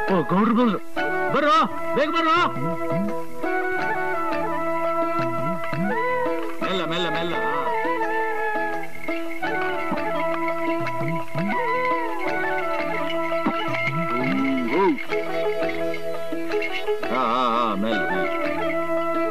ಓ ಗೌಡ್ರು ಬಂದ್ರು ಬರ್ರೋ ಬೇಗ ಬರ್ರೋ ಮೆಲ್ಲ ಮೆಲ್ಲ ಮೆಲ್ಲ ಹಾ ಹಾ ಹಾ ಮೆಲ್ಲ ಮೆಲ್ಲ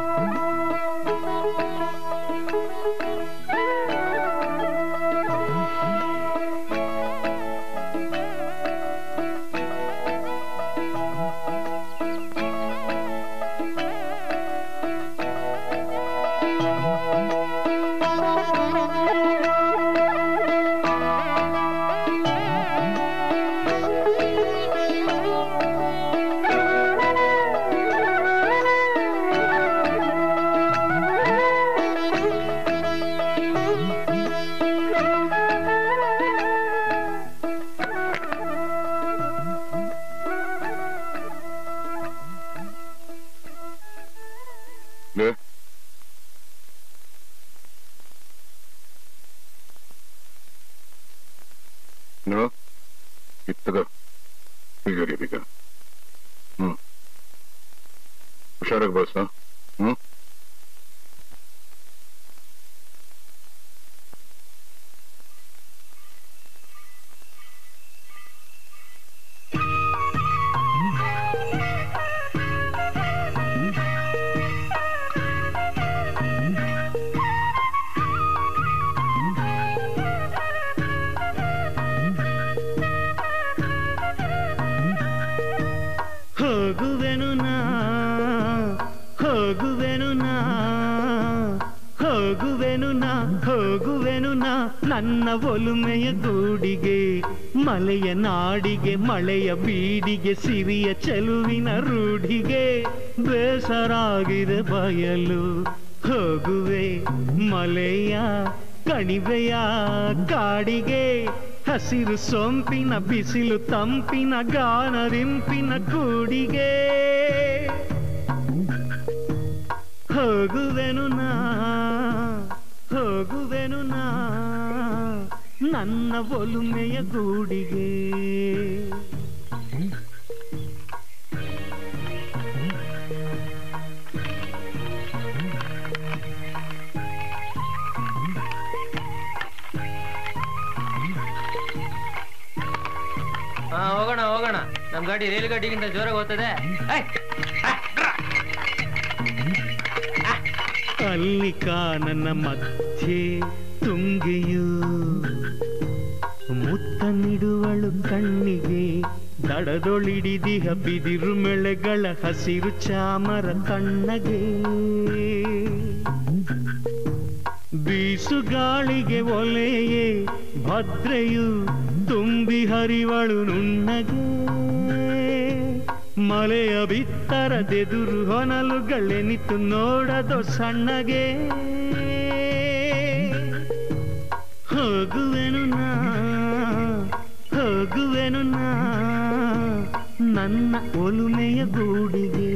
ಲೇ ನೋಡು ಇತ್ತಗ ಬೀಗರಿ ಬೀಗ ಹ್ಮ್ ಹುಷಾರಾಗಿ ಬಳಸ ಹ್ಮ್ ಹೋಗುವೆನು ನಾ ಹೋಗುವೆನು ನಾ ಹೋಗುವೆನು ನಾ ಹೋಗುವೆನು ನಾ ನನ್ನ ಒಲುಮೆಯ ಗೂಡಿಗೆ ಮಲೆಯ ನಾಡಿಗೆ ಮಳೆಯ ಬೀಡಿಗೆ ಸಿರಿಯ ಚೆಲುವಿನ ರೂಢಿಗೆ ಬೇಸರಾಗಿದೆ ಬಯಲು ಹೋಗುವೆ ಮಲೆಯ ಕಣಿವೆಯ ಕಾಡಿಗೆ ಹಸಿರು ಸೊಂಪಿನ ಬಿಸಿಲು ತಂಪಿನ ಗಾನರಿಂಪಿನ ಕೂಡಿಗೆ ಹೋಗುವೆನು ನಾ ಹೋಗುವೆನು ನಾ ನನ್ನ ಒಲುಮೆಯ ಗೂಡಿಗೆ ಹಾ ಹೋಗೋಣ ಹೋಗೋಣ ನಮ್ ಗಾಡಿ ರೈಲು ಗಾಡಿಗಿಂತ ಜೋರಾಗಿ ಹೋಗ್ತದೆ ಏಯ್! ಅಲ್ಲಿ ಕಾನನ ಮಧ್ಯೆ ತುಂಗೆಯು ಮುತ್ತ ನಿಡುವಳು ಕಣ್ಣಿಗೆ ದಡದೊಳಿಡಿದಿಹ ಬಿದಿರು ಮೆಳೆಗಳ ಹಸಿರು ಚಾಮರ ತಣ್ಣಗೆ ಬೀಸುಗಾಳಿಗೆ ಒಲೆಯೇ ಭದ್ರೆಯು ತುಂಬಿ ಹರಿವಳು ನುಣ್ಣಗೆ ಮಲೆಯ ಬಿತ್ತರದೆದುರು ಹೊನಲುಗಳೆನಿತು ನೋಡದು ಸಣ್ಣಗೆ ಹೋಗುವೆನು ನಾ ಹೋಗುವೆನು ನಾ ನನ್ನ ಒಲುಮೆಯ ಗೂಡಿಗೆ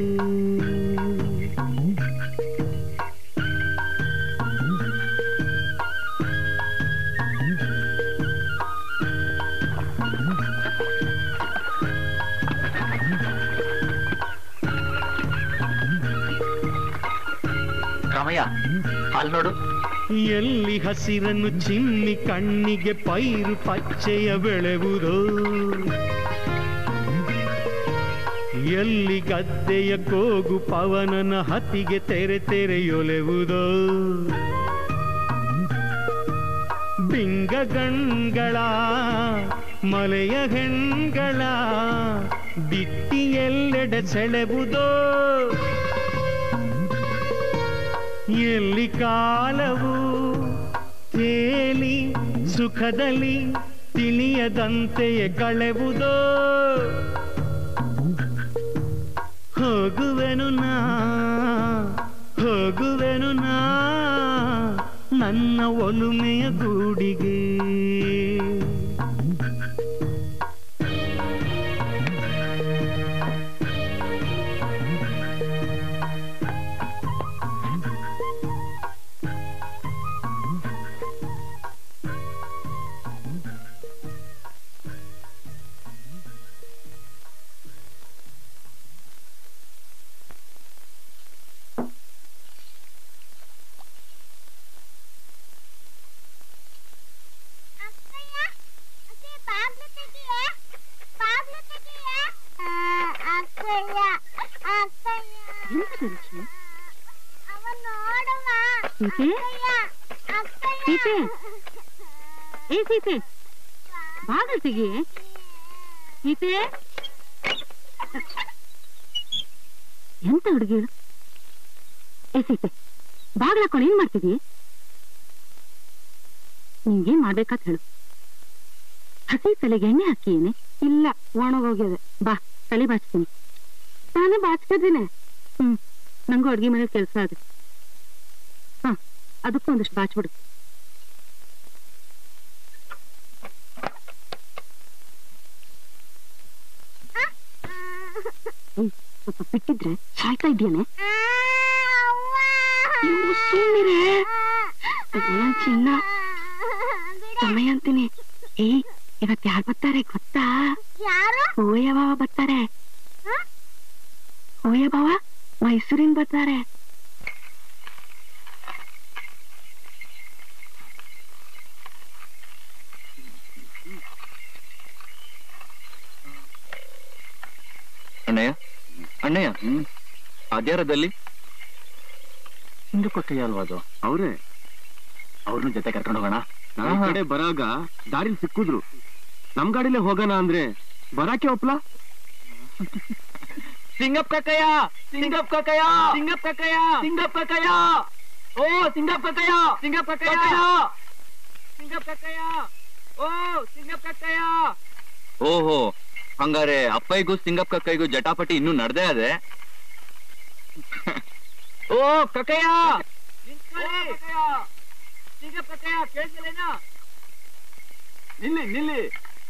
ರಾಮಯ್ಯ ಅಲ್ಲಿ ನೋಡು ಎಲ್ಲಿ ಹಸಿರನ್ನು ಚಿಮ್ಮಿ ಕಣ್ಣಿಗೆ ಪೈರು ಪಚ್ಚೆಯ ಬೆಳೆವುದೋ ಎಲ್ಲಿ ಗದ್ದೆಯ ಕೋಗು ಪವನನ ಹತಿಗೆ ತೆರೆ ತೆರೆಯೊಲೆವುದೋ ಬಿಂಗಗಣ್ಗಳ ಮಲೆಯ ಹೆಣ್ಗಳ ದಿಟ್ಟಿ ಎಲ್ಲೆಡೆ ಸೆಳೆವುದೋ ಎಲ್ಲಿ ಕಾಲವು ತೇಲಿ ಸುಖದಲ್ಲಿ ತಿಳಿಯದಂತೆಯೇ ಕಳೆವುದೋ ಹೋಗುವೆನು ನಾ ಹೋಗುವೆನು ನಾ ನನ್ನ ಒಲುಮೆಯ ಗೂಡಿಗೆ ಸೀತೆ ಸೀತೆ ಏ ಸೀತೆ ಬಾಗಲ್ ತೆಗಿ ಸೀತೆ ಎಂತ ಹುಡುಗಿರು ಏ ಸೀತೆ ಬಾಗ್ಲ ಹಾಕೊಂಡು ಏನ್ ಮಾಡ್ತಿದೀಯ ನಿಂಗೇನ್ ಮಾಡ್ಬೇಕಂತ ಹೇಳು ಹಸಿ ತಲೆಗೆ ಎಣ್ಣೆ ಹಾಕಿ ಏನೆ ಇಲ್ಲ ಒಣಗೋಗ್ಯದ ಬಾ ತಲೆ ಬಾಚ್ತೀನಿ ತಾನೇ ಬಾಚ್ತಿದ್ದೀನಿ ಹ್ಮ್ ನಂಗೂ ಅಡ್ಗೆ ಮನೆ ಕೆಲಸ ಅದು ಹ ಅದಕ್ಕೂ ಒಂದಿಷ್ಟು ಬಾಚ್ಬಿಡು ಏಯ್, ಸ್ವಲ್ಪ ಬಿಟ್ಟಿದ್ರೆ ಸಾಯ್ತಾ ಇದ್ದೇನೆ ಸುಮ್ಮನೆ ಚಿನ್ನ ಸಮಯ ಅಂತೀನಿ ಏಯ್ ಇವತ್ತು ಯಾರು ಬರ್ತಾರೆ ಗೊತ್ತಾ ಯಾರು ಹೂವಯ್ಯ ಬಾವ ಬರ್ತಾರೆ ಹೂವಯ್ಯ ಬಾವ ಮೈಸೂರಿಂದ ಬರ್ತಾರೆ ಅಣ್ಣಯ್ಯ ಅಣ್ಣಯ್ಯ ಅದ್ಯಾರದಲ್ಲಿ ಹಿಂದಕ್ಕೆ ಅಲ್ವಾ ಅದು ಅವ್ರೆ ಅವ್ರನ್ನ ಜೊತೆ ಕರ್ಕೊಂಡು ಹೋಗೋಣ ನಾವ್ ಈ ಕಡೆ ಬರಾಗ ದಾರಿಲಿ ಸಿಕ್ಕಿದ್ರು ನಮ್ ಗಾಡಿಲೇ ಹೋಗೋಣ ಅಂದ್ರೆ ಬರಾಕೆ ಒಪ್ಲಾ ಸಿಂಗಪ್ಪ ಕಕ್ಕಯ್ಯ ಸಿಂಗಪ್ಪ ಕಕ್ಕಯ್ಯ ಸಿಂಗಪ್ಪ ಕಕ್ಕಯ್ಯ ಸಿಂಗಪ್ಪ ಕಕ್ಕಯ್ಯ ಓ ಸಿಂಗಪ್ಪ ಕಕ್ಕಯ್ಯ ಸಿಂಗಪ್ಪ ಕಕ್ಕಯ್ಯ ಸಿಂಗಪ್ಪ ಕಕ್ಕಯ್ಯ ಓ ಸಿಂಗಪ್ಪ ಕಕ್ಕಯ್ಯ ಓಹೋ ಹಂಗಾರೆ ಅಪ್ಪಯ್ಯಗೂ ಸಿಂಗಪ್ಪ ಕೈಗೂ ಜಟಾಪಟಿ ಇನ್ನೂ ನಡ್ದೇ ಅದೆ ಓ ಕಕ್ಕಯ್ಯ ಸಿಂಗಪ್ಪ ಕಕ್ಕಯ್ಯ ಕೇಳಿಸಲೇನಾ ನಿಲ್ಲಿ ನಿಲ್ಲಿ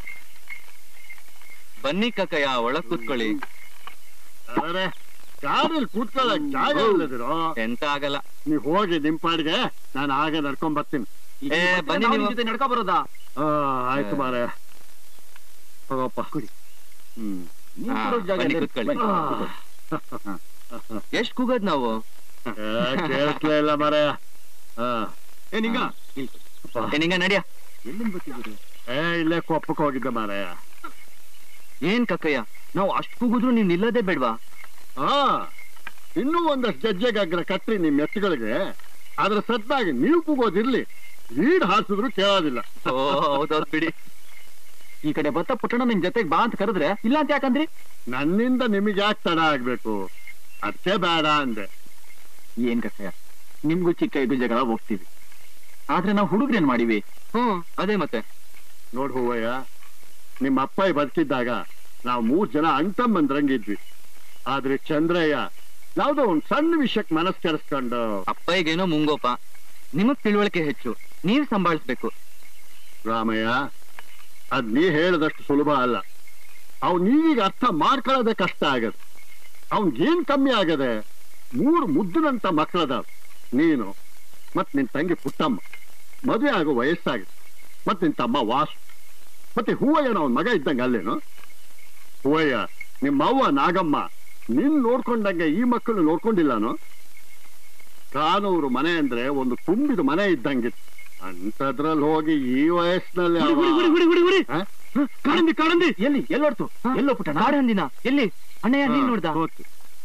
ಬನ್ನಿ ಕಕ್ಕಯ್ಯ ಒಳಗ್ ಕೂತ್ಕೊಳ್ಳಿ ಅರೆ ಗಾಡಿಯಲ್ಲಿ ಕೂತ್ಕೊಳ್ಳಕ್ ಜಾಗ ಇಲ್ಲದಿರೋ ಎಂತ ಆಗಲ್ಲ ನೀವ್ ಹೋಗಿ ನಿಮ್ ಪಾಡಿಗೆ ನಾನು ಹಾಗೆ ನಡ್ಕೊಂಡ್ ಬರ್ತೀನಿ ಏ ಬನ್ನಿ ನಾವು ನೀವು ನಿಮ್ ಜೊತೆ ನಡ್ಕೊ ಬರೋದಾ ಆ, ಆಯ್ತು ಮಾರೆ ಹೋಗಪ್ಪ ಹ್ಮ್ ನೀವ್ ಹಾ, ಕೂರೋ ಜಾಗ ಬನ್ನಿ ಇದೆ. ಕೂತ್ಕೊಳ್ಳಿ. ಬನ್ನಿ. ಎಷ್ಟ್ ಕೂಗದ್ ನಾವು ಏ, ಕೇಳಿಸ್ಲೇ ಇಲ್ಲ ಮಾರೆ ಹಾ ಏ ನಿಂಗ ಏ ನಿಂಗ ನಡಿಯ ಎಲ್ಲಿಂದ ಬರ್ತಿದ್ದೀರಿ ಏ ಇಲ್ಲೇ ಕೊಪ್ಪಕ್ಕೆ ಹೋಗಿದ್ದೆ ಮಾರೆ ಏನ್ ಕಕ್ಕಯ್ಯ ನಾವು ಅಷ್ಟ್ ಕೂಗಿದ್ರು ನೀವ್ ನಿಲ್ಲದೇ ಬೇಡ್ವಾ ಹಾ ಇನ್ನೂ ಒಂದಷ್ಟು ಗೆಜ್ಜೆಗಾಗ್ರ ಕಟ್ರಿ ನಿಮ್ ಎತ್ತುಗಳಿಗೆ ಅದ್ರ ಸದ್ದಾಗಿ ನೀವು ಕೂಗೋದಿರ್ಲಿ ಲೀಡ್ ಹಾಸಿದ್ರು ಕೇಳೋದಿಲ್ಲ ಓ ಹೌದೌದ್ ಬಿಡಿ ಈ ಕಡೆ ಬತ್ತ ಪುಟ್ಟಣ ನಿಮ್ ಜೊತೆಗೆ ಬಾ ಅಂತ ಕರೆದ್ರೆ ಇಲ್ಲ ಅಂತ ಯಾಕಂದ್ರಿ ನನ್ನಿಂದ ನಿಮಗೆ ಯಾಕೆ ತಡ ಆಗ್ಬೇಕು ಅದಕ್ಕೆ ಬೇಡ ಅಂದೆ ಏನ್ ಕಕ್ಕಯ್ಯ ನಿಮ್ಗೂ ಚಿಕ್ಕ ಇದು ಜಗಳ ಹೋಗ್ತೀವಿ ಆದ್ರೆ ನಾವು ಹುಡುಗ್ರೇನ್ ಮಾಡಿವಿ ಹ್ಮ್ ಅದೇ ಮತ್ತೆ ನೋಡ್ ಹೂವಯ್ಯ ನಿಮ್ಮ ಅಪ್ಪಾಯಿ ಬದುಕಿದ್ದಾಗ ನಾವು ಮೂರ್ ಜನ ಅಣ್ತಮ್ಮಂದ್ರಂಗಿದ್ವಿ ಆದ್ರೆ ಚಂದ್ರಯ್ಯ ಯಾವ್ದೋ ಒಂದ್ ಸಣ್ಣ ವಿಷಯಕ್ಕೆ ಮನಸ್ ಕೆರೆಸ್ಕೊಂಡು ಅಪ್ಪಯ್ಯಗೇನೋ ಮುಂಗೋಪ ನಿಮಗ್ ತಿಳುವಳಿಕೆ ಹೆಚ್ಚು ನೀವ್ ಸಂಭಾಳಿಸ್ಬೇಕು ರಾಮಯ್ಯ ಅದ್ ನೀ ಹೇಳಿದಷ್ಟು ಸುಲಭ ಅಲ್ಲ ಅವ್ನ್ ನೀವೀಗ ಅರ್ಥ ಮಾಡ್ಕೊಳ್ಳೋದೇ ಕಷ್ಟ ಆಗದೆ ಏನ್ ಕಮ್ಮಿ ಆಗದೆ ಮೂರು ಮುದ್ದಿನಂತ ಮಕ್ಕಳದಾವ್ ನೀನು ಮತ್ ನಿನ್ ತಂಗಿ ಪುಟ್ಟಮ್ಮ ಮದುವೆ ಆಗೋ ವಯಸ್ಸಾಗಿದೆ ಮತ್ ನಿನ್ ತಮ್ಮ ವಾಸು ಮತ್ತೆ ಹೂವಯ್ಯನ ಅವನ್ ಮಗ ಇದ್ದಂಗ ಅಲ್ಲೇನು ಹೂವಯ್ಯ ನಿಮ್ಮ ಅವ್ವ ನಾಗಮ್ಮ ನಿನ್ ನೋಡ್ಕೊಂಡಂಗೆ ಈ ಮಕ್ಕಳು ನೋಡ್ಕೊಂಡಿಲ್ಲನು ಕಾನೂರು ಮನೆ ಅಂದ್ರೆ ಒಂದು ತುಂಬಿದ ಮನೆ ಇದ್ದಂಗಿತ್ತು ಅಂತದ್ರಲ್ಲಿ ಹೋಗಿ ಈ ವಯಸ್ಸಿನಲ್ಲಿ ಅವ- ಹ? ಕಾಡಂದಿ ಕಾಡಂದಿ ಎಲ್ಲಿ ಎಲ್ಲೋಡ್ತು ಎಲ್ಲೋ ಪುಟ್ಟಣ ಕಾಡಂದಿನ ಎಲ್ಲಿ ಅಣ್ಣಯ್ಯ ನೀನ್ ಹಾ, ನೋಡ್ದ ಹೋತು.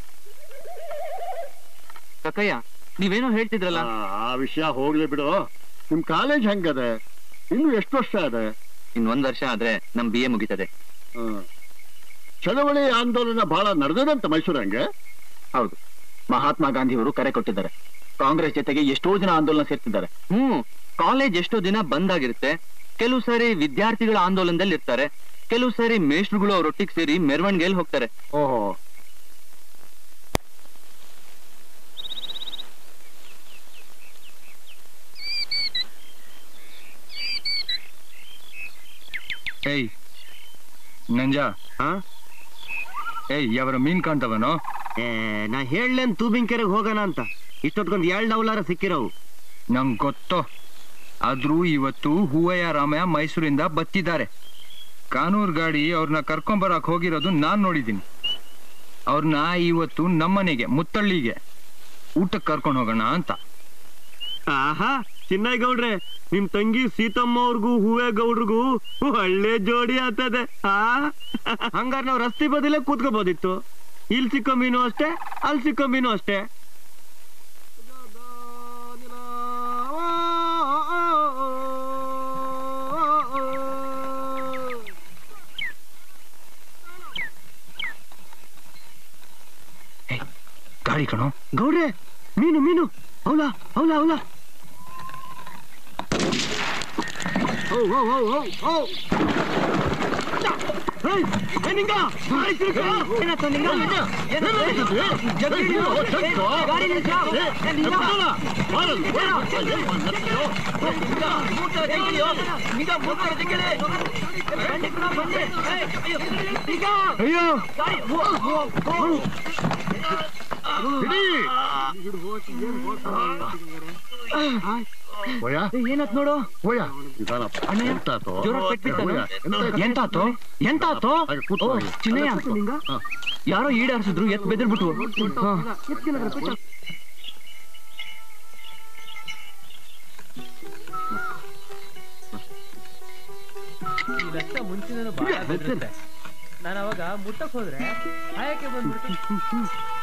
ಕಕ್ಕಯ್ಯ ನೀವೇನೋ ಹೇಳ್ತಿದ್ರಲ್ಲ ಆ, ಆ ವಿಷಯ ಹೋಗ್ಲಿ ಬಿಡು ನಿಮ್ ಕಾಲೇಜ್ ಹೆಂಗದೆ ಇನ್ನು ಎಷ್ಟು ವರ್ಷ ಅದೆ ಇನ್ ಒಂದ್ ವರ್ಷ ಆದ್ರೆ ನಮ್ ಬಿ ಎ ಮುಗಿತದೆ ಹ್ಮ್. ಚಳವಳಿ ಆಂದೋಲನ ಬಹಳ ನಡೆದದಂತ ಮೈಸೂರಂಗೆ ಹೌದು ಮಹಾತ್ಮ ಗಾಂಧಿ ಅವರು ಕರೆ ಕೊಟ್ಟಿದ್ದಾರೆ ಕಾಂಗ್ರೆಸ್ ಜೊತೆಗೆ ಎಷ್ಟೋ ಜನ ಆಂದೋಲನ ಸೇರ್ತಿದ್ದಾರೆ ಹ್ಮ್ ಕಾಲೇಜ್ ಎಷ್ಟೋ ದಿನ ಬಂದ್ ಆಗಿರುತ್ತೆ ಕೆಲವು ಸಾರಿ ವಿದ್ಯಾರ್ಥಿಗಳ ಆಂದೋಲನದಲ್ಲಿ ಇರ್ತಾರೆ ಕೆಲವು ಸಾರಿ ಮೇಷ್ಟ್ರುಗಳು ಅವರೊಟ್ಟಿಗೆ ಸೇರಿ ಮೆರವಣಿಗೆಯಲ್ಲಿ ಹೋಗ್ತಾರೆ ಓಹೋ ಏಯ್ ನಂಜ ಏಯ್ ಅವರ ಮೀನ್ ಕಾಣ್ತವನೋ ಏ ನಾ ಹೇಳೇನ್ ತೂಬಿಂಕೆರೆಗೆ ಹೋಗೋಣ ಅಂತ ಇಷ್ಟೊತ್ಕೊಂದ್ ಏಳ್ ಡೌಲಾರ ಸಿಕ್ಕಿರೋವು ನಂಗ್ ಗೊತ್ತೋ ಆದ್ರೂ ಇವತ್ತು ಹೂವಯ್ಯ ರಾಮಯ್ಯ ಮೈಸೂರಿಂದ ಬತ್ತಿದ್ದಾರೆ ಕಾನೂರ್ ಗಾಡಿ ಅವ್ರನ್ನ ಕರ್ಕೊಂಬರಕ್ ಹೋಗಿರೋದು ನಾನ್ ನೋಡಿದ್ದೀನಿ ಅವ್ರನ್ನ ಇವತ್ತು ನಮ್ಮನೆಗೆ ಮುತ್ತಳ್ಳಿಗೆ ಊಟಕ್ಕೆ ಕರ್ಕೊಂಡು ಹೋಗೋಣ ಅಂತ ಆಹಾ ಚಿನ್ನಯ್ಯಗೌಡ್ರೆ ನಿಮ್ ತಂಗಿ ಸೀತಮ್ಮ ಅವ್ರಿಗೂ ಹೂವೇ ಗೌಡ್ರಿಗೂ ಒಳ್ಳೆ ಜೋಡಿ ಆಗ್ತದೆ ಆ ಹಂಗಾರ ನಾವ್ ರಸ್ತೆ ಬದಿಲೇ ಕೂತ್ಕೋಬೋದಿತ್ತು ಇಲ್ಲಿ ಸಿಕ್ಕೋ ಮೀನು ಅಷ್ಟೇ ಅಲ್ಲಿ ಸಿಕ್ಕೋ ಮೀನು ಅಷ್ಟೇ ಗಾಡಿ ಕಣೋ ಗೌಡ್ರೆ ಮೀನು ಮೀನು ಹೌಲ ಹೌಲ ಹೌಲ ಓ ಓ ಓ ಓ ಓ ಏಯ್, ಏ ನಿಂಗ ಗಾಡಿ ತಿರ್ಗು. ಏನಾಯ್ತು ನಿಂಗ? ಏನಾಯ್ತು? ಜಲ್ದಿ ಇಳಿಯೋ. ಏ, ಗಾಡಿ ನಿಲ್ಸು. ಏ, ನಿಂಗ. ನಿಂಗ, ಮೂರ್ತರ ಜಗ್ಗಿಳಿಯೋ. ನಿಂಗ, ಮೂರ್ತರ ಜಗ್ಗಿಳಿ. ಏ, ಬನ್ನಿ ಕಣ, ಬನ್ನಿ. ಏ, ಅಯ್ಯೋ, ನಿಂಗ. ಅಯ್ಯೋ ಗಾಡಿ, ಓ, ಓ, ಓ. ಓಯ ಏ, ಏನಾಯ್ತು ನೋಡು ಓಯ ನಿಧಾನಪ್ಪ ಎಂತಾತು ಜೋರಾಗ್ ಪೆಟ್ ಬಿತ್ತಲ್ಲ? ಓಯ, ಎಂತಾಯ್ತು? ಎಂತಾತು ಎಂತಾತು ಹಾಗೆ ಕೂತ್ಕೊ ಓ, ಹಾಗೆ. ಚಿನ್ನಯ್ಯ ಹಾ. ಯಾರೋ ಈಡಾರಿಸಿದ್ರು ಎತ್ ಬೆದರ್ಬಿಟ್ವು ಹಾ. ಈ ಲಕ್ಷ ಮುಂಚಿನ ಬಹಳ ಬೆದರುತ್ತೆ ನಾನು ಅವಾಗ ಮುಟ್ಟಕ್ ಹೋದ್ರೆ ಹಾಯಕ್ಕೆ ಬಂದ್ಬಿಡ್ತು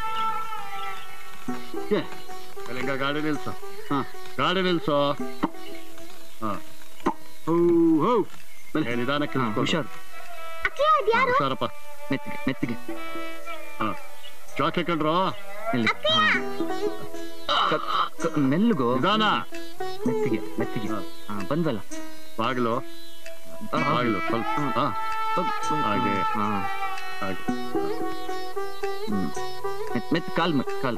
ಏ, ಕಲಿಂಗ ಗಾಡಿ ನಿಲ್ಸು ಹಾ ಗಾಡಿ ನಿಲ್ಸು ಹಾ ಹೌ ಹೌ ಏ, ನಿಧಾನಕ್ಕೆ ಹಾ, ನಿಲ್ಸ್ಕೊಂಡು. ಹುಷಾರ್ ಹಾ, ಹುಷಾರಪ್ಪ ಮೆತ್ತಿಗೆ ಮೆತ್ತಿಗೆ ಹಾ ಜಾಕ್ ಹಾಕೊಂಡ್ರು ಇಲ್ಲಿ. ಹಾ. ಕ- ಕ- ಮೆಲ್ಲಗೋ ನಿಧಾನ ಮೆತ್ತಿಗೆ ಮೆತ್ತಿಗೆ ಹಾ. ಹಾ, ಬಂದ್ವಲ್ಲ ಬಾಗಿಲು ಹಾ, ಬಾಗಿಲು ಸ್ವಲ್ಪ ಹಾ ಹೋಗ್, ಹೋಗ್. ಹಾಗೆ. ಹಾ. ಹಾಗೆ ಹ್ಮ್. ಮೆತ್ ಮೆತ್ ಕಾಲ್ ಮೆತ್ ಕಾಲ್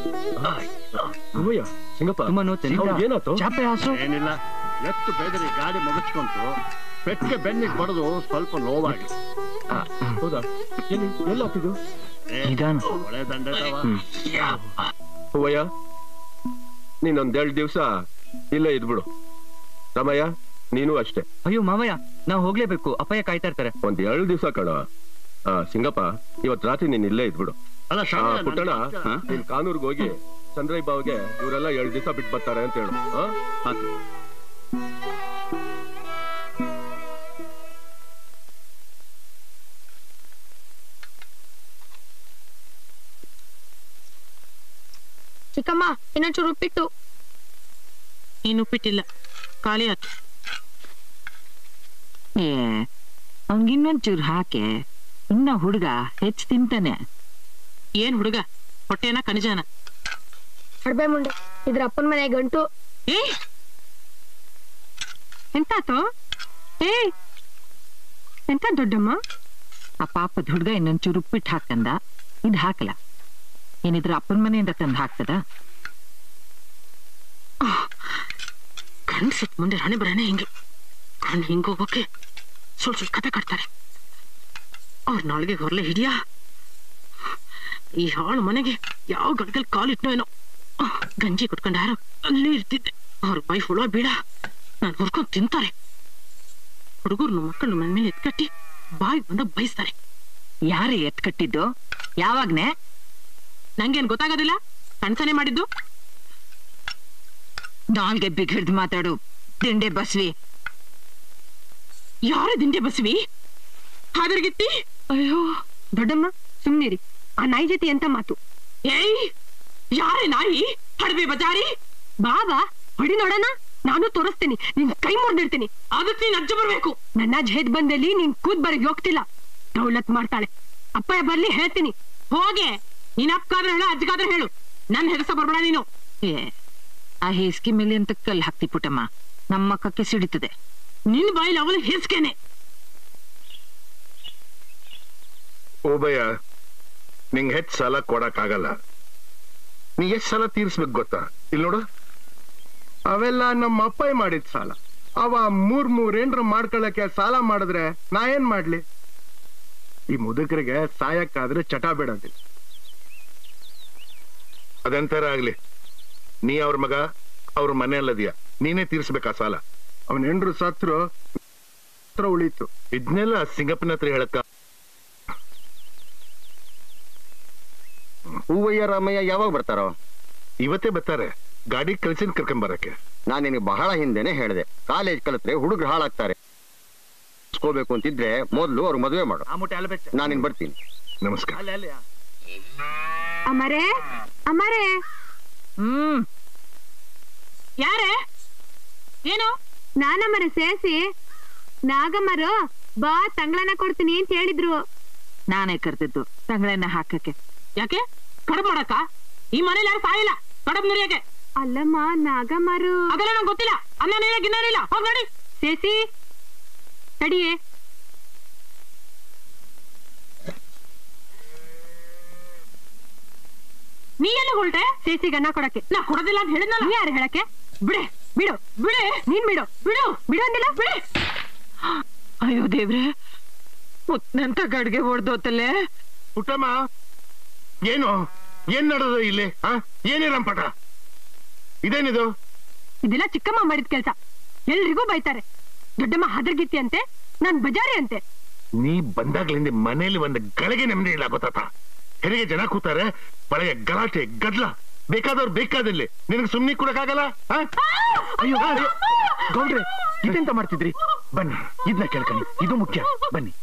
ಓಯ್ಯ ಸಿಂಗಪ್ಪ ತುಂಬಾ ನೋತೇನೆ ಅವ್ನಿಗೆ ಏನಾಯ್ತು? ಚಾಪೆ ಹಾಸು ಏನಿಲ್ಲ ಎತ್ತು ಬೆದರಿ ಗಾಡಿ ಮುಗಿಸ್ಕೊಂತು ಪೆಟ್ಟಿಗೆ ಬೆನ್ನಿಗೆ ಬಡದು ಸ್ವಲ್ಪ ನೋವಾಗಿ ಹೌದಾ ಎಲ್ಲಿ ಎಲ್ಲ ಹಾಕಿದ್ದು ಏ, ನಿಧಾನ. ಒಳ್ಳೆ ದಂಡದವ ಹ್ಮ್. ಹೂವಯ್ಯ ನೀನೊಂದೆರಡು ದಿವಸ ಇಲ್ಲೇ ಇದ್ಬಿಡು ರಾಮಯ್ಯ ನೀನು ಅಷ್ಟೇ ಅಯ್ಯೋ ಮಾವಯ್ಯ ನಾವು ಹೋಗ್ಲೇಬೇಕು ಅಪ್ಪಯ್ಯ ಕಾಯ್ತಾ ಇರ್ತಾರೆ ಒಂದ್ ಎರಡು ದಿವಸ ಕಣ ಆ ಸಿಂಗಪ್ಪ ಇವತ್ ರಾತ್ರಿ ನೀನ್ ಇಲ್ಲೇ ಇದ್ಬಿಡು ಅಲ್ಲ ಆ, ಶಾಲೆ ಪುಟ್ಟಣ ಹಾ? ನೀನ್ ಕಾನೂರ್ಗೆ ಹೋಗಿ ಚಂದ್ರಯ್ಯ ಬಾವ್ಗೆ ಇವರೆಲ್ಲ ಎರಡು ದಿವಸ ಬಿಟ್ಟು ಬರ್ತಾರೆ ಅಂತ ಹೇಳು ಆ? ಚಿಕ್ಕಮ್ಮ ಇನ್ನೊಂಚೂರು ಉಪ್ಪಿಟ್ಟು ಏನು ಉಪ್ಪಿಟ್ಟಿಲ್ಲ ಖಾಲಿ ಆತು ಏ ಅವ್ನಿಗಿನ್ನೊಂಚೂರು ಹಾಕೆ ಇನ್ನ ಹುಡುಗ ಹೆಚ್ಚು ತಿಂತಾನೆ ಏನ್ ಹುಡುಗ ಹೊಟ್ಟೆನ ಕಣಜಾನ ಅಡ್ಬೆ ಮುಂಡೆ ಇದ್ರ ಅಪ್ಪನ ಮನೆ ಗಂಟು ಏ ಎಂತಾತು ಏ ಎಂತ ದೊಡ್ಡಮ್ಮ ಆ ಪಾಪದ ಹುಡುಗ ಇನ್ನೊಂಚೂರು ಉಪ್ಪಿಟ್ಟು ಹಾಕಂದ ಇದ್ ಹಾಕಲ್ಲ ಏನಿದ್ರ ಅಪ್ಪನ ಮನೆಯಿಂದ ತಂದು ಹಾಕ್ತದ ಕಣ್ ಸುತ್ತ ಮುಂದೆ ಹಣೆ ಬರನೆ ಹಿಂಗೆ ಕಣ್ ಹಿಂಗ್ ಹೋಗೋಕೆ ಸುಳ್ ಸುಳ್ ಕತೆ ಕಟ್ತಾರೆ ಅವ್ರ ನಾಲ್ಗೆ ಹೊರಲೆ ಹಿಡಿಯಾ ಈ ಹಾಳು ಮನೆಗೆ ಯಾವ ಗಡ್ಗಲ್ ಕಾಲಿಟ್ನೋ ಏನೋ ಆಹ್, ಗಂಜಿ ಕುಟ್ಕೊಂಡು ಯಾರೋ ಅಲ್ಲೇ ಇರ್ತಿದ್ದೆ ಅವ್ರ ಬೈ ಹುಳ ಬೀಳ ನಾನು ಹುರ್ಕೊಂಡ್ ತಿಂತಾರೆ ಹುಡುಗರ್ನು ಮಕ್ಕಳು ಮನೆ ಮೇಲೆ ಎತ್ಕಟ್ಟಿ ಬಾಯಿ ಬಂದ ಬೈಸ್ತಾರೆ ಯಾರೇ ಎತ್ಕಟ್ಟಿದ್ದು ಯಾವಾಗ್ನೆ ನಂಗೇನ್ ಗೊತ್ತಾಗೋದಿಲ್ಲ ಕಣ್ಸನೆ ಮಾಡಿದ್ದು ನಾಲ್ಗೆ ಬಿಗಿಡ್ದು ಮಾತಾಡು ದಿಂಡೆ ಬಸ್ವಿ ಯಾರ ದಿಂಡೆ ಬಸ್ವಿ ಹಾದರ್ಗಿತ್ತಿ ಅಯ್ಯೋ ದೊಡ್ಡಮ್ಮ ಸುಮ್ನಿರಿ ಆ ನಾಯಿ ಜೊತೆ ಎಂತ ಮಾತು ಏಯ್ ಯಾರೇ ನಾಯಿ ಹಡಬೆ ಬಜಾರಿ ಬಾಬಾ ಹೊಡಿ ನೋಡೋಣ ನಾನು ತೋರಿಸ್ತೀನಿ ನಿನ್ ಕೈ ಮುರಿದಿರ್ತೀನಿ ಅದಕ್ಕೆ ನೀನ್ ಅಜ್ಜ ಬರ್ಬೇಕು ನನ್ನ ಜೇದ್ ಬಂದಲ್ಲಿ ನೀನ್ ಕೂದ್ ಬರಗ್ ಹೋಗ್ತಿಲ್ಲ ದೌಲತ್ ಮಾಡ್ತಾಳೆ ಅಪ್ಪಯ್ಯ ಬರ್ಲಿ ಹೇಳ್ತೀನಿ ಹೋಗೆ ನೀನ್ ಅಪ್ಕಾದ್ರೆ ಹೇಳು ಅಜ್ಜಗಾದ್ರೆ ಹೇಳು ನನ್ ಹೆದರ್ಸ ಬರ್ಬೇಡ ನೀನು ಏ ಆ ಹೇಸ್ಗೆ ಮೇಲೆ ಅಂತ ಕಲ್ ಹಾಕ್ತಿ ಪುಟ್ಟಮ್ಮ ನಮ್ಮ ಕಕ್ಕೆ ಸಿಡಿತದೆ ನಿನ್ ಬಾಯಿಲಿ ಅವಳು ಹೇಸ್ಗೆನೆ ಓಬಯ್ಯ ನಿಂಗ್ ಹೆಚ್ಚ್ ಸಾಲ ಕೊಡಕ್ಕಾಗಲ್ಲ ನೀ ಎಷ್ಟ್ ಸಾಲ ತೀರ್ಸ್ಬೇಕು ಗೊತ್ತಾ ಇಲ್ಲಿ ನೋಡು ಅವೆಲ್ಲ ನಮ್ಮ ಅಪ್ಪಯ್ಯ ಮಾಡಿದ ಸಾಲ ಅವ ಮೂರ್ ಮೂರ್ ಏನ್ರ ಮಾಡ್ಕೊಳಕ್ಕೆ ಸಾಲ ಮಾಡಿದ್ರೆ ನಾ ಏನ್ ಮಾಡ್ಲಿ ಈ ಮುದುಕರಿಗೆ ಸಾಯಕ್ಕಾದ್ರೆ ಚಟ ಬೇಡಂತೀನಿ ಅದೆಂತಾರ ಆಗ್ಲಿ ನೀ ಅವ್ರ ಮಗ ಅವ್ರ ಮನೆ ಅಲ್ಲದಿಯ ನೀನೇ ತೀರ್ಸ್ಬೇಕಾ ಸಾಲ ಅವನ ಹೆಂಡ್ರು ಸತ್ರು ಹತ್ರ ಉಳೀತು ಇದನ್ನೆಲ್ಲ ಸಿಂಗಪ್ಪನ ಹತ್ರ ಹೇಳಕ್ಕ ಹೂವಯ್ಯ ರಾಮಯ್ಯ ಯಾವಾಗ ಬರ್ತಾರೋ ಇವತ್ತೇ ಬರ್ತಾರೆ ಗಾಡಿ ಕಳ್ಸಿನ್ ಕರ್ಕೊಂಡ್ ಬರಕ್ಕೆ ನಾನು ನಿನಗೆ ಬಹಳ ಹಿಂದೆನೆ ಹೇಳಿದೆ ಕಾಲೇಜ್ ಕಲಿತ್ರೆ ಹುಡುಗರು ಹಾಳಾಗ್ತಾರೆ ಇಸ್ಕೋಬೇಕು ಅಂತಿದ್ರೆ ಮೊದ್ಲು ಅವ್ರು ಮದುವೆ ಮಾಡು ಆ ಮುಟ್ಟೆ ಅಲ್ಲ ಬೆಚ್ಚ ನಾನಿನ್ ಬರ್ತೀನಿ ನಮಸ್ಕಾರ ಅಲ್ಲೇ ಅಲ್ಲೇ ಅಮರೇ ಅಮರೇ ಹ್ಮ್ ಯಾರೇ ಏನು ನಾನಮ್ಮರ ಸೇಸಿ ನಾಗಮ್ಮರು ಬಾ ತಂಗ್ಳನ ಕೊಡ್ತೀನಿ ಅಂತ ಹೇಳಿದ್ರು ನಾನೇ ಕರ್ತಿದ್ದು ತಂಗಳನ್ನ ಹಾಕಕ್ಕೆ ಯಾಕೆ ಕಡ್ಮಾಡಕ ಈ ಮನೇಲಿ ಯಾರು ಸಾಯಿಲ್ಲ ಕಡಬ್ ನುರಿಯಕ್ಕೆ ಅಲ್ಲಮ್ಮ ನಾಗಮಾರು ಅದೆಲ್ಲ ನಂಗೆ ಗೊತ್ತಿಲ್ಲ ಅನ್ನ ನೀರ ಗಿನ್ನರಿಲ್ಲ ಹೋಗ್ ನೋಡಿ ಸೇಸಿ ತಡಿಯೇ ನೀ ಎಲ್ಲ ಹೊರಟೆ ಸೇಸಿಗೆ ಅನ್ನ ಕೊಡಕ್ಕೆ ನಾ ಕೊಡೋದಿಲ್ಲ ಅಂತ ಹೇಳಿದ್ನಲ್ಲ ನೀ ಯಾರು ಹೇಳಕ್ಕೆ ಬಿಡೆ ಬಿಡು ಬಿಡೆ ನೀನ್ ಬಿಡು ಬಿಡು ಬಿಡು ಅಂದಿಲ್ಲ ಬಿಡೆ ಅಯ್ಯೋ ದೇವ್ರೆ ಮುತ್ನಂತ ಗಡ್ಗೆ ಹೊಡ್ದೋತಲ್ಲೇ ಪುಟ್ಟಮ್ಮ ಏನು ಏನ್ ನಡೆದು ಇಲ್ಲಿ ಆ ಏನೇ ರಂಪಟ ಇದೇನಿದು ಇದೆಲ್ಲ ಚಿಕ್ಕಮ್ಮ ಮಾಡಿದ ಕೆಲ್ಸ ಎಲ್ರಿಗೂ ಬೈತಾರೆ ದೊಡ್ಡಮ್ಮ ಹಾದ್ರಗಿತ್ತಿ ಅಂತೆ ನಾನ್ ಬಜಾರಿ ಅಂತೆ ನೀ ಬಂದಾಗ್ಲಿಂದ ಮನೇಲಿ ಒಂದು ಗಳಿಗೆ ನೆಮ್ಮದಿ ಇಲ್ಲ ಗೊತ್ತಾತ ಹೆರಿಗೆ ಜನ ಕೂತಾರೆ ಒಳಗೆ ಗಲಾಟೆ ಗದ್ಲ ಬೇಕಾದವ್ರು ಬೇಕಾದಲ್ಲಿ ನಿನಗೆ ಸುಮ್ನೆ ಕೊಡಕ್ಕಾಗಲ್ಲ ಆ? ಅಯ್ಯೋ ಅಯ್ಯೋ. ಗೌಡ್ರೆ ಇದೆಂತ ಮಾಡ್ತಿದ್ರಿ ಬನ್ನಿ ಇದನ್ನ ಕೇಳ್ಕಣಿ ಇದು ಮುಖ್ಯ ಬನ್ನಿ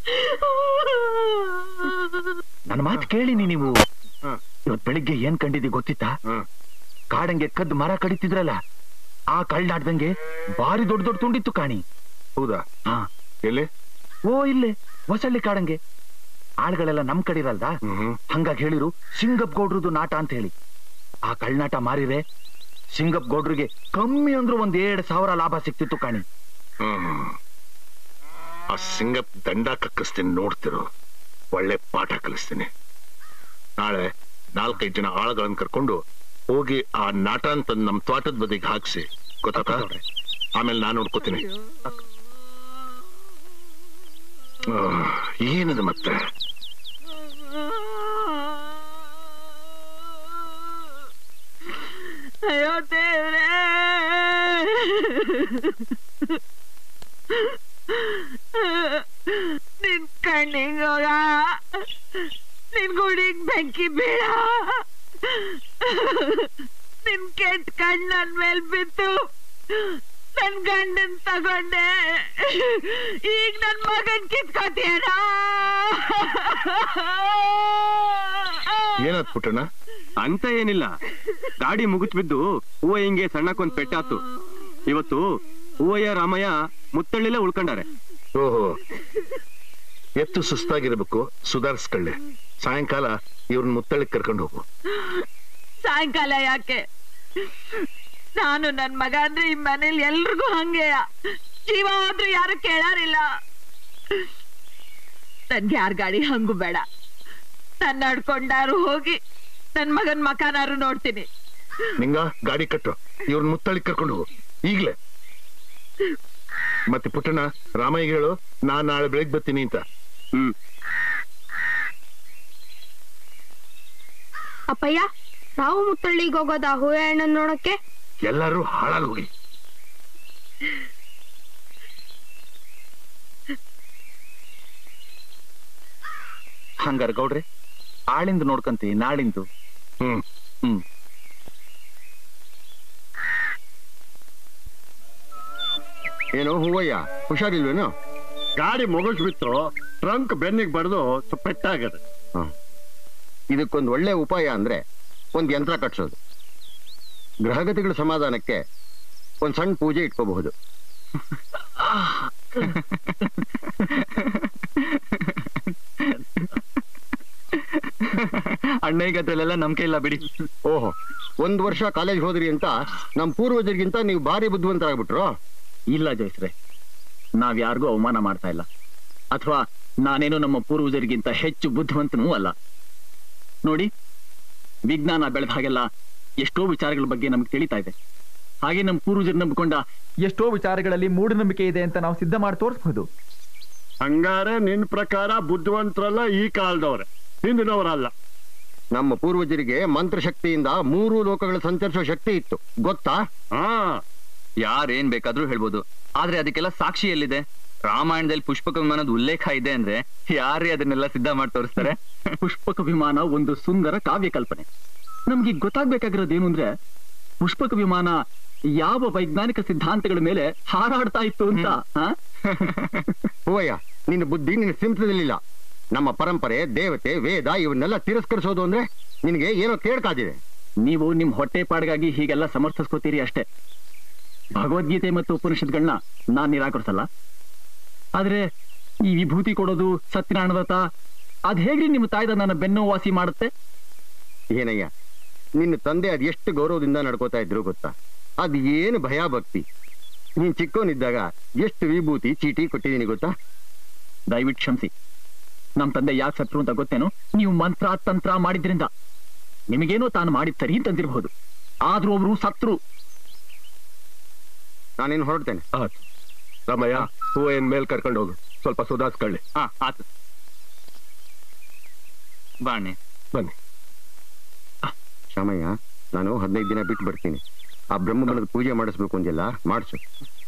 ನನ್ನ ಮಾತು ಕೇಳಿನಿ ನೀವು ಹ. ಇವತ್ ಬೆಳಿಗ್ಗೆ ಏನ್ ಕಂಡಿದಿ ಗೊತ್ತಿತ್ತಾ ಹ. ಕಾಡಂಗೆ ಕದ್ದು ಮರ ಕಡಿತಿದ್ರಲ್ಲ ಆ ಕಳ್ಳಾಡ್ದಂಗೆ ಬಾರಿ ದೊಡ್ಡ ದೊಡ್ಡ ತುಂಡಿತ್ತು ಕಾಣಿ ಹೌದಾ ಹಾ ಎಲ್ಲಿ ಓ ಇಲ್ಲೇ ಹೊಸಳ್ಳಿ ಕಾಡಂಗೆ ಆಳ್ಗಳೆಲ್ಲ ನಮ್ ಕಡೆ ಇರಲ್ದ ಹ್ಮ್ ಹಂಗಾಗಿ ಹೇಳಿರು ಸಿಂಗಪ್ ಗೌಡ್ರದು ನಾಟ ಅಂತ ಹೇಳಿ ಆ ಕಳ್ನಾಟ ಮಾರಿರೆ ಸಿಂಗಪ್ ಗೌಡ್ರಿಗೆ ಕಮ್ಮಿ ಅಂದ್ರೂ ಒಂದ್ ಎರಡ್ ಸಾವಿರ ಲಾಭ ಸಿಕ್ತಿತ್ತು ಕಾಣಿ ಹ್ಮ್. ಆ ಸಿಂಗಪ್ ದಂಡ ಕಕ್ಕಿಸ್ತೀನಿ ನೋಡ್ತಿರು ಒಳ್ಳೆ ಪಾಠ ಕಲಿಸ್ತೀನಿ ನಾಳೆ ನಾಲ್ಕೈದು ಜನ ಆಳುಗಳನ್ನ ಕರ್ಕೊಂಡು ಹೋಗಿ ಆ ನಾಟ ಅಂತ ನಮ್ ತೋಟದ ಬದಿಗೆ ಹಾಕ್ಸಿ ಗೊತ್ತಾತ ಆಮೇಲೆ ನಾನು ನೋಡ್ಕೋತೀನಿ ಆಹ್, ಏನದು ಮತ್ತೆ ಅಯ್ಯೋ ದೇವ್ರೆ ನಿನ್ ಕಣ್ಣಿಗೆ ಹೋಗ ನಿನ್ ಗುಡಿಗ್ ಬೆಂಕಿ ಬೀಳ ನಿನ್ ಕೆಟ್ಟ ಕಣ್ ನನ್ ಮೇಲ್ ಬಿತ್ತು ನನ್ ಗಂಡನ್ ತಗೊಂಡೆ ಈಗ ನನ್ ಮಗನ್ ಕಿತ್ಕೋತೀಯಣ ಏನಾದ್ ಪುಟ್ಟಣ್ಣ ಅಂತ ಏನಿಲ್ಲ ಗಾಡಿ ಮುಗಿಸ್ ಬಿದ್ದು ಹೂವ ಹಿಂಗೆ ಸಣ್ಣಕ್ಕೊಂದ್ ಪೆಟ್ಟಾತು ಇವತ್ತು ಹೂವಯ್ಯ ರಾಮಯ್ಯ ಮುತ್ತಳ್ಳಿಲೇ ಉಳ್ಕೊಂಡಾರೆ ಓಹೋ ಎತ್ತು ಸುಸ್ತಾಗಿರ್ಬೇಕು ಸುಧಾರಿಸ್ಕೊಳ್ಳಿ ಸಾಯಂಕಾಲ ಇವ್ರನ್ನ ಮುತ್ತಳಿಗೆ ಕರ್ಕೊಂಡು ಹೋಗು ಸಾಯಂಕಾಲ ಯಾಕೆ ನಾನು ನನ್ ಮಗ ಅಂದ್ರೆ ಈ ಮನೇಲಿ ಎಲ್ರಿಗೂ ಹಂಗೆಯ ಜೀವ ಹೋದ್ರು ಯಾರು ಕೇಳಾರಿಲ್ಲ ನನ್ಗೆ ಯಾರ್ ಗಾಡಿ ಹಂಗು ಬೇಡ ನನ್ನ ನಡ್ಕೊಂಡಾರು ಹೋಗಿ ನನ್ ಮಗನ್ ಮಕಾನಾರು ನೋಡ್ತೀನಿ ನಿಂಗ ಗಾಡಿ ಕಟ್ಟು ಇವ್ರನ್ನ ಮುತ್ತಳಿಗೆ ಕರ್ಕೊಂಡು ಹೋಗು ಈಗ್ಲೇ ಮತ್ತೆ ಪುಟ್ಟಣ್ಣ ರಾಮಯ್ಯ ಹೇಳು ನಾನ್ ನಾಳೆ ಬೆಳಿಗ್ಗೆ ಬರ್ತೀನಿ ಅಂತ ಹ್ಮ್ ಅಪ್ಪಯ್ಯ ನಾವು ಮುತ್ತಳ್ಳಿಗೆ ಹೋಗೋದಾ ಹೂವೆ ಹಣ್ಣನ್ ನೋಡಕ್ಕೆ ಎಲ್ಲರೂ ಹಾಳಾಗಿ ಹೋಗಿ ಹಂಗಾರ ಗೌಡ್ರೆ ಆಳಿಂದು ನೋಡ್ಕಂತಿ ನಾಳಿಂದು ಹ್ಮ್ ಹ್ಮ್ ಏನು ಹೂವಯ್ಯ ಹುಷಾರಿಲ್ವೇನು ಗಾಡಿ ಮುಗಿಸ್ಬಿಟ್ಟು ಟ್ರಂಕ್ ಬೆನ್ನಿಗೆ ಬಡ್ದು ಸ್ವಲ್ಪ ಪೆಟ್ಟಾಗದೆ ಇದಕ್ಕೊಂದು ಒಳ್ಳೆ ಉಪಾಯ ಅಂದ್ರೆ ಒಂದ್ ಯಂತ್ರ ಕಟ್ಸೋದು ಗ್ರಹಗತಿಗಳ ಸಮಾಧಾನಕ್ಕೆ ಒಂದ್ ಸಣ್ಣ ಪೂಜೆ ಇಟ್ಕೋಬಹುದು ಅಣ್ಣಗೆ ಅದ್ರಲ್ಲೆಲ್ಲ ನಂಬಿಕೆ ಇಲ್ಲ ಬಿಡಿ ಓಹೋ ಒಂದ್ ವರ್ಷ ಕಾಲೇಜ್ ಹೋದ್ರಿ ಅಂತ ನಮ್ ಪೂರ್ವಜರಿಗಿಂತ ನೀವು ಭಾರಿ ಬುದ್ಧಿವಂತರಾಗ್ಬಿಟ್ರು ಇಲ್ಲ ಜಯಸ್ರೆ ನಾವ್ ಯಾರಿಗೂ ಅವಮಾನ ಮಾಡ್ತಾ ಇಲ್ಲ ಅಥವಾ ನಾನೇನು ನಮ್ಮ ಪೂರ್ವಜರಿಗಿಂತ ಹೆಚ್ಚು ಬುದ್ಧಿವಂತನೂ ಅಲ್ಲ ನೋಡಿ ವಿಜ್ಞಾನ ಬೆಳೆದ ಹಾಗೆಲ್ಲ ಎಷ್ಟೋ ವಿಚಾರಗಳ ಬಗ್ಗೆ ನಮ್ಗೆ ತಿಳಿತಾ ಇದೆ ಹಾಗೆ ನಮ್ಮ ಪೂರ್ವಜರು ನಂಬಿಕೊಂಡ ಎಷ್ಟೋ ವಿಚಾರಗಳಲ್ಲಿ ಮೂಢನಂಬಿಕೆ ಇದೆ ಅಂತ ನಾವು ಸಿದ್ಧ ಮಾಡಿ ತೋರಿಸಬಹುದು ಹಂಗಾರೆ ನಿನ್ ಪ್ರಕಾರ ಬುದ್ಧಿವಂತರಲ್ಲ ಈ ಕಾಲದವ್ರೆ ಹಿಂದಿನವರಲ್ಲ ನಮ್ಮ ಪೂರ್ವಜರಿಗೆ ಮಂತ್ರಶಕ್ತಿಯಿಂದ ಮೂರು ಲೋಕಗಳ ಸಂಚರಿಸೋ ಶಕ್ತಿ ಇತ್ತು ಗೊತ್ತಾ ಹಾ ಯಾರೇನ್ ಬೇಕಾದ್ರೂ ಹೇಳ್ಬೋದು ಆದ್ರೆ ಅದಕ್ಕೆಲ್ಲ ಸಾಕ್ಷಿ ಎಲ್ಲಿದೆ ರಾಮಾಯಣದಲ್ಲಿ ಪುಷ್ಪಕ ವಿಮಾನದ ಉಲ್ಲೇಖ ಇದೆ ಅಂದ್ರೆ ಯಾರೇ ಅದನ್ನೆಲ್ಲ ಸಿದ್ಧ ಮಾಡಿ ತೋರಿಸ್ತಾರೆ ಪುಷ್ಪಕ ವಿಮಾನ ಒಂದು ಸುಂದರ ಕಾವ್ಯ ಕಲ್ಪನೆ ನಮ್ಗೆ ಈಗ ಗೊತ್ತಾಗ್ಬೇಕಾಗಿರೋದು ಏನು ಅಂದ್ರೆ ಪುಷ್ಪಕ ವಿಮಾನ ಯಾವ ವೈಜ್ಞಾನಿಕ ಸಿದ್ಧಾಂತಗಳ ಮೇಲೆ ಹಾರಾಡ್ತಾ ಇತ್ತು ಅಂತ ಆ? ಹೂವಯ್ಯ ನಿನ್ನ ಬುದ್ಧಿ ನಿನ್ನ ಸಿಂಪದಲ್ಲಿಲ್ಲ ನಮ್ಮ ಪರಂಪರೆ ದೇವತೆ ವೇದ ಇವನ್ನೆಲ್ಲ ತಿರಸ್ಕರಿಸೋದು ಅಂದ್ರೆ ನಿನಗೆ ಏನೋ ಕೇಳ್ಕಾದಿದೆ ನೀವು ನಿಮ್ ಹೊಟ್ಟೆ ಪಾಡ್ಗಾಗಿ ಹೀಗೆಲ್ಲ ಸಮರ್ಥಿಸ್ಕೋತೀರಿ ಅಷ್ಟೇ ಭಗವದ್ಗೀತೆ ಮತ್ತು ಉಪನಿಷತ್ಗಳನ್ನ ನಾನ್ ನಿರಾಕರಿಸಲ್ಲ ಆದ್ರೆ ಈ ವಿಭೂತಿ ಕೊಡೋದು ಸತ್ಯನಾರಾಯಣ ವ್ರತ ಅದ್ ಹೇಗ್ರಿ ನಿಮ್ಮ ತಾಯ್ದ ನನ್ನ ಬೆನ್ನು ವಾಸಿ ಮಾಡುತ್ತೆ ಏನಯ್ಯ ನಿನ್ನ ತಂದೆ ಅದ್ ಎಷ್ಟು ಗೌರವದಿಂದ ನಡ್ಕೋತಾ ಇದ್ರು ಗೊತ್ತಾ ಅದ್ ಏನು ಭಯ ಭಕ್ತಿ ನೀನ್ ಚಿಕ್ಕವನಿದ್ದಾಗ ಎಷ್ಟು ವಿಭೂತಿ ಚೀಟಿ ಕೊಟ್ಟಿದ್ದೀನಿ ಗೊತ್ತಾ ದಯವಿಟ್ಟು ಕ್ಷಮಿಸಿ ನಮ್ ತಂದೆ ಯಾಕೆ ಸತ್ರು ಅಂತ ಗೊತ್ತೇನು ನೀವು ಮಂತ್ರ ತಂತ್ರ ಮಾಡಿದ್ರಿಂದ ನಿಮಗೇನೋ ತಾನು ಮಾಡಿದ್ ಸರಿ ಅಂತಂದಿರಬಹುದು ಆದ್ರೂ ಒಬ್ರು ಸತ್ರು ನಾನೇನು ಹೊರಡ್ತೇನೆ ರಾಮಯ್ಯ ಹೂ ಏನ್ ಮೇಲ್ ಕರ್ಕೊಂಡು ಹೋಗು ಸ್ವಲ್ಪ ಸುಧಾರಿಸ್ಕೊಳ್ಳಿ ಹಾ ಆತು ಬಾಣೆ ಬನ್ನಿ ಶ್ಯಾಮಯ್ಯ ನಾನು ಹದಿನೈದು ದಿನ ಬಿಟ್ಟು ಬರ್ತೀನಿ ಆ ಬ್ರಹ್ಮಬಲದ ಪೂಜೆ ಮಾಡಿಸ್ಬೇಕು ಅಂದಿಲ್ಲ ಮಾಡಿಸು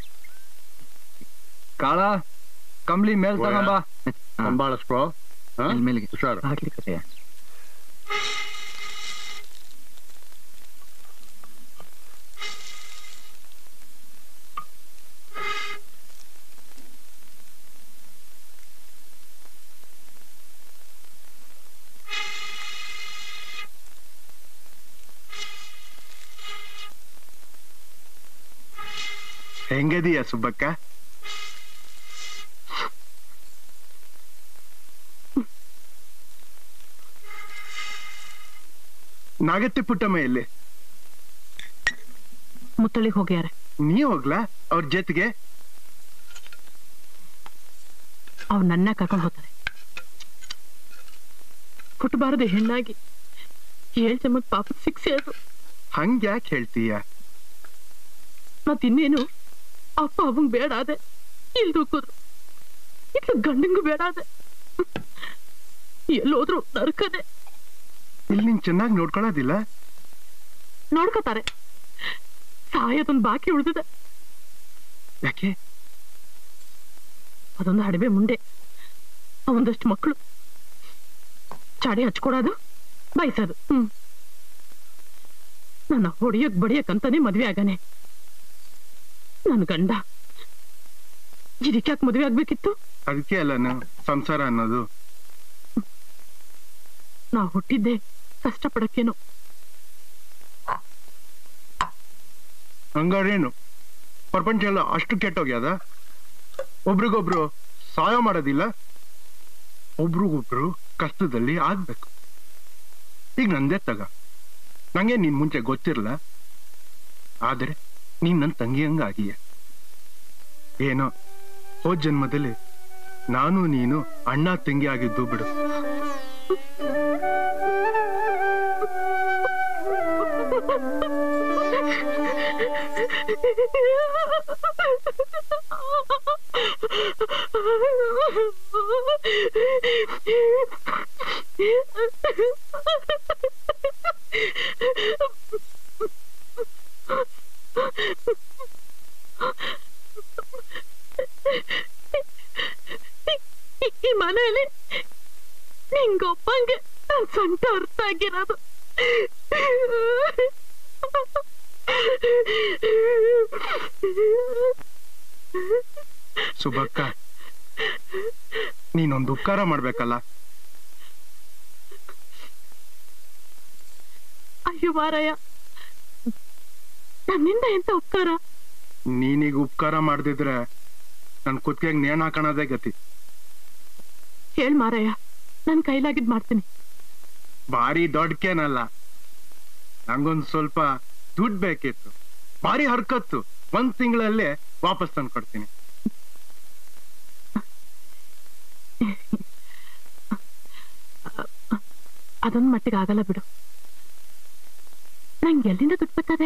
ಕಾಳ ಕಂಬ್ಳಿ ಮೇಲ್ ತಗೊಂಬ ಸಂಭಾಳಿಸ್ಕೋ ಮೇಲ್ಮೇಲಿಗೆ ಹುಷಾರು ಆಗ್ಲಿ ಕತೆ ಹೆಂಗದೀಯ ಸುಬ್ಬಕ್ಕ ನಾಗತ್ತಿ ಪುಟ್ಟಮ್ಮ ಎಲ್ಲಿ ಮುತ್ತಳಿಗೆ ಹೋಗ್ಯಾರೆ ನೀ ಹೋಗ್ಲಾ ಅವ್ರ ಜೊತೆಗೆ ಅವ್ರು ನನ್ನ ಕರ್ಕೊಂಡು ಹೋಗ್ತಾರೆ ಹುಟ್ಟಬಾರದು ಹೆಣ್ಣಾಗಿ ಏಳ್ ಜಮಕ್ ಪಾಪ ಶಿಕ್ಷೆ ಅದು ಹಂಗ್ ಯಾಕೆ ಹೇಳ್ತೀಯ ಮತ್ತಿನ್ನೇನು ಅಪ್ಪ ಅವಂಗ್ ಬೇಡ ಅದೆ ಇಲ್ ದುಃಖದ್ರು ಇಟ್ಲು ಗಂಡಂಗೂ ಬೇಡ ಅದೆ ಎಲ್ಲೋದ್ರು ನರ್ಕದೆ ಇಲ್ಲಿ ನೀನ್ ಚೆನ್ನಾಗಿ ನೋಡ್ಕೊಳ್ಳೋದಿಲ್ಲ ನೋಡ್ಕೋತಾರೆ ಸಾಯೋದೊಂದು ಬಾಕಿ ಉಳಿದಿದೆ ಯಾಕೆ ಅದೊಂದು ಅಡವೆ ಮುಂಡೆ ಒಂದಷ್ಟು ಮಕ್ಕಳು ಚಾಡಿ ಹಚ್ಕೊಡೋದು ಬಯಸೋದು ಹ್ಮ್ ನನ್ನ ಹೊಡಿಯಕ್ ಬಡಿಯಕ್ ಅಂತಾನೆ ಮದ್ವೆ ಆಗಾನೆ ನನ್ ಗಂಡ ಇದಕ್ಯಾಕ್ ಮದ್ವೆ ಆಗ್ಬೇಕಿತ್ತು ಅದಕ್ಕೆ ಅಲ್ಲ ನಾವು ಸಂಸಾರ ಅನ್ನೋದು ನಾ ಹುಟ್ಟಿದ್ದೆ ಕಷ್ಟಪಡಕ್ಕೇನೋ ಹಂಗಾರೇನು ಪ್ರಪಂಚ ಎಲ್ಲ ಅಷ್ಟು ಕೆಟ್ಟೋಗ್ಯದ ಒಬ್ರಿಗೊಬ್ರು ಸಹಾಯ ಮಾಡೋದಿಲ್ಲ ಒಬ್ರಿಗೊಬ್ರು ಕಷ್ಟದಲ್ಲಿ ಆಗ್ಬೇಕು ಈಗ ನಂದೇ ತಗ ನಂಗೆ ನಿನ್ ಮುಂಚೆ ಗೊತ್ತಿರಲ್ಲ ಆದ್ರೆ ನೀನ್ ನನ್ ತಂಗಿ ಹಂಗ ಆಗಿಯ ಏನೋ ಹೋದ್ ಜನ್ಮದಲ್ಲಿ ನಾನು ನೀನು ಅಣ್ಣ ತಂಗಿ ಆಗಿದ್ದು ಬಿಡು ಈ ಮನೆಯಲ್ಲಿ ನಿಂಗೊಪ್ಪಂಗೆ ನನ್ ಸೊಂಟ ಅರ್ಥ ಆಗಿರೋದು ಸುಭಕ್ಕ ನೀನೊಂದು ಉಪಕಾರ ಮಾಡ್ಬೇಕಲ್ಲ ಅಯ್ಯೋ ಮಾರಯ್ಯ ನನ್ನಿಂದ ಎಂತ ಉಪಕಾರ ನೀನೀಗ ಉಪಕಾರ ಮಾಡ್ದಿದ್ರೆ ನನ್ ಕುತ್ತಿಗೆಗ್ ನೇಣ್ ಹಾಕೋಣದೇ ಗತಿ ಹೇಳ್ ಮಾರಯ್ಯ ನನ್ ಕೈಲಾಗಿದ್ ಮಾಡ್ತೀನಿ ಭಾರಿ ದೊಡ್ಡಕೇನಲ್ಲ ನಂಗೊಂದ್ ಸ್ವಲ್ಪ ದುಡ್ಡು ಬೇಕಿತ್ತು ಭಾರಿ ಹರ್ಕತ್ತು ಒಂದ್ ತಿಂಗಳಲ್ಲೇ ವಾಪಸ್ ತಂದು ಕೊಡ್ತೀನಿ ಅದೊಂದ್ ಮಟ್ಟಿಗೆ ಆಗಲ್ಲ ಬಿಡು ನಂಗೆ ಎಲ್ಲಿಂದ ದುಡ್ಡು ಬರ್ತದೆ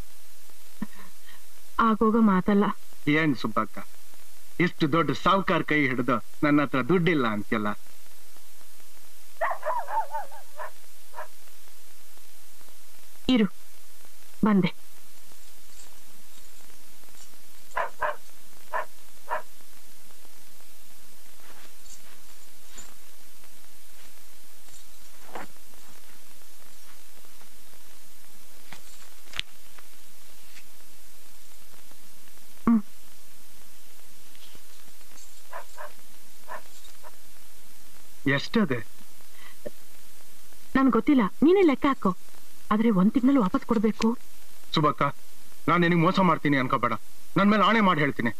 ಆಗೋಗ ಮಾತಲ್ಲ ಏನ್ ಸುಬ್ಬಕ್ಕ ಇಷ್ಟು ದೊಡ್ಡ ಸಾವುಕಾರ ಕೈ ಹಿಡಿದು ನನ್ನ ಹತ್ರ ದುಡ್ಡಿಲ್ಲ ಅಂತೆಲ್ಲ ಇರು ಬಂದೆ ಎಷ್ಟದೆ ನನ್ ಗೊತ್ತಿಲ್ಲ ನೀನೇ ಲೆಕ್ಕ ಹಾಕೋ ಆದ್ರೆ ಒಂದ್ ತಿಂಗಳಲ್ಲಿ ವಾಪಸ್ ಕೊಡ್ಬೇಕು ಸುಬ್ಬಕ್ಕ ನಾನ್ ನಿನಗೆ ಮೋಸ ಮಾಡ್ತೀನಿ ಅನ್ಕೋಬೇಡ ನನ್ ಮೇಲೆ ಆಣೆ ಮಾಡಿ ಹೇಳ್ತೀನಿ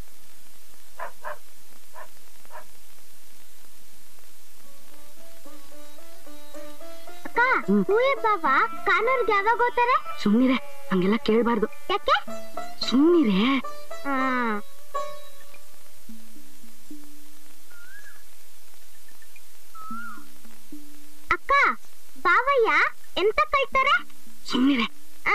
ಅಕ್ಕ ಹೂವೆ ಬಾಬಾ ಕಾನೂರ್ಗೆ ಯಾವಾಗ ಹೋಗ್ತಾರೆ ಸುಮ್ನಿರೆ ಹಂಗೆಲ್ಲ ಕೇಳ್ಬಾರ್ದು ಯಾಕೆ ಸುಮ್ನಿರೆ ಅಕ್ಕ ಬಾವಯ್ಯ ಎಂತ ಕಳ್ತಾರೆ ಸುಮ್ನಿರೆ ಆ,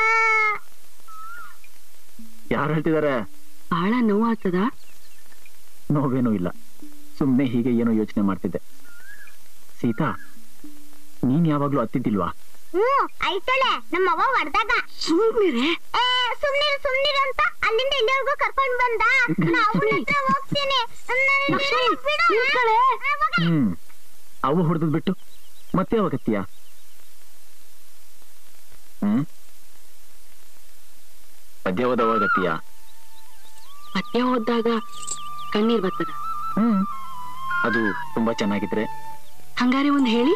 ಯಾರು ಹೇಳ್ತಿದಾರೆ ಬಹಳ ನೋವಾಗ್ತದ ನೋವೇನೂ ಇಲ್ಲ ಸುಮ್ನೆ ಹೀಗೆ ಏನೋ ಯೋಚನೆ ಮಾಡ್ತಿದ್ದೆ ಸೀತಾ ನೀನ್ ಯಾವಾಗ್ಲೂ ಅತ್ತಿದ್ದಿಲ್ವಾ ಹ್ಮ್ ಐತಳೆ ನಮ್ಮ ಅವ್ವ ಹೊಡ್ದಾಗ ಸುಮ್ನಿರೆ ಏ ಸುಮ್ನಿರು ಸುಮ್ನಿರು ಅಂತ ಅಲ್ಲಿಂದ ಇಲ್ಲಿವರೆಗೂ ಕರ್ಕೊಂಡ್ ಬಂದ ನಾ ಅವ್ನ ಹತ್ರ ಹೋಗ್ತೀನಿ ನನ್ನ ಲಕ್ಷ್ಮಿ, ಬಿಡು. ನಿಂತ್ಕೊಳೆ. ಆ, ಹೋಗೆ. ಹ್ಮ್ ಅವು ಹೊಡೆದ್ ಬಿಟ್ಟು ಮತ್ತೆ ಯಾವಾಗತ್ತೀಯ ಹ್ಮ್ ಮಧ್ಯ ಹೋದವಾಗತ್ತೀಯ ಪದ್ಯ ಓದ್ದಾಗ ಕಣ್ಣೀರ್ ಬರ್ತದ ಹ್ಮ್ ಅದು ತುಂಬಾ ಚೆನ್ನಾಗಿದ್ರೆ ಹಂಗಾರೆ ಒಂದ್ ಹೇಳಿ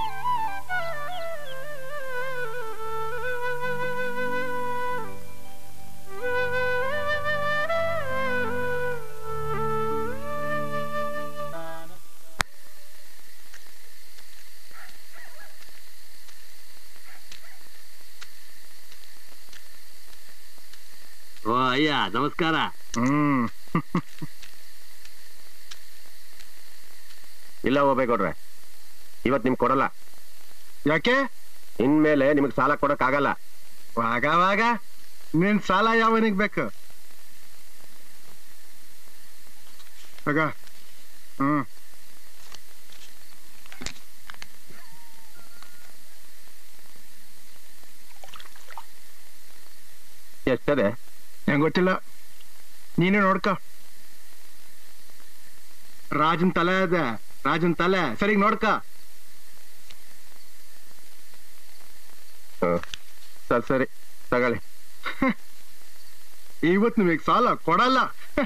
ಓ ಅಯ್ಯ ನಮಸ್ಕಾರ ಹ್ಮ್ ಇಲ್ಲ ಹೋಗ್ಬೇಕೊಡ್ರೆ ಇವತ್ ನಿಮ್ಗೆ ಕೊಡಲ್ಲ ಯಾಕೆ ಇನ್ಮೇಲೆ ನಿಮ್ಗೆ ಸಾಲ ಕೊಡಕ್ ಆಗಲ್ಲ ವಾಗ ನಿನ್ ಸಾಲ ಯಾವನಿಗ್ ಬೇಕು ಆಗ ಹ್ಮ್ ಎಷ್ಟದೆ ನಂಗೆ ಗೊತ್ತಿಲ್ಲ ನೀನೇ ನೋಡ್ಕೊ ರಾಜನ್ ತಲೆ ಅದ ರಾಜನ್ ತಲೆ ಸರಿ ನೋಡ್ಕ ಹ್ಮ್. ಸರಿ ಸರಿ ತಗೊಳ್ಳಿ ಇವತ್ ನಿಮಗೆ ಸಾಲ ಕೊಡಲ್ಲ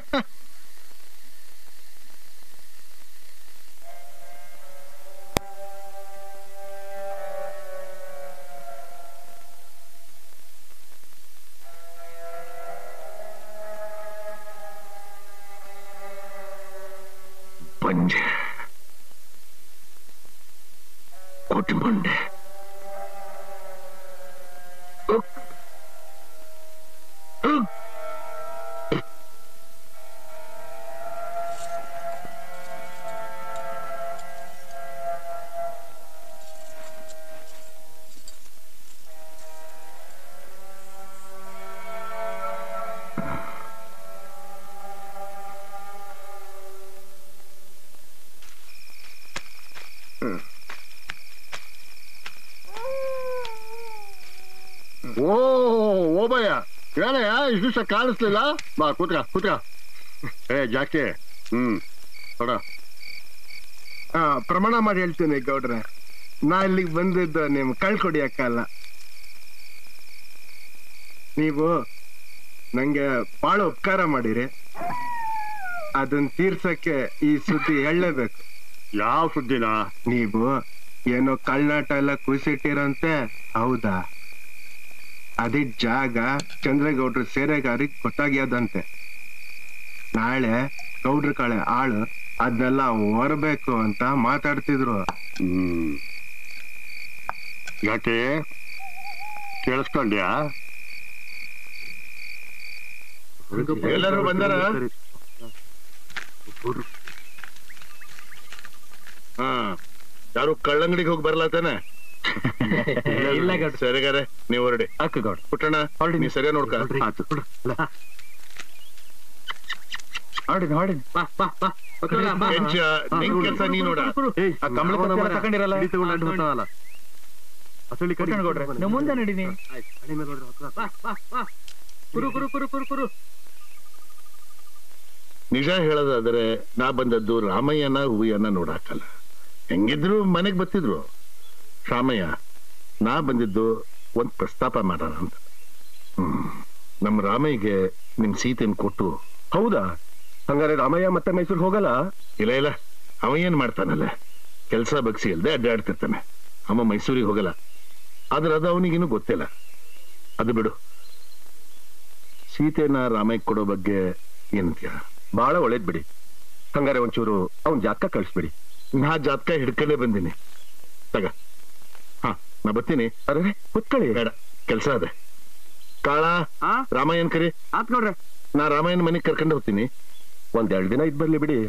ಪಂಜೆ ಕೊಟ್ಟಿಮಂಡೆ ಓ ಓಬಯ್ಯ ಏನಯ್ಯ ಇಷ್ಟು ದಿವಸ ಕಾಣಿಸ್ಲಿಲ್ಲ ಬಾ ಕೂತ್ಕ ಕೂತ್ಕ ಏ ಜಾಕೆ ಹ್ಮ್ ಕೊಡ ಆ, ಪ್ರಮಾಣ ಮಾಡಿ ಹೇಳ್ತೀನಿ ಗೌಡ್ರೆ ನಾ ಇಲ್ಲಿಗೆ ಬಂದಿದ್ದು ನಿಮ್ ಕಳ್ಕೊಡಿಯಕ್ಕಲ್ಲ ನೀವು ನಂಗೆ ಬಹಳ ಉಪಕಾರ ಮಾಡಿರಿ ಅದನ್ನ ತೀರ್ಸಕ್ಕೆ ಈ ಸುದ್ದಿ ಹೇಳಲೇಬೇಕು ಯಾವ ಸುದ್ದಿನ ನೀವು ಏನೋ ಕಳ್ನಾಟ ಎಲ್ಲ ಕುಸಿಟ್ಟಿರಂತೆ ಹೌದಾ ಅದಿದ್ ಜಾಗ ಚಂದ್ರೇಗೌಡ್ರು ಸೇರೆಗಾರಿಗೆ ಗೊತ್ತಾಗ್ಯದಂತೆ ನಾಳೆ ಗೌಡ್ರ ಕಳೆ ಆಳು ಅದನ್ನೆಲ್ಲ ಹೊರಬೇಕು ಅಂತ ಮಾತಾಡ್ತಿದ್ರು ಹ್ಮ್ ಯಾಕೆ ಕೇಳಿಸ್ಕೊಂಡ್ಯಾ ಎಲ್ಲರೂ ಬಂದಾರ ಹಾ ಯಾರು ಕಳ್ಳಂಗಡಿಗೆ ಹೋಗಿ ಬರಲ್ಲ ತಾನೆ ಇಲ್ಲ ಗೌಡ್ರು. ಸರಿಗಾರೆ ನೀವು ಹೊರಡಿ ಅಕ್ಕ ಗೌಡ್ ಪುಟ್ಟಣ ನೀ ಸರಿಯಾಗಿ ನೋಡ್ಕ ಆತು ಹೊಡಿನಿ ಹೊಡಿನಿ ಬಾ ಬಾ ಬಾ ಬಸವಣ್ಣ, ಬಾ. ಕೆಂಚ ನಿನ್ ಕೆಲ್ಸ ನೀ ನೋಡ ಆ ಕಮಲ ಕತ್ತಿ ಎಲ್ಲ ತಗೊಂಡಿರಲ್ಲ ಪುಟ್ಟಣ್ಣ ಗೌಡ್ರೆ ನೀವು ಮುಂದೆ ನಡೀನಿ ಬಾ ಬಾ ಬಾ ಕುರು ಕುರು ಕುರು ಕುರು ಕುರು ನಿಜ ಹೇಳೋದಾದ್ರೆ ನಾ ಬಂದದ್ದು ರಾಮಯ್ಯನ ಹೂವಿಯನ್ನ ನೋಡಾಕಲ್ಲ ಹೆಂಗಿದ್ರು ಮನೆಗ್ ಬರ್ತಿದ್ರು ರಾಮಯ್ಯ ನಾ ಬಂದಿದ್ದು ಒಂದ್ ಪ್ರಸ್ತಾಪ ಮಾಡೋಣ ಅಂತ ಹ್ಮ್ ನಮ್ ರಾಮಯ್ಯಗೆ ನಿಮ್ ಸೀತೆನ್ ಕೊಟ್ಟು ಹೌದಾ ಹಂಗಾರೆ ರಾಮಯ್ಯ ಮತ್ತೆ ಮೈಸೂರಿಗೆ ಹೋಗಲ್ಲ ಇಲ್ಲ ಇಲ್ಲ ಅವ ಏನ್ ಮಾಡ್ತಾನಲ್ಲ ಕೆಲ್ಸ ಬಗ್ಸಿ ಇಲ್ದೆ ಅಡ್ಡಾಡ್ತಿರ್ತಾನೆ ಅವ ಮೈಸೂರಿಗೆ ಹೋಗಲ್ಲ ಆದ್ರೆ ಅದು ಅವನಿಗಿನ್ನೂ ಗೊತ್ತಿಲ್ಲ ಅದು ಬಿಡು ಸೀತೆನ ರಾಮಯ್ಯ ಕೊಡೋ ಬಗ್ಗೆ ಏನಂತೀಯ ಬಹಳ ಒಳ್ಳೇದ್ ಬಿಡಿ ಹಂಗಾರೆ ಒಂಚೂರು ಅವ್ನ್ ಜಾತಕ ಕಳಿಸ್ಬಿಡಿ ನಾ ಜಾತಕ ಹಿಡ್ಕೊಂಡೇ ಬಂದೀನಿ ತಗ ಹಾ ನಾ ಬರ್ತೀನಿ ಅರೆ ಕುತ್ಕೊಳ್ಳಿ ಬೇಡ ಕೆಲ್ಸ ಅದೆ ಕಾಳ ರಾಮಾಯಣ್ ಕರಿ ಆತ್ ನೋಡ್ರೆ ನಾ ರಾಮಾಯಣ ಮನೆಗೆ ಕರ್ಕೊಂಡು ಹೋಗ್ತೀನಿ ಒಂದೆರಡು ದಿನ ಇದ್ ಬರ್ಲಿ ಬಿಡಿ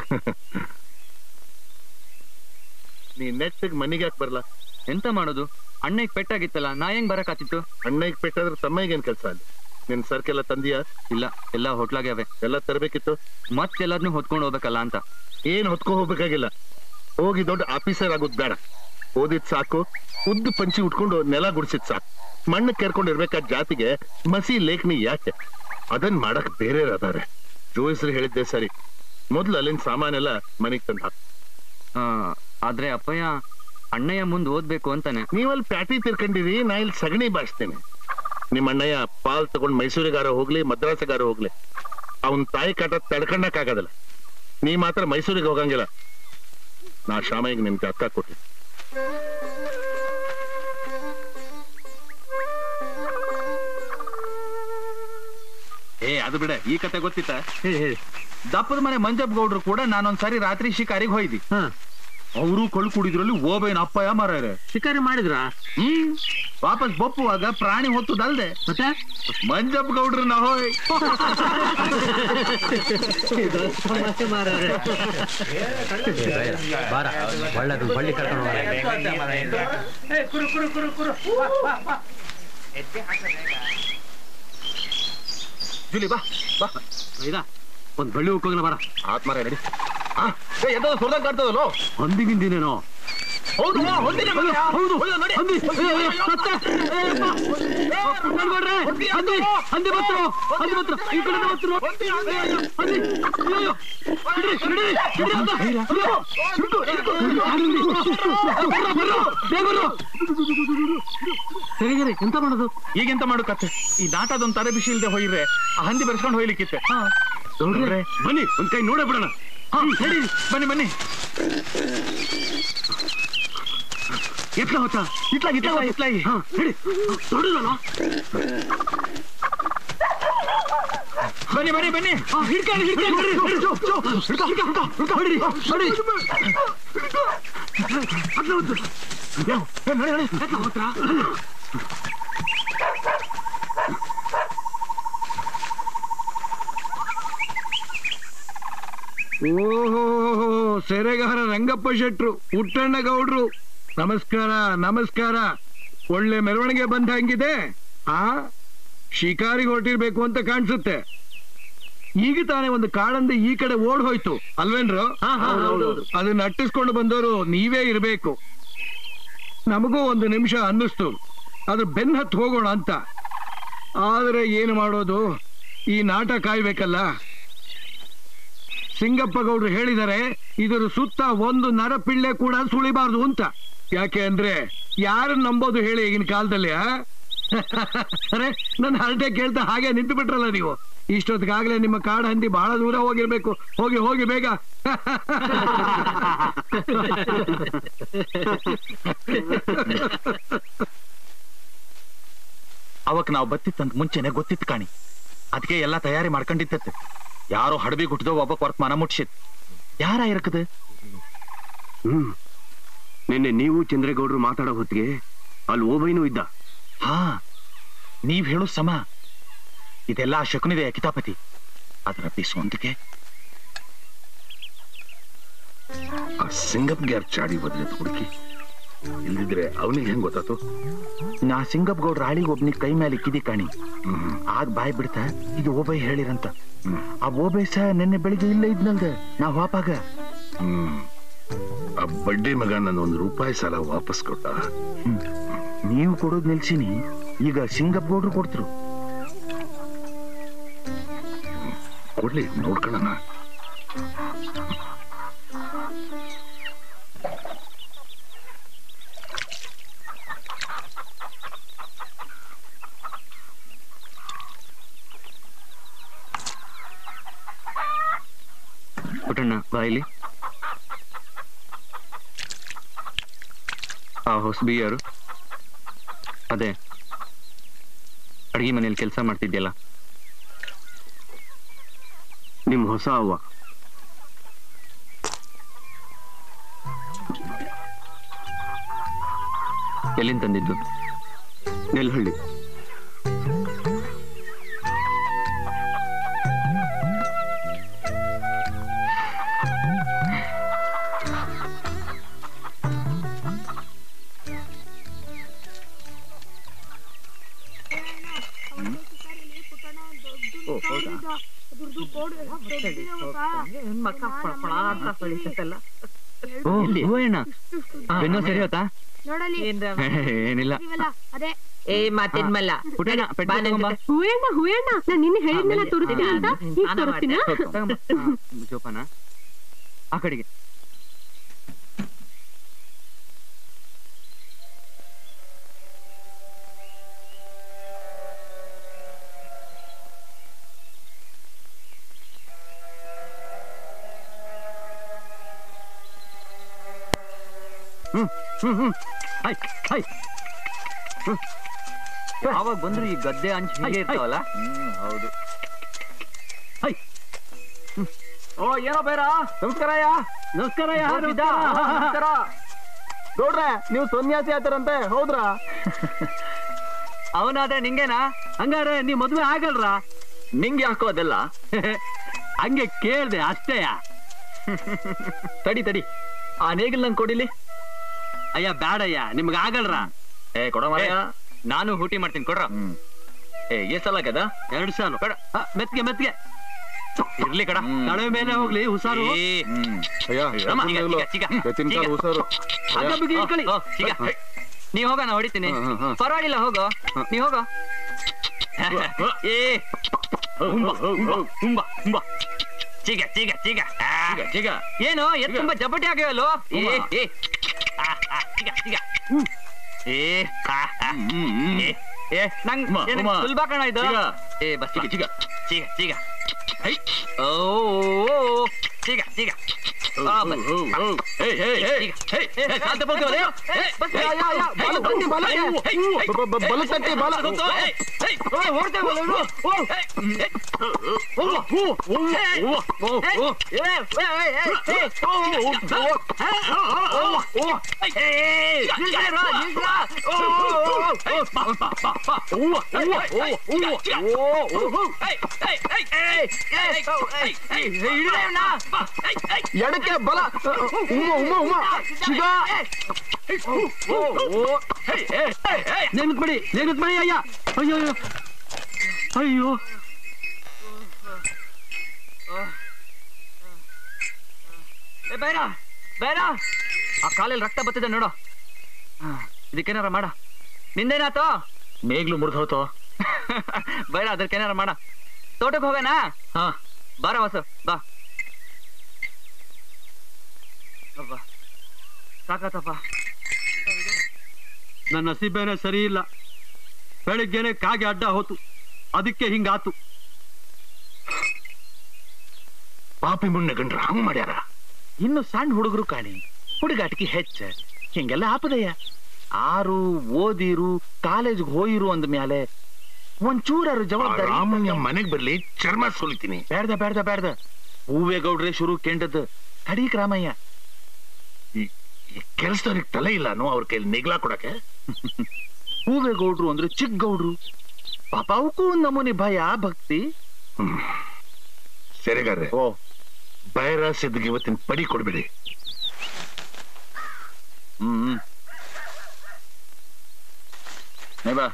ನೀ ನೆಟ್ಟಿಗೆ ಮನೆಗೆ ಯಾಕೆ ಬರ್ಲಾ ಎಂತ ಮಾಡೋದು ಅಣ್ಣಗ್ ಪೆಟ್ಟಾಗಿತ್ತಲ್ಲ ನಾ ಹೆಂಗ್ ಬರಕಾತಿತ್ತು ಅಣ್ಣಗೆ ಪೆಟ್ಟಾದ್ರೆ ತಮ್ಮಗೇನ್ ಕೆಲ್ಸ ಅಲ್ಲಿ ನಿನ್ ಸರ್ಕೆಲ್ಲ ತಂದಿಯಾ ಇಲ್ಲ ಎಲ್ಲ ಹೋಟ್ಲಾಗೆ ಅವೆ ಎಲ್ಲ ತರಬೇಕಿತ್ತು ಮತ್ತೆಲ್ಲದ್ನು ಹೊತ್ಕೊಂಡು ಹೋಗ್ಬೇಕಲ್ಲ ಅಂತ ಏನ್ ಹೊತ್ಕೊ ಹೋಗ್ಬೇಕಾಗಿಲ್ಲ ಹೋಗಿ ದೊಡ್ಡ ಆಫೀಸರ್ ಆಗೋದ್ ಬೇಡ ಓದಿದ್ ಸಾಕು ಉದ್ದು ಪಂಚಿ ಉಟ್ಕೊಂಡು ನೆಲ ಗುಡ್ಸಿದ್ ಸಾಕು ಮಣ್ಣು ಕೆರ್ಕೊಂಡು ಇರ್ಬೇಕಾದ ಜಾತಿಗೆ ಮಸಿ ಲೇಖನಿ ಯಾಕೆ ಅದನ್ ಮಾಡಕ್ ಬೇರೆ ಅದಾರೆ ಜೋಯಿಸ್ರು ಹೇಳಿದ್ದೆ ಸರಿ ಮೊದ್ಲು ಅಲ್ಲಿನ ಸಾಮಾನೆಲ್ಲ ಮನೆಗ್ ತಂದ ಹಾಕ್ ಆ, ಆದ್ರೆ ಅಪ್ಪಯ್ಯ ಅಣ್ಣಯ್ಯ ಮುಂದ್ ಓದ್ಬೇಕು ಅಂತಾನೆ ನೀವಲ್ಲಿ ಪ್ಯಾಟಿ ತಿರ್ಕೊಂಡಿರಿ ನಾ ಇಲ್ಲಿ ಸಗಣಿ ಬಾಯಿಸ್ತೇನೆ ನಿಮ್ಮ ಅಣ್ಣಯ್ಯ ಪಾಲ್ ತಗೊಂಡ್ ಮೈಸೂರಿಗಾರ ಹೋಗ್ಲಿ ಮದ್ರಾಸಿಗಾರ ಹೋಗ್ಲಿ ಅವನ್ ತಾಯಿ ಕಾಟ ತಡ್ಕಣಕ್ ಆಗೋದಿಲ್ಲ ನೀ ಮಾತ್ರ ಮೈಸೂರಿಗೆ ಹೋಗಂಗಿಲ್ಲ ನಾ ಶಾಮಯ್ಯಗೆ ನಿಮ್ಗೆ ಅಕ್ಕ ಕೊಟ್ಟಿ ಏ ಅದು ಬಿಡ ಈ ಕತೆ ಗೊತ್ತಿತ್ತ ದಪ್ಪದ ಮನೆ ಮಂಜಪ್ಪ ಗೌಡ್ರು ಕೂಡ ನಾನೊಂದ್ಸಾರಿ ರಾತ್ರಿ ಶಿಕಾರಿಗೆ ಹೋಯ್ದಿ ಅವರು ಕಳ್ಳು ಕುಡಿದ್ರಲ್ಲಿ ಓಬೇನ್ ಅಪ್ಪಯ್ಯ ಮಾರಾರೆ ಶಿಕಾರಿ ಮಾಡಿದ್ರ ಹ್ಮ್ ವಾಪಸ್ ಬಪ್ಪುವಾಗ ಪ್ರಾಣಿ ಹೊತ್ತದಲ್ದೆ ಮತ್ತೆ ಮಂಜಪ್ಪ ಗೌಡ್ರು ನಾ ಹೋಯ್ ಬಾರ ಒಳ್ಳೇದು ಬಳ್ಳಿ ಕರ್ಕೊಂಡು ಕುರು ಕುರು ಕುರು ಕುರು ಜುಲಿ ಬಾ ಬಾ ಇದಾ ಒಂದ್ ಬಳ್ಳಿ ಹೋಗೋಣ ಬಾರ ಆತ್ ಮಾರ ನಡಿ ಎಂತ ಸುರ್ದಾಗ ಕಾಡ್ತದಲ್ಲೋ ಹೊಂದಿಗಿಂದಿನೇನೋ ಹೌದು ಹೊಂದಿನೇ ಮಗ. ಹೌದು ಅಯ್ಯೋ, ನಡಿ. ಹಂದಿ ಅಯ್ಯೋ, ಅಯ್ಯೋ, ಸತ್ತ. ಏ, ಅಪ್ಪ. ನಡ್ಕೊಡ್ರೆ. ಹಂದಿ ಹಂದಿ ಬತ್ತು ಹಂದಿ ಬತ್ತು ಈ ಕಡೆ ಬತ್ತು ಅಯ್ಯೋ, ಹಂದಿ ಅಯ್ಯೋ ಹಿಡ್ರಿ, ಹಿಡ್ರಿ, ಹಿಡ್ರಿ ಅಂತ. ಅಯ್ಯೋ, ಹಿಡ್ಕೊ, ಹಿಡ್ಕೊ. ಹಂದಿ. ಬರ್ರೋ, ಬರ್ರೋ, ಬೇಗ ಬರ್ರೋ. ಸರಿ ಸರಿ ಎಂತ ಮಾಡೋದು ಈಗೆಂತ ಮಾಡು ಕತ್ತೆ ಈ ನಾಟದೊಂದ್ ತಲೆ ಬಿಸಿ ಇಲ್ದೆ ಹೋಯ್ರೆ ಆ ಹಂದಿ ಬರ್ಸ್ಕೊಂಡು ಹೋಯ್ಲಿಕ್ಕಿತ್ತೆ ನೋಡ್ರೆ ಬನ್ನಿ ಒಂದ್ ಕೈ ನೋಡೇ ಬಿಡೋಣ ಹಾ ಸರಿ ಬನ್ನಿ ಬನ್ನಿ ಎತ್ಲ ಹೊತ್ತ ಇತ್ಲಾಗಿ ಇತ್ಲಾಗಿ ಇತ್ಲಾಗಿ ಹಾ ಹೇಳಿ ದೊಡ್ಡದಲ್ಲ ಬನ್ನಿ ಬನ್ನಿ ಬನ್ನಿ ಹಿಡ್ಕೊಂಡು ಹಿಡ್ಕೊಂಡು ಹಿಡ್ರಿ, ಹಿಡ್ರಿ, ಜೋ, ಜೋ, ಹಿಡ್ಕೊ, ಹಿಡ್ಕೊ, ಹಿಡ್ಕೊ, ಹಿಡ್ಕೊ, ಹಿಡ್ರಿ, ಹಿಡ್ರಿ. ಅದ್ನ ಹೊತ್ತು. ಯೋ, ಏ, ನಡಿ, ನಡಿ, ಎತ್ಲ ಹೊತ್ರಾ? ಓಹೋ ಸೆರೆಗಾರ ರಂಗಪ್ಪ ಶೆಟ್ರು ಪುಟ್ಟಣ್ಣ ಗೌಡ್ರು ನಮಸ್ಕಾರ ನಮಸ್ಕಾರ ಒಳ್ಳೆ ಮೆರವಣಿಗೆ ಬಂದ ಹಂಗಿದೆ ಆ ಶಿಕಾರಿಗೆ ಹೊರಟಿರ್ಬೇಕು ಅಂತ ಕಾಣಿಸುತ್ತೆ ಈಗ ತಾನೇ ಒಂದು ಕಾಡಂದೆ ಈ ಕಡೆ ಓಡ್ ಹೋಯ್ತು ಅಲ್ವೇನ್ರು ಅದನ್ನ ಅಟ್ಟಿಸ್ಕೊಂಡು ಬಂದವರು ನೀವೇ ಇರಬೇಕು ನಮಗೂ ಒಂದು ನಿಮಿಷ ಅನ್ನಿಸ್ತು ಅದ್ರ ಬೆನ್ ಹತ್ತು ಹೋಗೋಣ ಅಂತ ಆದ್ರೆ ಏನು ಮಾಡೋದು ಈ ನಾಟ ಕಾಯ್ಬೇಕಲ್ಲ ಸಿಂಗಪ್ಪ ಗೌಡ್ರು ಹೇಳಿದರೆ ಇದರ ಸುತ್ತ ಒಂದು ನರಪಿಳ್ಳೆ ಕೂಡ ಸುಳಿಬಾರ್ದು ಅಂತ ಯಾಕೆ ಅಂದ್ರೆ ಯಾರನ್ನ ನಂಬೋದು ಹೇಳಿ ಈಗಿನ ಕಾಲದಲ್ಲಿ ಆ? ಅರೆ ನನ್ನ ಹರಟೆ ಕೇಳ್ತಾ ಹಾಗೆ ನಿಂತು ಬಿಟ್ರಲ್ಲ ನೀವು ಇಷ್ಟೊತ್ತಿಗಾಗ್ಲೇ ನಿಮ್ಮ ಕಾಡು ಹಂದಿ ಬಹಳ ದೂರ ಹೋಗಿರ್ಬೇಕು ಹೋಗಿ ಹೋಗಿ ಬೇಗ ಅವಕ್ ನಾವು ಬತ್ತಿತ್ತಂತ ಮುಂಚೆನೆ ಗೊತ್ತಿತ್ತು ಕಾಣಿ ಅದಕ್ಕೆ ಎಲ್ಲ ತಯಾರಿ ಮಾಡ್ಕೊಂಡಿದ್ದತ್ತೆ ಯಾರೋ ಹಡಬಿ ಹುಟ್ಟಿದೋ ಒಬ್ಬ ಕೊರ್ತ್ ಮನ ಮುಟ್ಸಿತ್ ಯಾರ ಇರಕದ ಹ್ಮ್ ನಿನ್ನೆ ನೀವು ಚಂದ್ರೇಗೌಡರು ಮಾತಾಡೋ ಹೊತ್ತಿಗೆ ಅಲ್ಲಿ ಓಬೈನೂ ಇದ್ದ ಹಾ ನೀವ್ ಹೇಳೋ ಸಮ ಇದೆಲ್ಲ ಶಕುನಿದೆ ಕಿತಾಪತಿ ಅದರ ಬಿಸುವಂತಿಕೆ ಆ ಸಿಂಗಪ್ಗೆ ಯಾರು ಚಾಡಿ ಬದ್ಲಿತ್ತು ಹುಡುಕಿ ಇಲ್ದಿದ್ರೆ ಅವನಿಗೆ ಹೆಂಗ್ ಗೊತ್ತಾತು ನಾ ಸಿಂಗಪ್ ಗೌಡ್ರ ಆಳಿಗೆ ಒಬ್ನಿಗೆ ಕೈ ಮೇಲೆ ಇಕ್ಕಿದಿ ಕಾಣಿ ಆಗ ಬಾಯ್ ಬಿಡ್ತಾ ಇದು ಓಬೈ ಹೇಳಿರಂತ ಆ ಓಬೈ ಸಹ ನಿನ್ನೆ ಬೆಳಿಗ್ಗೆ ಇಲ್ಲ ಇದ್ನಲ್ದ ನಾ ವಾಪಾಗ ಹ್ಮ್ ಆ ಬಡ್ಡಿ ಮಗ ನನ್ನ ಒಂದು ರೂಪಾಯಿ ಸಾಲ ವಾಪಸ್ ಕೊಟ್ಟ ನೀವು ಕೊಡೋದ್ ನಿಲ್ಸಿನಿ ಈಗ ಸಿಂಗಪ್ ಗೌಡ್ರು ಕೊಡ್ತರು ಕೊಡ್ಲಿ ನೋಡ್ಕೊಳ್ಳೋಣ ಪುಟ್ಟಣ್ಣ ಬಾಯಿಲಿ ಆ ಹೊಸಬಿ ಯಾರು ಅದೇ ಅಡಿಗೆ ಮನೇಲಿ ಕೆಲಸ ಮಾಡ್ತಿದ್ಯಲ್ಲ ನಿಮ್ ಹೊಸ ಅವ್ವ ಎಲ್ಲಿಂದ ತಂದಿದ್ದು ನೆಲ್ಹಳ್ಳಿ ಓ ಹೂವಣ್ಣ ಬೆನ್ನು ಸರಿ ಹೋತಾ ನೋಡಲಿ ಏನಿಲ್ಲ ನೀವಲ್ಲ, ಅದೇ ಏ ಮಾತಿನ ಮಲ್ಲ ಪುಟ್ಟಣ್ಣ ಪೆಟ್ಟು ತಗೊಂಬಾ. ಹೂಯಣ್ಣ ಹೂಯಣ್ಣ ನಾನ್ ನಿನ್ನೆ ಹೇಳಿದ್ನಲ್ಲ ತೋರಿಸ್ತೀನಿ ಅಂತ ಈಗ ತೋರಿಸ್ತೀನ ತಗೊಂಬಾ. ಆ, ಜೋಪಾನ ಆ ಕಡೆಗೆ ಹ್ಮ್ ಹ್ಮ್ ಹ್ಮ್ ಹೈ ಹೈ ಹ್ಮ್. ಯಾವಾಗ ಬಂದ್ರು ಈ ಗದ್ದೆ ಅಂಚು ಹೀಗೆ ಇರ್ತಾವಲ್ಲ ಹೌದು ಹೈ ಓ ಏನೋ ಬೇರ ನಮಸ್ಕಾರ ಅಯ್ಯ ನಮಸ್ಕಾರ ನಮಸ್ಕಾರ ನೋಡ್ರೆ ನೀವು ಸನ್ಯಾಸಿ ಆತಾರಂತೆ ಹೌದ್ರಾ ಅವನಾದ್ರೆ ನಿಂಗೇನಾ ಹಂಗಾರೆ ನೀ ಮದ್ವೆ ಆಗಲ್ರ ನಿಂಗೆ ಯಾಕೋ ಅದೆಲ್ಲ ಹಂಗೆ ಕೇಳ್ದೆ ಅಷ್ಟೇಯ ತಡಿ ತಡಿ ಆ ನೇಗಿಲ್ ನಂಗೆ ಕೊಡಿಲಿ ಅಯ್ಯ ಬ್ಯಾಡಯ್ಯ ನಿಮ್ಗೆ ಆಗಲ್ರ ಏ ಕೊಡ ಮಾರಾಯ. ನಾನು ಹೂಟಿ ಮಾಡ್ತೀನಿ ಕೊಡ್ರ ಏ ಎಷ್ಟ್ ಸಲ ಆಗದ ಎರಡು ಸಾಲು ಕಡ ಆ, ಮೆತ್ಗೆ ಮೆತ್ಗೆ ಇರ್ಲಿ ಕಡ ತಡವೆ ಮೇಲೆ ಹೋಗ್ಲಿ ಹುಷಾರು ರಮ, ಈಗ, ಈಗ, ಈಗ, ಈಗ. ಹಗ್ಗ ಬಿಗಿ ಇಟ್ಕೊಳ್ಳಿ. ಈಗ. ನೀ ಹೋಗ ನಾ ಹೊಡಿತೀನಿ ಪರವಾಗಿಲ್ಲ ಹೋಗೋ ನೀ ಹೋಗೋ ಏ ಹುಂಬ ಹುಂಬ ಹುಂಬ ಹುಂಬ ಚೀಗ ಚೀಗ ಚೀಗ ಆ. ಚೀಗ ಏನು ಎತ್ ತುಂಬಾ ಜಪಟಿ ಆಗ್ಯವಲ್ಲೋ ಏ ಏ ಆ, ಆ, ಚೀಗ ಚೀಗ ಏ ಆ, ಆ. ಏ, ಏ ನಂಗ್ ಉಮ್ಮ, ಏನ್ ಉಮ್ಮ. ಸುಲಭ ಕಣ ಇದು ಚೀಗ. ಏ ಬಸ್ ಚೀಗ, ಚೀಗ. ಚೀಗ ಚೀಗ ಹೈ ಓ ಓ, ಓ, ಚೀಗ ಚೀಗ ಆ, ಬಸ್. ಏಯ್ ಏಯ್ ಏಯ್ ಏಯ್ ಏಯ್ ಶಾಂತ ಬಂದವರೇ ಏ, ಬಸ್, ಯಾ, ಯಾ, ಯಾ, ಬಾಲ ತಟ್ಟಿ, ಬಾಲ. ಹೈ, ಹೈ. ಬಲ ತಟ್ಟಿ ಬಾಲ ಹೈ, ಹೈ. ಓ, ಓಡ್ತೇವೆ, ಓಡು. ಓ, ಹೈ. ಏ, ಓ, ಓ, ಓ, ಏ, ಓ, ಓ, ಏ, ಏ, ಏ, ಏ, ಏ, ಓ, ಓ, ಓ, ಓ, ಓ, ಹೈ, ಏ, ನಿಲ್ಸ್ರ, ನಿಲ್ಸ್ರ. ಓ, ಓ, ಓ, ಹೈ, ಬಾ, ಬಾ, ಬಾ, ಬಾ. ಓ, ಓ, ಓ, ಓ, ಓ, ಓ, ಹೈ, ಹೈ, ಹೈ, ಏ, ಏ, ಓ, ಹೈ, ಹೈ, ಹಿಡಿದೆ ಇವ್ನ. ಬಾ, ಹೈ, ಹೈ. ಎಡಕ್ಕೆ ಬಲ ಉಮ್ಮ ಉಮ್ಮ ಉಮ್ಮ ಚೀಗ ನೆನ್ಬಿಡಿ ನೆನ್ಬಿಡಿ ಅಯ್ಯ ಅಯ್ಯೋ ಅಯ್ಯೋ ಅಯ್ಯೋ ಏ ಬೇಡ ಬೇಡ ಆ ಕಾಲಲ್ಲಿ ರಕ್ತ ಬರ್ತದೆ ನೋಡು ಆ, ಇದಕ್ಕೇನಾರ ಮಾಡ ನಿಂದೇನಾತೋ ನೇಗ್ಲು ಮುರಿದೋತೋ ಬೇಡ ಅದಕ್ಕೇನಾರ ಮಾಡ ತೋಟಕ್ಕೆ ಹೋಗೋಣ ಹಾ ಬಾರ ವಾಸು ಬಾ ಅಬ್ಬಾ ಸಾಕಾತಪ್ಪ ನನ್ನ ನಸೀಬೇನೆ ಸರಿ ಇಲ್ಲ ಬೆಳಿಗ್ಗೆನೆ ಕಾಗೆ ಅಡ್ಡ ಹೋತು ಅದಕ್ಕೆ ಹಿಂಗಾತು ಪಾಪಿ ಮುಣ್ಣೆ ಗಂಡ್ರ ಹಂಗ್ ಮಾಡ್ಯಾರ ಇನ್ನು ಸಣ್ಣ ಹುಡುಗರು ಕಾಣಿ ಹುಡುಗಾಟಿಕೆ ಹೆಚ್ಚ ಹಿಂಗೆಲ್ಲ ಆಪದಯ್ಯ ಆರು ಓದಿರು ಕಾಲೇಜ್ಗೆ ಹೋಯಿರು ಅಂದ ಮ್ಯಾಲೆ ಒಂಚೂರಾರು ಜವಾಬ್ದಾರಿ ರಾಮಣ್ಯ ಮನೆಗ್ ಬರ್ಲಿ ಚರ್ಮ ಸೋಲಿತೀನಿ ಬೇಡ್ದ ಬೇಡ್ದ ಬೇಡ್ದ ಹೂವೇ ಗೌಡ್ರೆ ಶುರು ಕೆಂಡದ್ದು ತಡೀಕ್ ರಾಮಯ್ಯ ಈ ಕೆಲಸದವ್ರಿಗೆ ತಲೆ ಇಲ್ಲನೋ ಅವ್ರ ಕೈಲಿ ನಿಗ್ಲಾ ಕೊಡಕ್ಕೆ ಹೂವೇ ಗೌಡ್ರು ಅಂದ್ರೆ ಚಿಕ್ಕ ಗೌಡ್ರು ಪಾಪ ಅವಕ್ಕೂ ಒಂದ್ ನಮೂನಿ ಭಯ ಭಕ್ತಿ ಸರಿಗಾರ್ರೆ ಓ ಬೈರ ಸಿದ್ಧಿಗೆ ಇವತ್ತಿನ ಪಡಿ ಕೊಡ್ಬಿಡಿ ಹ್ಮ್ ನೇ ಬಾ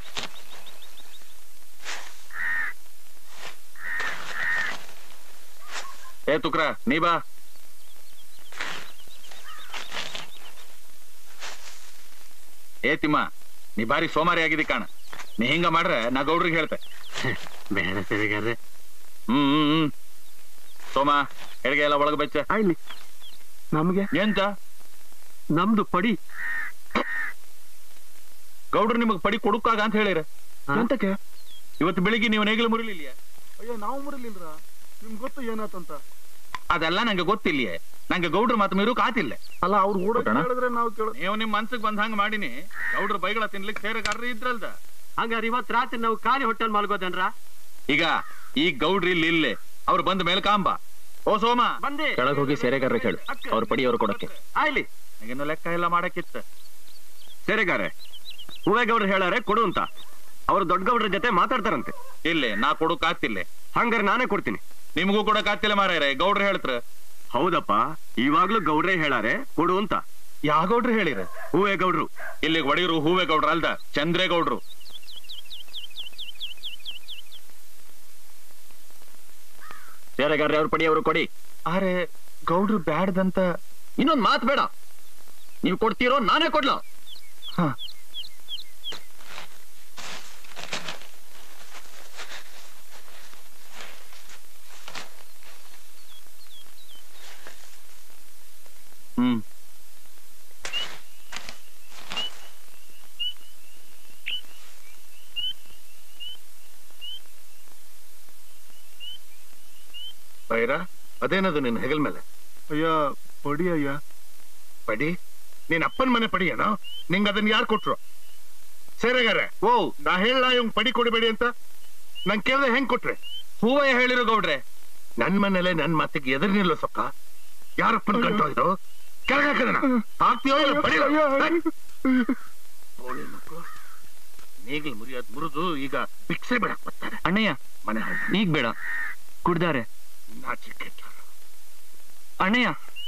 ಏ ತುಕ್ರ ನೀ ಬಾ ಏ ತಿಮ್ಮ ನೀ ಬಾರಿ ಸೋಮಾರಿ ಆಗಿದಿ ಕಾಣ ನೀ ಹಿಂಗ ಮಾಡ್ರೆ ನಾ ಗೌಡ್ರಿಗೆ ಹೇಳ್ತೆ ಬೇಡ ಸರಿಗಾರ್ರೆ ಹ್ಮ್ ಹ್ಮ್ ಹ್ಮ್ ಸೋಮ ಎಡಗೆ ಎಲ್ಲ ಒಳಗೆ ಬೆಚ್ಚ ಆಯ್ಲಿ ನಮ್ಗೆ ಎಂತ ನಮ್ದು ಪಡಿ ಗೌಡ್ರು ನಿಮಗ್ ಪಡಿ ಕೊಡುಕಾಗ ಅಂತ ಹೇಳಿರ ಎಂತಕ್ಕೆ ಇವತ್ತು ಬೆಳಿಗ್ಗೆ ನೀವು ನೇಗಿಲು ಮುರಿಲಿಲ್ಲ ಅಯ್ಯೋ ನಾವು ಮುರಲಿಲ್ರ ನಿಮ್ಗೆ ಗೊತ್ತು ಏನಾತಂತ ಅದೆಲ್ಲ ನಂಗೆ ಗೊತ್ತಿಲ್ಲ ನಂಗೆ ಗೌಡ್ರ ಮಾತು ಮೀರು ಕಾತಿಲ್ಲ ಅಲ್ಲ ಅವ್ರು ಕೂಡ ಹೇಳಿದ್ರೆ ನಾವು ಕೇಳ ನೀವು ನಿಮ್ ಮನ್ಸಿಗೆ ಬಂದ್ ಹಂಗ ಮಾಡಿನಿ ಗೌಡ್ರ ಬೈಗಳ ತಿನ್ಲಿಕ್ಕೆ ಸೇರಗಾರ್ರಿ ಇದ್ರಲ್ದ ಹಂಗಾರೆ ಇವತ್ ರಾತ್ರಿ ನಾವು ಖಾಲಿ ಹೋಟೆಲ್ ಮಲ್ಗೋದೇನ್ರ ಈಗ ಈ ಗೌಡ್ರಿ ಇಲ್ಲಿ ಇಲ್ಲೇ ಅವ್ರು ಬಂದ ಮೇಲೆ ಕಾಂಬ ಓ ಸೋಮ ಬಂದೆ ಕೆಳಗ್ ಹೋಗಿ ಸೇರೆಗಾರ್ರ ಕೇಳು ಅವ್ರ ಪಡಿ ಅವ್ರು ಕೊಡಕ್ಕೆ ಆಯ್ಲಿ ನನಗಿನ್ನು ಲೆಕ್ಕ ಎಲ್ಲ ಮಾಡಕ್ಕಿತ್ತ ಸೇರೆಗಾರೆ ಹೂವೇಗೌಡ್ರು ಹೇಳಾರೆ ಕೊಡು ಅಂತ ಅವ್ರು ದೊಡ್ಡ ಗೌಡ್ರ ಜೊತೆ ಮಾತಾಡ್ತಾರಂತೆ ಇಲ್ಲೇ ನಾ ಕೊಡೋಕ್ ಆಗ್ತಿಲ್ಲ ಹಂಗಾರೆ ನಾನೇ ಕೊಡ್ತೀನಿ ನಿಮಗೂ ಕೊಡಕ್ ಆಗ್ತಿಲ್ಲ ಮಾರಾಯರೆ ಗೌಡ್ರು ಹೇಳ್ತಾರ ಹೌದಪ್ಪ ಇವಾಗ್ಲೂ ಗೌಡ್ರೆ ಹೇಳಾರೆ ಕೊಡು ಅಂತ ಯಾವ ಗೌಡ್ರು ಹೇಳಿರ ಹೂವೇಗೌಡ್ರು ಇಲ್ಲಿ ಒಡೆಯರು ಹೂವೆ ಗೌಡ್ರ ಅಲ್ದ ಚಂದ್ರೇಗೌಡ್ರು ಸೇರೆಗಾರ್ರೆ ಅವ್ರ ಪಡಿ ಅವರು ಕೊಡಿ ಆರೆ ಗೌಡ್ರು ಬ್ಯಾಡ್ದಂತ ಇನ್ನೊಂದ್ ಮಾತು ಬೇಡ ನೀವು ಕೊಡ್ತೀರೋ ನಾನೇ ಕೊಡ್ಲಾ ಹ್ಮ್ ಬೈರ ಅದೇನದು ನಿನ್ನ ಹೆಗಲ್ ಮೇಲೆ ಅಯ್ಯ ಪಡಿ ಅಯ್ಯ ಪಡಿ ನೀನ್ ಅಪ್ಪನ ಮನೆ ಪಡಿಯೇನೋ ನಿಂಗ ಅದನ್ನ ಯಾರು ಕೊಟ್ರು ಸೇರೆಗಾರೆ ಓ ನಾ ಹೇಳ ಇವಂಗ್ ಪಡಿ ಕೊಡಬೇಡಿ ಅಂತ ನಂಗೆ ಕೇಳ್ದೆ ಹೆಂಗ್ ಕೊಟ್ರೆ ಹೂವಯ್ಯ ಹೇಳಿರೋ ಗೌಡ್ರೆ ನನ್ ಮನೇಲೆ ನನ್ ಮಾತಿಗೆ ಎದುರು ನಿಲ್ಲೋ ಸೊಕ್ಕ ಯಾರಪ್ಪನ ಕಂಟೋ ಇದು ಕೆಳಗಾಕದನ ಹಾಕ್ತೀಯೋ ಇಲ್ಲ ಪಡಿಯೋ ನೇಗಿಲ್ ಮುರಿಯೋದ್ ಮುರಿದು ಈಗ ಭಿಕ್ಷೆ ಬಿಡಕ್ ಬರ್ತಾರೆ ಅಣ್ಣಯ್ಯ ಮನೆ ಹಾಳು ಈಗ ಬೇಡ ಕುಡ್ದಾರೆ ನಾಚಿಕೆ ಅಣ್ಣಯ್ಯ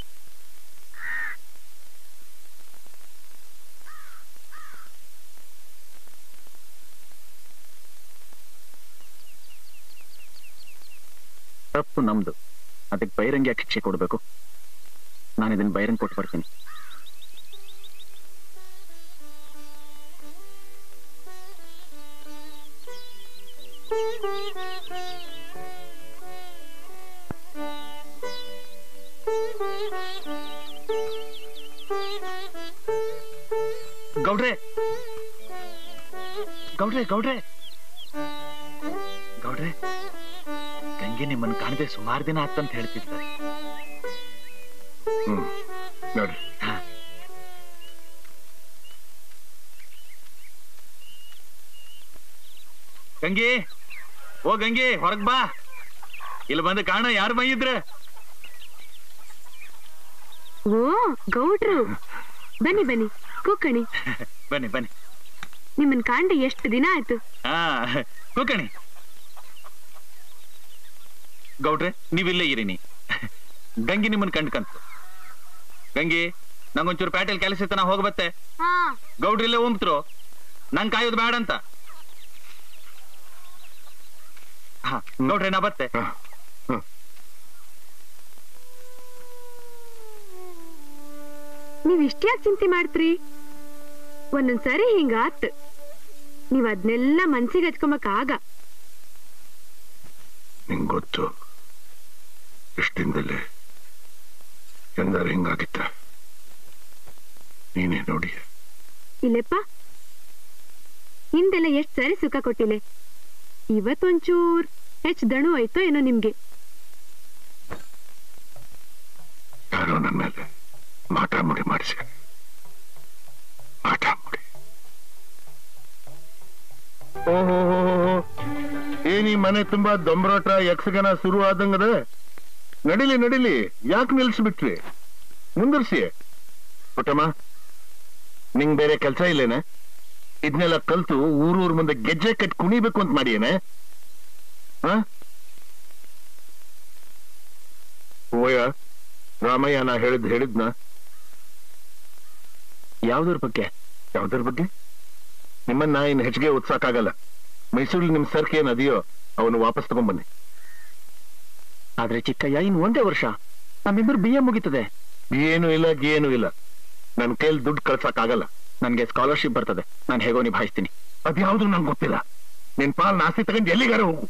ತಪ್ಪು ನಮ್ದು ಅದಕ್ಕೆ ಬೈರಂಗಿ ಯಾಕೆ ಶಿಕ್ಷೆ ಕೊಡ್ಬೇಕು ನಾನು ಇದನ್ನ ಬೈರಂಗ್ ಕೊಟ್ಟು ಬರ್ತೀನಿ ಗೌಡ್ರೆ ಗೌಡ್ರೆ ಗೌಡ್ರೆ ಗೌಡ್ರೆ ಗಂಗೆ ನಿಮ್ಮನ್ನ ಕಾಣದೆ ಸುಮಾರು ದಿನ ಆತಂತ ಹೇಳ್ತಿದ್ದಾರೆ ಹ್ಮ್ ನೋಡಿ ಗಂಗೆ ಓ ಗಂಗೆ ಹೊರಗ್ ಬಾ ಇಲ್ಲಿ ಬಂದು ಕಾಣ ಯಾರು ಬಂದಿದ್ರ ಓ ಗೌಡ್ರು ಬನ್ನಿ ಬನ್ನಿ ಕೂಕಣಿ ಬನ್ನಿ ಬನ್ನಿ ನಿಮ್ಮನ್ ಕಾಂಡ ಎಷ್ಟು ದಿನ ಆಯ್ತು ಹಾ ಕೂಕಣಿ ಗೌಡ್ರೆ ನೀವಿಲ್ಲೇ ಇರಿನಿ ಗಂಗೆ ನಿಮ್ಮನ್ ಕಂಡ್ಕಂತು ಗಂಗೆ ನಂಗೊಂಚೂರು ಪ್ಯಾಟೆಲ್ ಕೆಲಸ ಇತ್ತ ನಾ ಹೋಗ್ಬತ್ತೆ ಗೌಡ್ರಿಲ್ಲೇ ಉಂಬ್ತ್ರು ನಂಗ್ ಕಾಯೋದು ಬೇಡ ಅಂತ ಹಾ ಗೌಡ್ರೆ ನಾ ಬತ್ತೆ ನೀವ್ ಇಷ್ಟ್ಯಾಕ್ ಚಿಂತೆ ಮಾಡ್ತ್ರಿ ಒಂದೊಂದ್ಸರಿ ಹಿಂಗ ಆತ್ ನೀವ್ ಅದ್ನೆಲ್ಲ ಮನ್ಸಿಗೆ ಹಚ್ಕೊಂಬಕ್ ಆಗ ನಿಂಗ್ ಗೊತ್ತು ಇಷ್ಟಿಂದಲೇ ಎಂದಾರು ಹಿಂಗಾಗಿತ್ತ ನೀನೇ ನೋಡಿ ಇಲ್ಲೆಪ್ಪ ಹಿಂದೆಲ್ಲ ಎಷ್ಟ್ ಸರಿ ಸುಖ ಕೊಟ್ಟಿಲೆ ಇವತ್ತೊಂಚೂರ್ ಹೆಚ್ಚ್ ದಣು ಆಯ್ತೋ ಏನೋ ನಿಮ್ಗೆ ಯಾರೋ ನನ್ನ ಮೇಲೆ ಮಾಟ ಮುಡಿ ಮಾಡಿಸಿ ಮಾಟ ಮುಡಿ ಓಹೋ ಏನ್ ಈ ಮನೆ ತುಂಬಾ ದೊಂಬರಾಟ ಯಕ್ಷಗಾನ ಶುರು ಆದಂಗದ ನಡಿಲಿ ನಡಿಲಿ ಯಾಕೆ ನಿಲ್ಸ್ಬಿಟ್ರಿ ಮುಂದರ್ಸಿ ಪುಟ್ಟಮ್ಮ ನಿಂಗ್ ಬೇರೆ ಕೆಲ್ಸ ಇಲ್ಲೇನ ಇದನ್ನೆಲ್ಲ ಕಲ್ತು ಊರೂರ್ ಮುಂದೆ ಗೆಜ್ಜೆ ಕಟ್ ಕುಣಿಬೇಕು ಅಂತ ಮಾಡಿಯೇನೆ ಹ ಓಯ ರಾಮಯ್ಯ ನಾ ಹೇಳಿದ್ ಹೇಳಿದ್ನ ಯಾವ್ದ್ರ ಬಗ್ಗೆ ಯಾವ್ದ್ರ ಬಗ್ಗೆ ನಿಮ್ಮನ್ನ ಇನ್ ಹೆಚ್ಚಿಗೆ ಓದ್ಸಕ್ಕಾಗಲ್ಲ ಮೈಸೂರಲ್ಲಿ ನಿಮ್ ಸರ್ಕ್ ಏನ್ ಅದೆಯೋ ಅವನು ವಾಪಸ್ ತಗೊಂಬನ್ನಿ ಆದ್ರೆ ಚಿಕ್ಕಯ್ಯ ಇನ್ ಒಂದೇ ವರ್ಷ ನಮ್ಮಿಬ್ಬರು ಬಿ ಎ ಮುಗಿತದೆ ಬಿ ಏನು ಇಲ್ಲ ಗಿ ಏನು ಇಲ್ಲ ನನ್ ಕೈಲಿ ದುಡ್ಡು ಕಳ್ಸಕ್ಕಾಗಲ್ಲ ನನ್ಗೆ ಸ್ಕಾಲರ್ಶಿಪ್ ಬರ್ತದೆ ನಾನು ಹೇಗೋ ನಿಭಾಯಿಸ್ತೀನಿ ಅದ್ಯಾವ್ದು ನಂಗೆ ಗೊತ್ತಿಲ್ಲ ನಿನ್ ಪಾಲ್ ನಾಸ್ತಿ ತಗೊಂಡು ಎಲ್ಲಿಗಾರ ಹೋಗು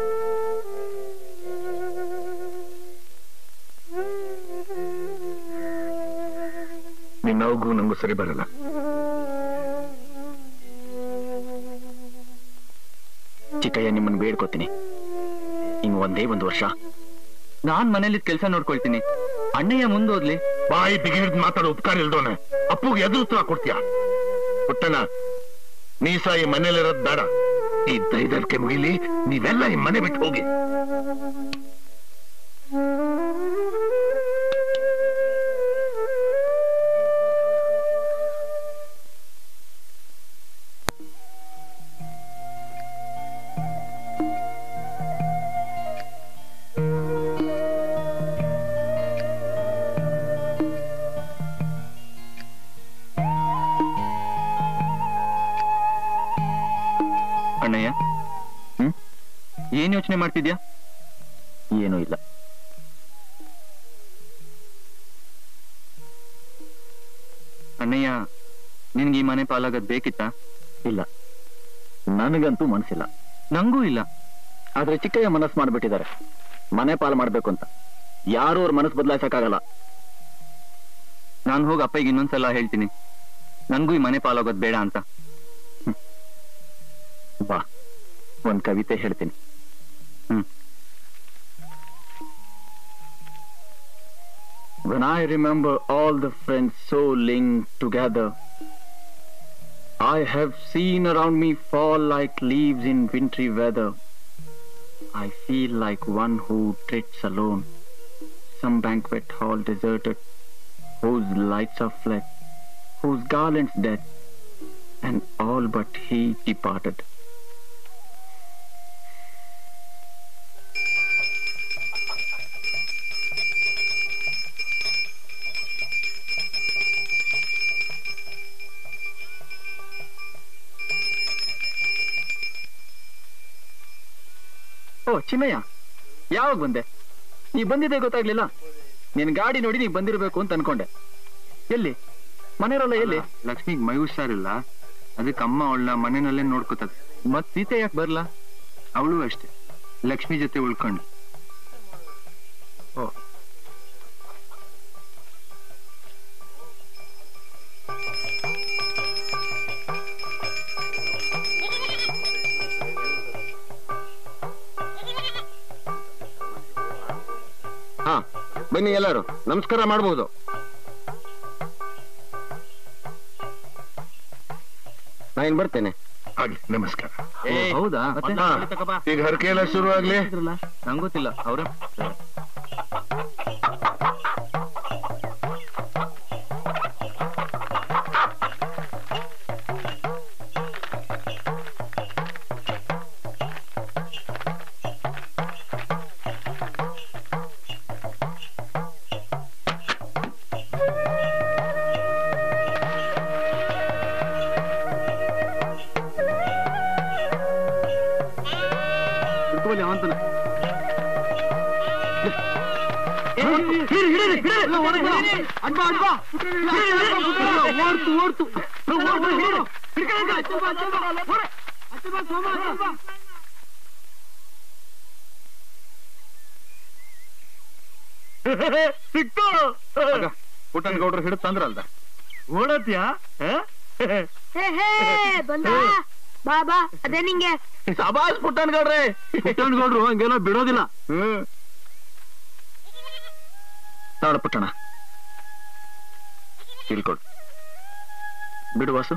ನಿನ್ನ ಅವಗೂ ನಂಗೂ ಸರಿ ಬರಲ್ಲ ಚಿಕ್ಕಯ್ಯ ನಿಮ್ಮನ್ನ ಬೇಡ್ಕೋತೀನಿ ಇನ್ ಒಂದೇ ಒಂದು ವರ್ಷ ನಾನ್ ಮನೇಲಿ ಕೆಲಸ ನೋಡ್ಕೊಳ್ತೀನಿ ಅಣ್ಣಯ್ಯ ಮುಂದೋದ್ಲಿ ಬಾಯಿ ಬಿಗಿ ಹಿಡ್ದು ಮಾತಾಡೋ ಉಪಕಾರ ಇಲ್ದೋನೆ ಅಪ್ಪುಗೆ ಎದುರು ಉತ್ತರ ಕೊಡ್ತೀಯ ಪುಟ್ಟಣ ನೀಸ ಈ ಮನೇಲಿರೋದ್ ಬೇಡ ಈ ದೈದರ್ಕೆ ಮುಗಿಲಿ ನೀವೆಲ್ಲ ಈ ಮನೆ ಬಿಟ್ಟು ಹೋಗಿ ಏನ್ ಯೋಚನೆ ಮಾಡ್ತಿದ್ಯಾ ಏನೂ ಇಲ್ಲ ಅಣ್ಣಯ್ಯ ನಿನ್ಗೆ ಈ ಮನೆ ಪಾಲಾಗದ್ ಬೇಕಿತ್ತಾ ಇಲ್ಲ ನನಗಂತೂ ಮನಸ್ಸಿಲ್ಲ ನಂಗೂ ಇಲ್ಲ ಆದ್ರೆ ಚಿಕ್ಕಯ್ಯ ಮನಸ್ಸು ಮಾಡ್ಬಿಟ್ಟಿದ್ದಾರೆ ಮನೆ ಪಾಲು ಮಾಡ್ಬೇಕು ಅಂತ ಯಾರು ಅವ್ರ ಮನಸ್ಸು ಬದಲಾಯಿಸಕ್ಕಾಗಲ್ಲ ನಾನು ಹೋಗಿ ಅಪ್ಪಗೆ ಇನ್ನೊಂದ್ಸಲ ಹೇಳ್ತೀನಿ ನನ್ಗೂ ಈ ಮನೆ ಪಾಲಾಗೋದ್ ಬೇಡ ಅಂತ ಬಾ ಒಂದ್ ಕವಿತೆ ಹೇಳ್ತೀನಿ ಹ್ಮ್ When I remember all the friends so linked together, I have seen around me fall like leaves in wintry weather. I feel like one who treads alone, some banquet hall deserted, whose lights are fled, whose garlands dead, and all but he departed. ಓ ಚಿನ್ನಯ್ಯ ಯಾವಾಗ ಬಂದೆ ನೀ ಬಂದಿದ್ದೆ ಗೊತ್ತಾಗ್ಲಿಲ್ಲ ನಿನ್ ಗಾಡಿ ನೋಡಿ ನೀ ಬಂದಿರ್ಬೇಕು ಅಂತ ಅನ್ಕೊಂಡೆ ಎಲ್ಲಿ ಮನೆಯವರೆಲ್ಲ ಎಲ್ಲಿ ಲಕ್ಷ್ಮಿಗ್ ಮೈ ಹುಷಾರಿಲ್ಲ ಅದಕ್ಕೆ ಅಮ್ಮ ಅವಳನ್ನ ಮನೆಯಲ್ಲೇ ನೋಡ್ಕೋತದ ಮತ್ ಸೀತೆ ಯಾಕೆ ಬರ್ಲಾ ಅವಳು ಅಷ್ಟೇ ಲಕ್ಷ್ಮಿ ಜೊತೆ ಉಳ್ಕೊಂಡು ಓ ಹಾ ಬನ್ನಿ ಎಲ್ಲರೂ ನಮಸ್ಕಾರ ಮಾಡಬಹುದು ನಾ ಇನ್ ಬರ್ತೇನೆ ಆಗ್ಲಿ ನಮಸ್ಕಾರ ಹೌದಾ ಹಾ, ಈಗ ಹರಕೆ ಎಲ್ಲ ಶುರು ಆಗ್ಲಿ ನಂಗ್ ಗೊತ್ತಿಲ್ಲ ಅವ್ರೆ ಇಟ್ಕೊಳ್ಳಿ ಅವಂತನ ಓಡ್ತು ಓಡ್ತು ಸಿಕ್ತು ಪುಟ್ಟನ್ ಗೌಡ್ರು ಹಿಡಿದು ತಂದ್ರಲ್ದ ಓಡತ್ಯಾ ಹೇ ಹೇ ಬಂದ ಬಾ ಬಾ ಅದೇ ನಿಂಗೆ ಸಬಾಸ್ ಪುಟ್ಟನ್ ಗೌಡ್ರೆ ಪುಟ್ಟಣ್ಗೌಡ್ರು ಹಂಗೆಲ್ಲ ಬಿಡೋದಿಲ್ಲ ಹ್ಮ್ ನೋಡ ಪುಟ್ಟಣ ತಿಳ್ಕೊಡು ಬಿಡು ವಾಸು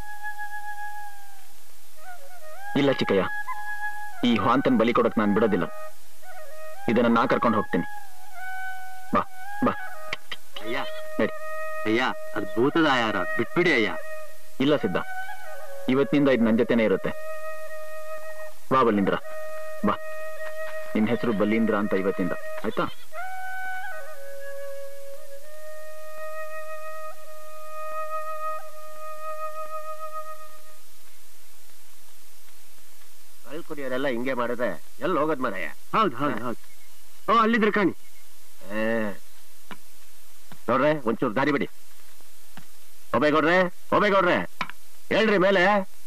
ಇಲ್ಲ ಚಿಕ್ಕಯ್ಯ ಈ ಹಾಂತನ್ ಬಲಿ ಕೊಡಕ್ ನಾನು ಬಿಡೋದಿಲ್ಲ ಇದನ್ನ ನಾ ಕರ್ಕೊಂಡು ಹೋಗ್ತೀನಿ ಬಾ ಬಾ ಅಯ್ಯ ನಡಿ ಅಯ್ಯ ಅದ್ ಭೂತದ ಆಯಾರ ಬಿಟ್ಬಿಡಿ ಅಯ್ಯ ಇಲ್ಲ ಸಿದ್ಧ ಇವತ್ತಿನಿಂದ ಇದು ನನ್ನ ಜೊತೆನೇ ಇರುತ್ತೆ ಬಾ ಬಲೀಂದ್ರ ಬಾ ನಿನ್ ಹೆಸರು ಬಲೀಂದ್ರ ಅಂತ ಇವತ್ತಿಂದ ಆಯ್ತಾ ಕುಡಿಯೋರೆಲ್ಲ ಹಿಂಗೆ ಮಾಡಿದ್ರೆ ಎಲ್ಲಿ ಹೋಗೋದ್ ಮರಯ್ಯ ಹೌದು ಹೌದು ಹೌದು ಓ ಅಲ್ಲಿದ್ರೆ ಕಾಣಿ ಏ. ನೋಡ್ರೆ ಒಂಚೂರು ದಾರಿ ಬಿಡಿ ಹೋಬೇಗೌಡ್ರೆ ಹೋಬೇಗೌಡ್ರೆ ಹೇಳ್ರಿ ಮೇಲೆ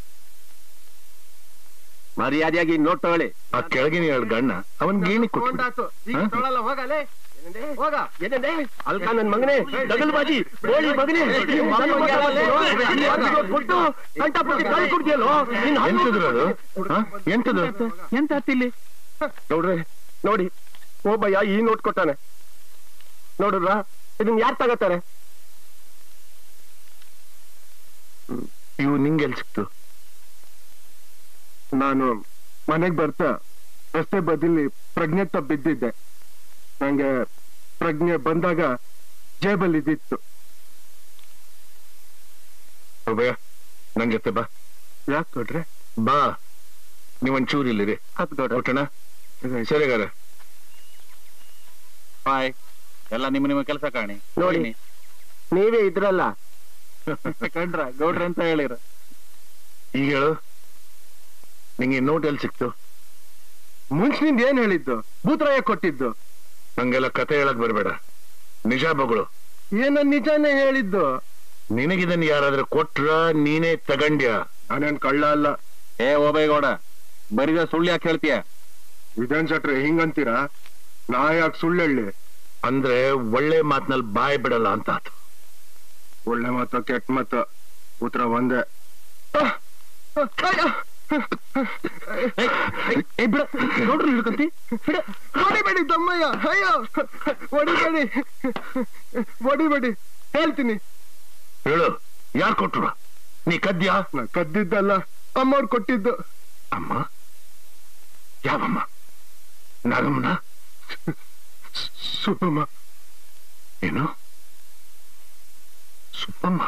ಮರ್ಯಾದೆಯಾಗಿ ನೋಟ್ ತಗೊಳ್ಳಿ ಆ ಕೆಳಗಿನ ಎರಡು ಗಣ್ಣ ಅವನ್ ಗೇಣಿ ಕೊಟ್ಟು ಹೋಗಲೇ ಹೋಗ ಏನಂದೆ ಅಲ್ಕ ನನ್ ಮಗನೇ ಡಗಲ್ ಬಾಜಿ ಗೋಳಿ ಮಗನೇ ಈ ಮಗನ ಬಗ್ಗೆ ಯಾರಲ್ಲೇ? ಇವತ್ತು ಕೊಟ್ಟು ಕಂಠಪಟ್ಟಿ ಕಳ್ಳಿ ಕೊಡ್ತೀಯಲ್ಲೋ ನಿನ್ ಹಲ್ಲು ಎಂತದ್ರು ಅದು ಹ? ಎಂತದು ಎಂತ ಹತ್ತಿಲ್ಲಿ ನೋಡ್ರಿ ನೋಡಿ ಒಬ್ಬಯ್ಯ ಈ ನೋಟ್ ಕೊಟ್ಟಾನೆ ನೋಡ್ರ ಇದನ್ನ ಯಾರು ತಗೋತಾರೆ ಇವು ನಿಂಗೆಲ್ ಸಿಕ್ತು ನಾನು ಮನೆಗ್ ಬರ್ತಾ ರಸ್ತೆ ಬದಿಲಿ ಪ್ರಜ್ಞೆ ಬಿದ್ದಿದ್ದೆ ನಂಗೆ ಪ್ರಜ್ಞೆ ಬಂದಾಗ ಜೇಬಲ್ ಇದ್ದಿತ್ತು ಒಬ್ಬಯ್ಯ ನನ್ ಜೊತೆ ಬಾ ಯಾಕೆ ಕೊಡ್ರೆ ಬಾ ನೀವೊಂಚೂರು ಇಲ್ಲಿರಿ ಕೊಟ್ಟಣ ಸರಿಗಾರ ಬಾಯ್ ಎಲ್ಲ ನಿಮ್ಮ ನಿಮ್ಮ ಕೆಲಸ ಕಾಣಿ ನೋಡಿ ನೀವೇ ಇದ್ರಲ್ಲ ಕಂಡ್ರ ಗೌಡ್ರ ಅಂತ ಹೇಳಿರ ಈಗ ಹೇಳು ನಿಂಗೆ ನೋಟ್ ಎಲ್ಲಿ ಸಿಕ್ತು ಮುಂಚಿನಿಂದ ಏನ್ ಹೇಳಿದ್ದು ಭೂತರಾಯ ಕೊಟ್ಟಿದ್ದು ನಂಗೆಲ್ಲ ಕತೆ ಹೇಳಕ್ ಬರ್ಬೇಡ ನಿಜ ಬಗಳು ಏನ ನಿಜಾನೇ ಹೇಳಿದ್ದು ನಿನಗಿದನ್ ಯಾರಾದ್ರೂ ಕೊಟ್ರ ನೀನೇ ತಗಂಡ್ಯ ನಾನೇನ್ ಕಳ್ಳ ಅಲ್ಲ ಏ ಓಬೈಗೌಡ ಬರಿದ ಸುಳ್ಳು ಯಾಕೆ ಹೇಳ್ತೀಯ ವಿಧಾನ್ ಶೆಟ್ರೆ ಹಿಂಗಂತೀರಾ ನಾ ಯಾಕೆ ಸುಳ್ಳು ಹೇಳಿ ಅಂದ್ರೆ ಒಳ್ಳೆ ಮಾತ್ನಲ್ಲಿ ಬಾಯ್ ಬಿಡಲ್ಲ ಅಂತ ಆತು ಒಳ್ಳೆ ಮಾತು ಕೆಟ್ಟ ಮಾತು ಉತ್ತರ ಒಂದೇ ಹೊಡಿಬೇಡಿ ತಮ್ಮಯ್ಯ ಅಯ್ಯೋ ಹೊಡಿಬೇಡಿ ಹೊಡಿಬೇಡಿ ಹೇಳ್ತೀನಿ ಹೇಳು ಯಾರು ಕೊಟ್ರು ನೀ ಕದ್ಯಾ ನಾ ಕದ್ದಿದ್ದಲ್ಲ ಅಮ್ಮವ್ರು ಕೊಟ್ಟಿದ್ದು ಅಮ್ಮ ಯಾವಮ್ಮ ನಾಗಮ್ಮನ ಸುಬ್ಬಮ್ಮ ಏನು ಸುಬ್ಬಮ್ಮ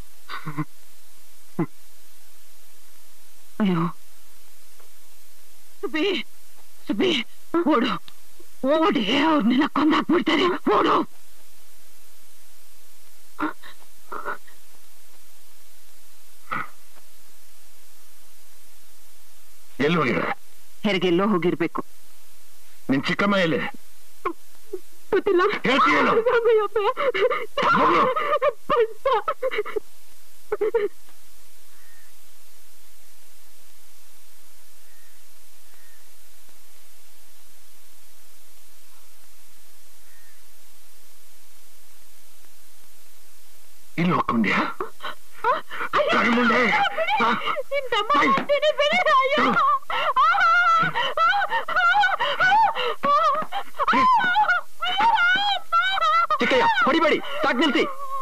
ಅಯ್ಯೋ ಸುಬ್ಬಿ ಸುಬ್ಬಿ ಓಡು ಓಡಿ ಅವ್ರನ್ನೆಲ್ಲ ಕೊಂದಾಕ್ಬಿಡ್ತಾರೆ ಓಡು ಎಲ್ಲಿ ಹೋಗಿರ ಹೆರಿಗೆಲ್ಲೋ ಹೋಗಿರ್ಬೇಕು ನಿನ್ ಚಿಕ್ಕಮ್ಮ ಎಲ್ಲಿ ಗೊತ್ತಿಲ್ಲ ಹೇಳ್ತೀಯೇನು? ಮಗು. ಇಲ್ಲಿ ಹೋಗ್ಕೊಂಡ್ಯಾ ಕಣ್ಮುಂಡೆ ಆ, ಬಾಯ್. ಚಿಕ್ಕಯ್ಯ ಹೊಡಿಬೇಡಿ ಸಾಕ್ ನಿಲ್ಸಿ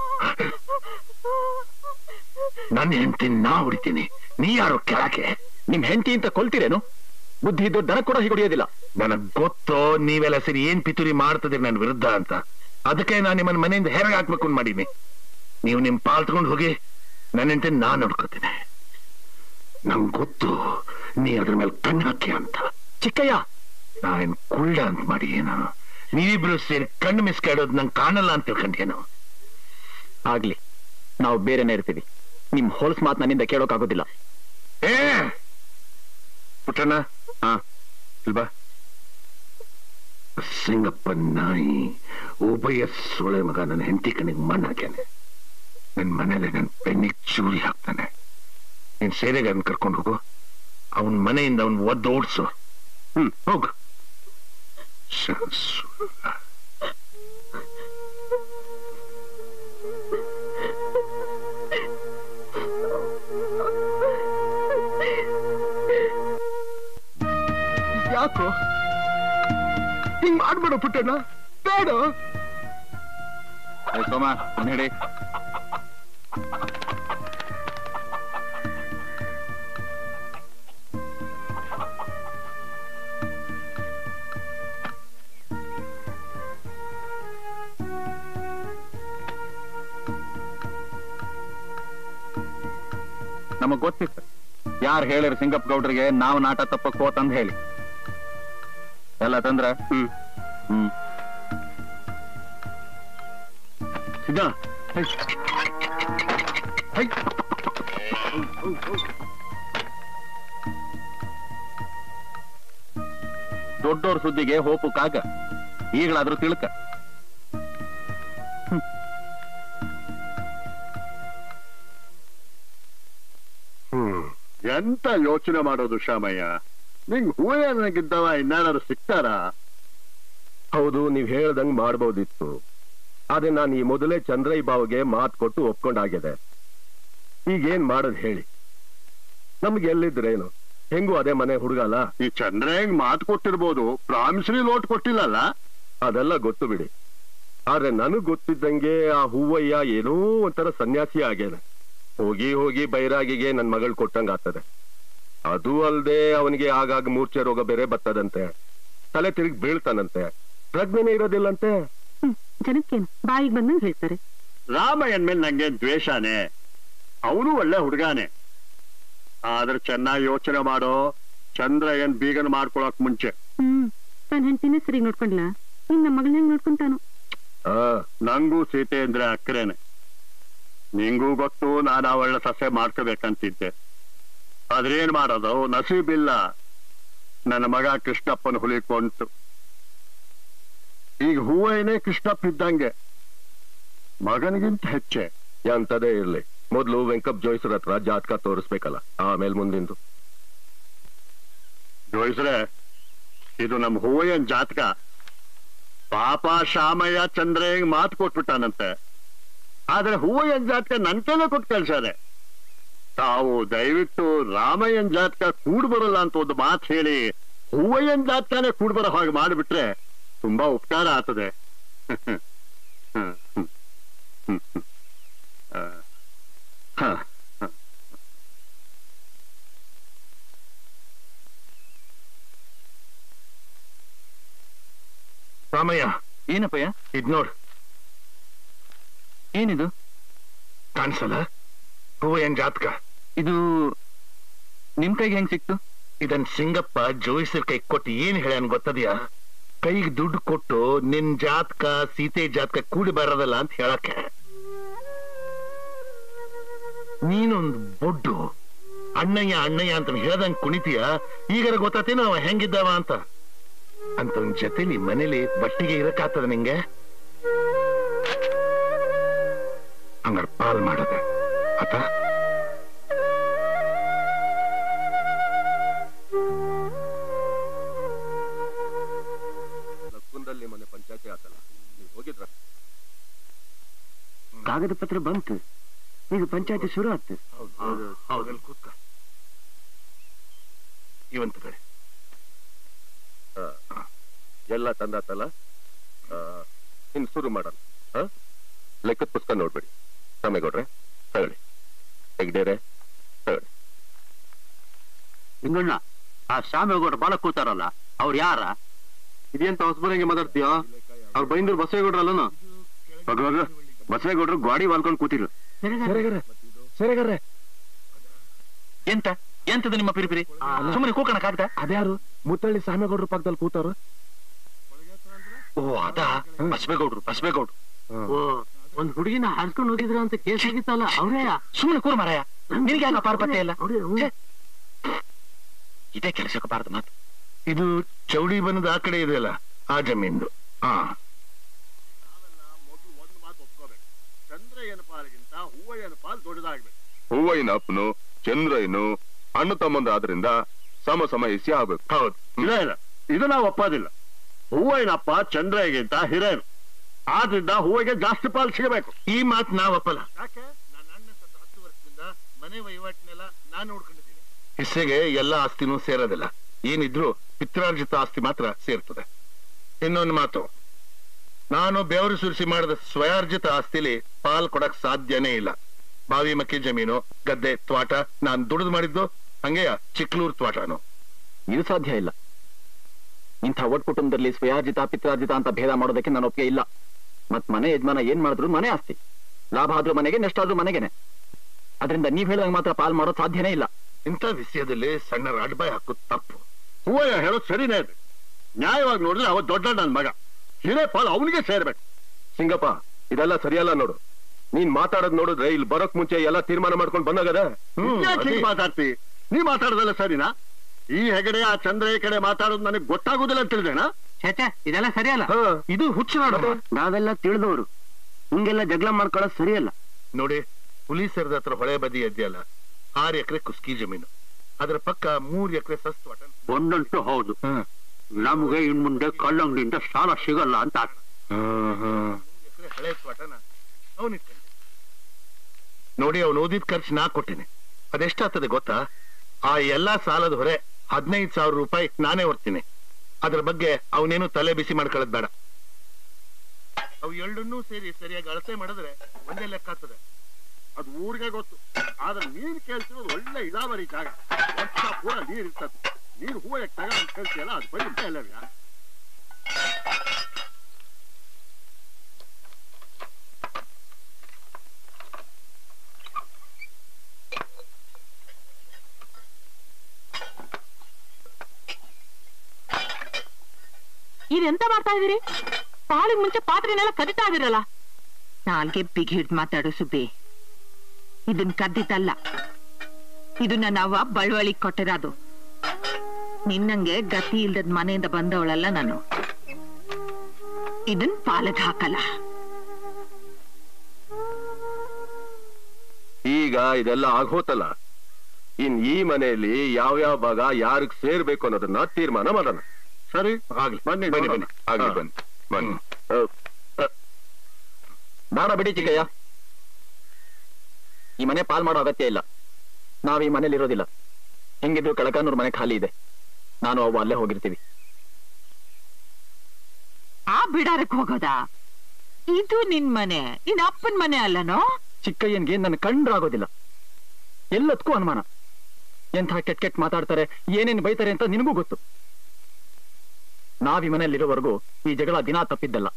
ನನ್ನ ಹೆಂಡತಿ ನಾ ಹೊಡಿತೀನಿ ನೀ ಯಾರು ಕೆಳಗೆ ನಿಮ್ ಹೆಂಡತಿ ಅಂತ ಕೊಲ್ತೀರೇನು ಬುದ್ಧಿ ಇದ್ದು ದನ ಕೂಡ ಹೀಗೆ ಹೊಡಿಯೋದಿಲ್ಲ ನನಗ್ ಗೊತ್ತೋ ನೀವೆಲ್ಲ ಸರಿ ಏನ್ ಪಿತೂರಿ ಮಾಡ್ತದೆ ನನ್ನ ವಿರುದ್ಧ ಅಂತ ಅದಕ್ಕೆ ನಾನು ನಿಮ್ಮನ್ನ ಮನೆಯಿಂದ ಹೆರಗ್ ಹಾಕ್ಬೇಕು ಅಂತ ಮಾಡೀನಿ ನೀವು ನಿಮ್ ಪಾಲ್ ತಗೊಂಡು ಹೋಗಿ ನನ್ನ ಹೆಂಡತಿ ನಾನ್ ನೋಡ್ಕೋತೀನಿ ನಂಗ್ ಗೊತ್ತು ನೀ ಅದ್ರ ಮೇಲೆ ಕಣ್ಣು ಹಾಕಿ ಅಂತ ಚಿಕ್ಕಯ್ಯ ನಾನ್ ಕುಳ್ಳ ಅಂತ ಮಾಡಿ ಏನೋ ನೀವಿಬ್ರು ಸೇರಿ ಕಣ್ಣು ಮಿಸ್ಕಾಡೋದು ನಂಗೆ ಕಾಣಲ್ಲ ಅಂತ ತಿಳ್ಕೊಂಡೇನು ಆಗ್ಲಿ ನಾವು ಬೇರೆನೇ ಇರ್ತೀವಿ ನಿಮ್ ಹೊಲ್ಸ್ ಮಾತ್ ನನ್ನಿಂದ ಕೇಳೋಕಾಗೋದಿಲ್ಲ ಏ ಪುಟ್ಟಣ್ಣ ಹಾ ಇಲ್ಬಾ ಸಿಂಗಪ್ಪ ನಾಯಿ ಉಭಯ ಸೊಳೆ ಮಗ ನನ್ನ ಹೆಂಡತಿ ಕಣ್ಣಿಗೆ ಮಣ್ಣು ಹಾಕ್ಯಾನೆ ನನ್ನ ಮನೇಲಿ ನನ್ನ ಬೆನ್ನಿಗೆ ಚೂರಿ ಹಾಕ್ತಾನೆ ನೀನ್ ಸೇರೆಗೆ ಅದನ್ನ ಕರ್ಕೊಂಡು ಹೋಗು ಅವನ್ ಮನೆಯಿಂದ ಅವನ್ ಒದ್ದು ಓಡ್ಸು ಹ್ಮ್ ಹೋಗು ಶ- ಸು- ಯಾಕೋ ಹಿಂಗ್ ಮಾಡ್ಬೇಡ ಪುಟ್ಟಣ್ಣ ಬೇಡ ಏ ಸೋಮ ಅವ್ನ್ ಹೇಳಿ ನಮಗ್ ಗೊತ್ತಿತ್ತು ಯಾರು ಹೇಳಿರಿ ಸಿಂಗಪ್ಪ ಗೌಡ್ರಿಗೆ ನಾವು ನಾಟ ತಪ್ಪಕ್ ಹೋತಂದ್ ಹೇಳಿ ಎಲ್ಲ ತಂದ್ರ ಹ್ಮ್ ಹ್ಮ್ ಸಿದ್ಧ ದೊಡ್ಡೋರ್ ಸುದ್ದಿಗೆ ಹೋಪು ಕಾಗ ಈಗಲಾದ್ರೂ ತಿಳ್ಕ ಹ್ಮ್ ಎಂತ ಯೋಚನೆ ಮಾಡೋದು ಶ್ಯಾಮಯ್ಯ ನಿಂಗ್ ಹೂವಿನಗಿದ್ದವ ಇನ್ನಾರು ಸಿಗ್ತಾರಾ ಹೌದು ನೀವ್ ಹೇಳ್ದಂಗ್ ಮಾಡ್ಬೋದಿತ್ತು ಆದ್ರೆ ನಾನು ಈ ಮೊದಲೇ ಚಂದ್ರಯ್ಯ ಬಾವಗೆ ಮಾತ್ ಕೊಟ್ಟು ಒಪ್ಕೊಂಡಾಗಿದೆ ಈಗೇನ್ ಮಾಡೋದ್ ಹೇಳಿ ನಮ್ಗೆ ಎಲ್ಲಿದ್ರೇನು ಹೆಂಗೂ ಅದೇ ಮನೆ ಹುಡುಗಲ್ಲ ಈ ಚಂದ್ರ ಹೆಂಗ್ ಮಾತು ಕೊಟ್ಟಿರ್ಬೋದು ಪ್ರಾಮಿಸರಿ ಲೋಟ್ ಕೊಟ್ಟಿಲ್ಲಲ್ಲ ಅದೆಲ್ಲ ಗೊತ್ತು ಬಿಡಿ ಆದ್ರೆ ನನಗ್ ಗೊತ್ತಿದ್ದಂಗೆ ಆ ಹೂವಯ್ಯ ಏನೋ ಒಂಥರ ಸನ್ಯಾಸಿ ಆಗ್ಯಾನ ಹೋಗಿ ಹೋಗಿ ಬೈರಾಗಿಗೆ ನನ್ ಮಗಳ್ ಕೊಟ್ಟಂಗ ಆಗ್ತದೆ ಅದು ಅಲ್ದೆ ಅವನಿಗೆ ಆಗಾಗ ಮೂರ್ಛೆ ರೋಗ ಬೇರೆ ಬರ್ತದಂತೆ ತಲೆ ತಿರುಗಿ ಬೀಳ್ತಾನಂತೆ ಪ್ರಜ್ಞೆನೇ ಇರೋದಿಲ್ಲಂತೆ ಜನಕ್ಕೇನು ಬಾಯಿಗೆ ಬಂದಂಗ್ ಹೇಳ್ತಾರೆ ರಾಮಯ್ಯನ್ ಮೇಲೆ ನಂಗೆ ದ್ವೇಷನೇ ಅವನು ಒಳ್ಳೆ ಹುಡುಗಾನೆ ಆದ್ರೆ ಚೆನ್ನಾಗಿ ಯೋಚನೆ ಮಾಡೋ ಚಂದ್ರ ಏನ್ ಬೀಗನ್ ಮಾಡ್ಕೊಳಕ್ ಮುಂಚೆ ಹ್ಮ್ ತನ್ ಹೆಂಡತಿನೇ ಸರಿ ನೋಡ್ಕೊಂಡ್ಲ ಇನ್ ನಮ್ಮ ಮಗಳನ್ನ ಹೆಂಗ್ ನೋಡ್ಕೊಂತಾನು ನಂಗೂ ಸೀತೆ ಅಂದ್ರೆ ಅಕ್ಕರೇನೆ ನಿಂಗೂ ಗೊತ್ತು ನಾನು ಅವಳ ಸಸೆ ಮಾಡ್ಕೋಬೇಕಂತಿದ್ದೆ ಆದ್ರೇನ್ ಮಾಡೋದು ನಸೀಬಿಲ್ಲ ನನ್ನ ಮಗ ಕೃಷ್ಣಪ್ಪನ ಹುಲಿ ಕೊಂತು ಈಗ ಹೂವೇನೆ ಕೃಷ್ಣಪ್ಪ ಇದ್ದಂಗೆ ಮಗನಿಗಿಂತ ಹೆಚ್ಚೆ ಎಂತದೇ ಇರ್ಲಿ ಮೊದ್ಲು ವೆಂಕಪ್ ಜೋಯ್ಸರ್ ಹತ್ರ ಜಾತಕ ತೋರಿಸ್ಬೇಕಲ್ಲ ಆಮೇಲೆ ಮುಂದಿಂದು ಜೋಯಿಸ್ರೆ ಇದು ನಮ್ಮ ಹೂವಯ್ಯನ್ ಜಾತಕ ಪಾಪ ಶಾಮಯ್ಯ ಚಂದ್ರಯ್ಯ ಮಾತು ಕೊಟ್ಬಿಟ್ಟಾನಂತೆ ಆದ್ರೆ ಹೂವಯ್ಯನ್ ಜಾತಕ ನನ್ ಕೈಲೇ ಕೊಟ್ಟು ಕಳ್ಸಾರೆ ತಾವು ದಯವಿಟ್ಟು ರಾಮಯ್ಯನ್ ಜಾತಕ ಕೂಡ್ ಬರಲ್ಲ ಅಂತ ಒಂದು ಮಾತು ಹೇಳಿ ಹೂವಯ್ಯನ್ ಜಾತಕನೇ ಕೂಡ್ ಬರೋ ಹಾಗೆ ಮಾಡಿಬಿಟ್ರೆ ತುಂಬಾ ಉಪಕಾರ ಆಗ್ತದೆ ಹ್ಮ್, ಹ್ಮ್, ಹ್ಮ್, ಹ್ಮ್. ಆ, ಹ, ಹ. ರಾಮಯ್ಯ ಏನಪ್ಪಯ್ಯ ಇದ್ ನೋಡ್ ಏನಿದು ಕಾಣಿಸಲ್ಲ ಹೂವ ಏನ್ ಜಾತಕ ಇದು ನಿಮ್ ಕೈಗೆ ಹೆಂಗ್ ಸಿಕ್ತು ಇದನ್ ಸಿಂಗಪ್ಪ ಜೋಯಿಸರ್ ಕೈ ಕೊಟ್ಟು ಏನ್ ಹೇಳ್ಯಾನ್ ಗೊತ್ತದ್ಯಾ ಕೈಗೆ ದುಡ್ಡು ಕೊಟ್ಟು ನಿನ್ ಜಾತಕ ಸೀತೆ ಜಾತಕ ಕೂಡಿ ಬರೋದಲ್ಲ ಅಂತ ಹೇಳಕ್ಕೆ ನೀನೊಂದು ಬೊಡ್ಡು ಅಣ್ಣಯ್ಯ ಅಣ್ಣಯ್ಯ ಅಂತ ಹೇಳ್ದಂಗ್ ಕುಣಿತೀಯ ಈಗಾರ ಗೊತ್ತಾತೇನೋ ಅವ ಹೆಂಗಿದ್ದಾವ ಅಂತ ಅಂತವನ್ ಜೊತೆಲಿ ಮನೇಲಿ ಬಟ್ಟಿಗೆ ಇರಕ್ಕಾಗ್ತದ ನಿಂಗೆ ಹಂಗಾರ ಪಾಲ್ ಮಾಡದೆ ಆತ ಲಕ್ಕುಂದಲ್ಲಿ ಮೊನ್ನೆ ಪಂಚಾಯತಿ ಆತಲ್ಲ ನೀವು ಹೋಗಿದ್ರ ಕಾಗದ ಪತ್ರ ಬಂತು ಈಗ ಪಂಚಾಯತಿ ಶುರು ಆಯ್ತು ಹೌದಲ್ಲಿ ಕೂತ್ಕ ಇವಂತ ಕಡೆ ಆ, ಎಲ್ಲ ತಂದಾತಲ್ಲ ಆ, ಇನ್ ಶುರು ಮಾಡಲ್ಲ ಆ? ಲೆಕ್ಕದ ಪುಸ್ತಕ ನೋಡ್ಬೇಡಿ ರಾಮೇಗೌಡ್ರೆ ತಗೊಳ್ಳಿ ಹೆಗ್ಡೇರೆ ತಗೊಳ್ಳಿ ಹಿಂಗಣ್ಣ ಆ ಶಾಮೇಗೌಡ ಬಾಳ ಕೂತಾರಲ್ಲ ಅವ್ರು ಯಾರ ಇದೆಂತ ಹೊಸಬರಂಗೆ ಮಾತಾಡ್ತೀಯೋ ಅವ್ರು ಬೈಂದ್ರು ಬಸವೇಗೌಡ್ರಲ್ಲನು ಭಗವಾಗ ಬಸವೇಗೌಡರು ಗಾಡಿ ವಾಲ್ಕೊಂಡು ಕೂತಿರು ಸರಿಗಾರೆ ಎಂತ ಎಂತದ ನಿಮ್ಮ ಪಿರಿಪಿರಿ ಸುಮ್ಮನೆ ಕೂಕಣ ಕಾಗ್ದ ಅದ್ಯಾರು ಮುತ್ತಳ್ಳಿ ಸಾಮೇಗೌಡ್ರ ಪಕ್ಕದಲ್ಲಿ ಕೂತವ್ರು ಓ ಅದ ಬಸಬೇಗೌಡ್ರು ಬಸಬೇಗೌಡ್ರು ಓ ಒಂದ್ ಹುಡುಗಿನ ಹಾಡ್ಕೊಂಡು ಹೋಗಿದ್ರ ಅಂತ ಕೇಸ್ ಆಗಿತ್ತಲ್ಲ ಅವ್ರೇ ಸುಮ್ಮನೆ ಕೂರು ಮಾರಾಯ ನಿನಗೆ ಯಾಕೆ ಪಾರ್ಪತ್ಯ ಇಲ್ಲ ಛೆ. ಇದೇ ಕೆಲಸಕ್ಕೆ ಬಾರದು ಮಾತು ಇದು ಚೌಡಿ ಬನದ ಆ ಕಡೆ ಇದೆಯಲ್ಲ ಆ ಜಮೀನ್ದು ಹಾ ಚಂದ್ರಯ್ಯನ ಪಾಲಿಗಿಂತ ಹೂವಯ್ಯನ ಪಾಲ್ ದೊಡ್ಡದಾಗ್ಬೇಕು ಹೂವಯ್ಯನ ಅಪ್ಪನು ಚಂದ್ರಯ್ಯನು ಅಣ್ಣ ತಮ್ಮಂದ್ರಾದ್ರಿಂದ ಸಮ ಸಮ ಇಸಿ ಆಗ್ಬೇಕು ಹೌದು ಇಲ್ಲ ಇಲ್ಲ ಇದು ನಾವು ಒಪ್ಪೋದಿಲ್ಲ ಹೂವಯ್ಯನಪ್ಪ ಚಂದ್ರಯ್ಯಗಿಂತ ಹಿರೇನು ಆದ್ರಿಂದ ಹೂವಿಗೆ ಜಾಸ್ತಿ ಪಾಲ್ ಸಿಗಬೇಕು ಈ ಮಾತು ನಾವ್ ಒಪ್ಪಲ್ಲ ಯಾಕೆ ನನ್ನ ಅಣ್ಣ ಸತ್ತ ಹತ್ತು ವರ್ಷದಿಂದ ಮನೆ ವಹಿವಾಟಿನೆಲ್ಲ ನಾನು ನೋಡ್ಕೊಂಡಿದ್ದೀನಿ ಹಿಸ್ಸೆಗೆ ಎಲ್ಲ ಆಸ್ತಿನೂ ಸೇರೋದಿಲ್ಲ ಏನಿದ್ರು ಪಿತ್ರಾರ್ಜಿತ ಆಸ್ತಿ ಮಾತ್ರ ಸೇರ್ತದೆ ಇನ್ನೊಂದು ಮಾತು ನಾನು ಬೆವರು ಸುರಿಸಿ ಮಾಡಿದ ಸ್ವಯಾರ್ಜಿತ ಆಸ್ತಿಲಿ ಪಾಲ್ ಕೊಡಕ್ ಸಾಧ್ಯನೇ ಇಲ್ಲ ಬಾವಿ ಮಕ್ಕಿ ಜಮೀನು ಗದ್ದೆ ತ್ವಾಟ ನಾನ್ ದುಡಿದು ಮಾಡಿದ್ದು ಹಂಗೆಯ ಚಿಕ್ಲೂರ್ ತ್ವಾಟನು ಇದು ಸಾಧ್ಯ ಇಲ್ಲ ಇಂಥ ಒಟ್ಟು ಕುಟುಂಬದಲ್ಲಿ ಸ್ವಯಾರ್ಜಿತ ಪಿತ್ರಾರ್ಜಿತ ಅಂತ ಭೇದ ಮಾಡೋದಕ್ಕೆ ನಾನು ಒಪ್ಪಿಗೆ ಇಲ್ಲ ಮತ್ ಮನೆ ಯಜಮಾನ ಏನ್ ಮಾಡಿದ್ರು ಮನೆ ಆಸ್ತಿ ಲಾಭ ಆದ್ರೂ ಮನೆಗೆ ನಷ್ಟ ಆದ್ರೂ ಮನೆಗೆನೆ ಅದರಿಂದ ನೀವ್ ಹೇಳ್ದಂಗೆ ಮಾತ್ರ ಪಾಲ್ ಮಾಡೋದು ಸಾಧ್ಯನೇ ಇಲ್ಲ ಇಂಥ ವಿಷಯದಲ್ಲಿ ಸಣ್ಣ ರಾಡ್ಬಾಯ್ ಹಾಕೋದು ತಪ್ಪು ಹೂವಯ್ಯ ಹೇಳೋದು ಸರಿನೇ ಇದೆ ನ್ಯಾಯವಾಗಿ ನೋಡಿದ್ರೆ ಅವ ದೊಡ್ಡ ನನ್ನ ಮಗ ಹಿರೇ ಪಾಲ್ ಅವನಿಗೆ ಸೇರ್ಬೇಕು ಸಿಂಗಪ್ಪ ಇದೆಲ್ಲ ಸರಿಯಲ್ಲ ನೋಡು ನೀನ್ ಮಾತಾಡೋದ್ ನೋಡಿದ್ರೆ ಇಲ್ಲಿ ಬರೋಕ್ ಮುಂಚೆ ಎಲ್ಲ ತೀರ್ಮಾನ ಮಾಡ್ಕೊಂಡು ಬಂದಾಗದ ಯಾಕೆ ಹೀಗೆ ಮಾತಾಡ್ತಿ ನೀ ಮಾತಾಡೋದಲ್ಲ ಸರಿನಾ ಈ ಹೆಗಡೆ ಆ ಚಂದ್ರಯ್ಯ ಕಡೆ ಮಾತಾಡೋದು ನನಗೆ ಗೊತ್ತಾಗೋದಿಲ್ಲ ಅಂತ ತಿಳಿದೇನಾ ಛೇ ಇದೆಲ್ಲ ಸರಿಯಲ್ಲ ಇದು ಹುಚ್ಚು ನಾಡು ನಾವೆಲ್ಲ ತಿಳಿದವರು ಹಿಂಗೆಲ್ಲ ಜಗಳ ಮಾಡ್ಕೊಳ್ಳೋದು ಸರಿಯಲ್ಲ ನೋಡಿ ಪೊಲೀಸರದ ಹತ್ರ ಹೊಳೆ ಬದಿ ಇದೆಯಲ್ಲ ಆರು ಎಕರೆ ಕುಸ್ಕಿ ಜಮೀನು ಅದರ ಪಕ್ಕ ಮೂರ್ ಎಕರೆ ಸಸ್ತು ಅಟನ್ ಒಂದಂಟು ಹೌದು ನಮ್ಗೆ ಇನ್ ಮುಂದೆ ಕಲ್ಲಂಗಡಿಯಿಂದ ಸಾಲ ಸಿಗಲ್ಲ ಅಂತ ಆಟ. ಎಕರೆ ಹಳೆ ತ್ವಾಟನ ಅವನಿಟ್ಕೊಂಡೆ ನೋಡಿ ಅವನು ಓದಿದ ಖರ್ಚು ನಾ ಕೊಟ್ಟಿನಿ ಅದೆಷ್ಟಾಗ್ತದೆ ಗೊತ್ತಾ ಆ ಎಲ್ಲಾ ಸಾಲದ ಹೊರೆ ಹದಿನೈದು ಸಾವಿರ ರೂಪಾಯಿ ನಾನೇ ಹೊರ್ತೀನಿ ಅದ್ರ ಬಗ್ಗೆ ಅವನೇನು ತಲೆ ಬಿಸಿ ಮಾಡ್ಕೊಳ್ಳೋದ್ ಬೇಡ ಅವು ಎರಡನ್ನೂ ಸೇರಿ ಸರಿಯಾಗಿ ಅಳತೆ ಮಾಡಿದ್ರೆ ಒಂದೇ ಲೆಕ್ಕ ಆಗ್ತದೆ ಅದು ಊರಿಗೆ ಗೊತ್ತು ಆದ್ರೆ ನೀರ್ ಕೇಳ್ತಿರೋದು ಒಳ್ಳೆ ಇದಾವರಿ ಜಾಗ ವರ್ಷ ಪೂರ ನೀರ್ ಇರ್ತದೆ ನೀರ್ ಹೂವ ತಗ ಅಂತ ಕೇಳ್ತಿಯಲ್ಲ ಅದು ಬರೀ ಇಲ್ಲವ್ಯಾ ಇದೆಂತ ಮಾಡ್ತಾ ಇದೀರಿ ಪಾಳಿಗ್ ಮುಂಚೆ ಪಾತ್ರೆನೆಲ್ಲ ಕದಿತಾ ಇದಿರಲ್ಲ ನಾಲ್ಗೆ ಬಿಗಿಡ್ ಮಾತಾಡು ಸುಬ್ಬಿ ಇದನ್ ಕದ್ದಿದ್ದಲ್ಲ ಇದು ನನ್ನ ಅವ್ವ ಬಳುವಳಿ ಕೊಟ್ಟಿರೋದು ನಿನ್ನಂಗೆ ಗತಿ ಇಲ್ದದ್ ಮನೆಯಿಂದ ಬಂದವಳಲ್ಲ ನಾನು ಇದನ್ ಪಾಲಕ್ ಹಾಕಲ್ಲ ಈಗ ಇದೆಲ್ಲ ಆಗೋತಲ್ಲ ಇನ್ ಈ ಮನೆಯಲ್ಲಿ ಯಾವ ಯಾವ ಭಾಗ ಯಾರಿಗ್ ಸೇರ್ಬೇಕು ಅನ್ನೋದನ್ನ ತೀರ್ಮಾನ ಮಾಡೋಣ ಸರಿ ಆಗ್ಲಿ ಬನ್ನಿ ಬನ್ನಿ ನೋಡೋಣ. ಬನ್ನಿ ಆಗ್ಲಿ ಹಾ. ಬನ್ನಿ ಬನ್ನಿ ಬೇಡ ಬಿಡಿ ಚಿಕ್ಕಯ್ಯ ಈ ಮನೆ ಪಾಲ್ ಮಾಡೋ ಅಗತ್ಯ ಇಲ್ಲ ನಾವ್ ಈ ಮನೇಲಿ ಇರೋದಿಲ್ಲ ಹೆಂಗಿದ್ರು ಕಳಕನೂರ್ ಮನೆ ಖಾಲಿ ಇದೆ ನಾನು ಅವು ಅಲ್ಲೇ ಹೋಗಿರ್ತೀವಿ ಆ ಬಿಡಾರಕ್ ಹೋಗೋದಾ ಇದು ನಿನ್ ಮನೆ ನಿನ್ ಅಪ್ಪನ್ ಮನೆ ಅಲ್ಲನೋ ಚಿಕ್ಕಯ್ಯನ್ಗೆ ನನ್ನ ಕಂಡ್ರಾಗೋದಿಲ್ಲ ಎಲ್ಲದಕ್ಕೂ ಅನುಮಾನ ಎಂಥ ಕೆಟ್ಟ ಕೆಟ್ಟ ಮಾತಾಡ್ತಾರೆ ಏನೇನ್ ಬೈತಾರೆ ಅಂತ ನಿನಗೂ ಗೊತ್ತು ನಾವ್ ಈ ಮನೆಯಲ್ಲಿರೋವರೆಗೂ ಈ ಜಗಳ ದಿನ ತಪ್ಪಿದ್ದಲ್ಲ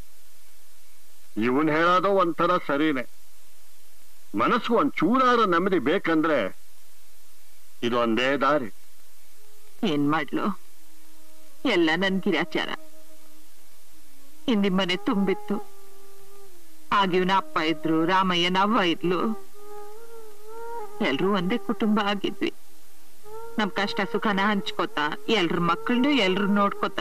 ಇವನ್ ಹೇಳೋದು ಒಂಥರ ಸರಿನೇ ಮನಸ್ಸು ಒಂದ್ ಚೂರಾರ ನೆಮ್ಮದಿ ಬೇಕಂದ್ರೆ ಇದೊಂದೇ ದಾರಿ ಏನ್ ಮಾಡ್ಲು ಎಲ್ಲ ನನ್ ಗಿರಾಚಾರ ಹಿಂದಿ ಮನೆ ತುಂಬಿತ್ತು ಆಗಿವ್ನ ಅಪ್ಪ ಇದ್ರು ರಾಮಯ್ಯನ ಅವ್ವ ಇದ್ಲು ಎಲ್ರೂ ಒಂದೇ ಕುಟುಂಬ ಆಗಿದ್ವಿ ನಮ್ ಕಷ್ಟ ಸುಖನ ಹಂಚ್ಕೋತ ಎಲ್ರ ಮಕ್ಕಳನ್ನು ಎಲ್ರು ನೋಡ್ಕೋತ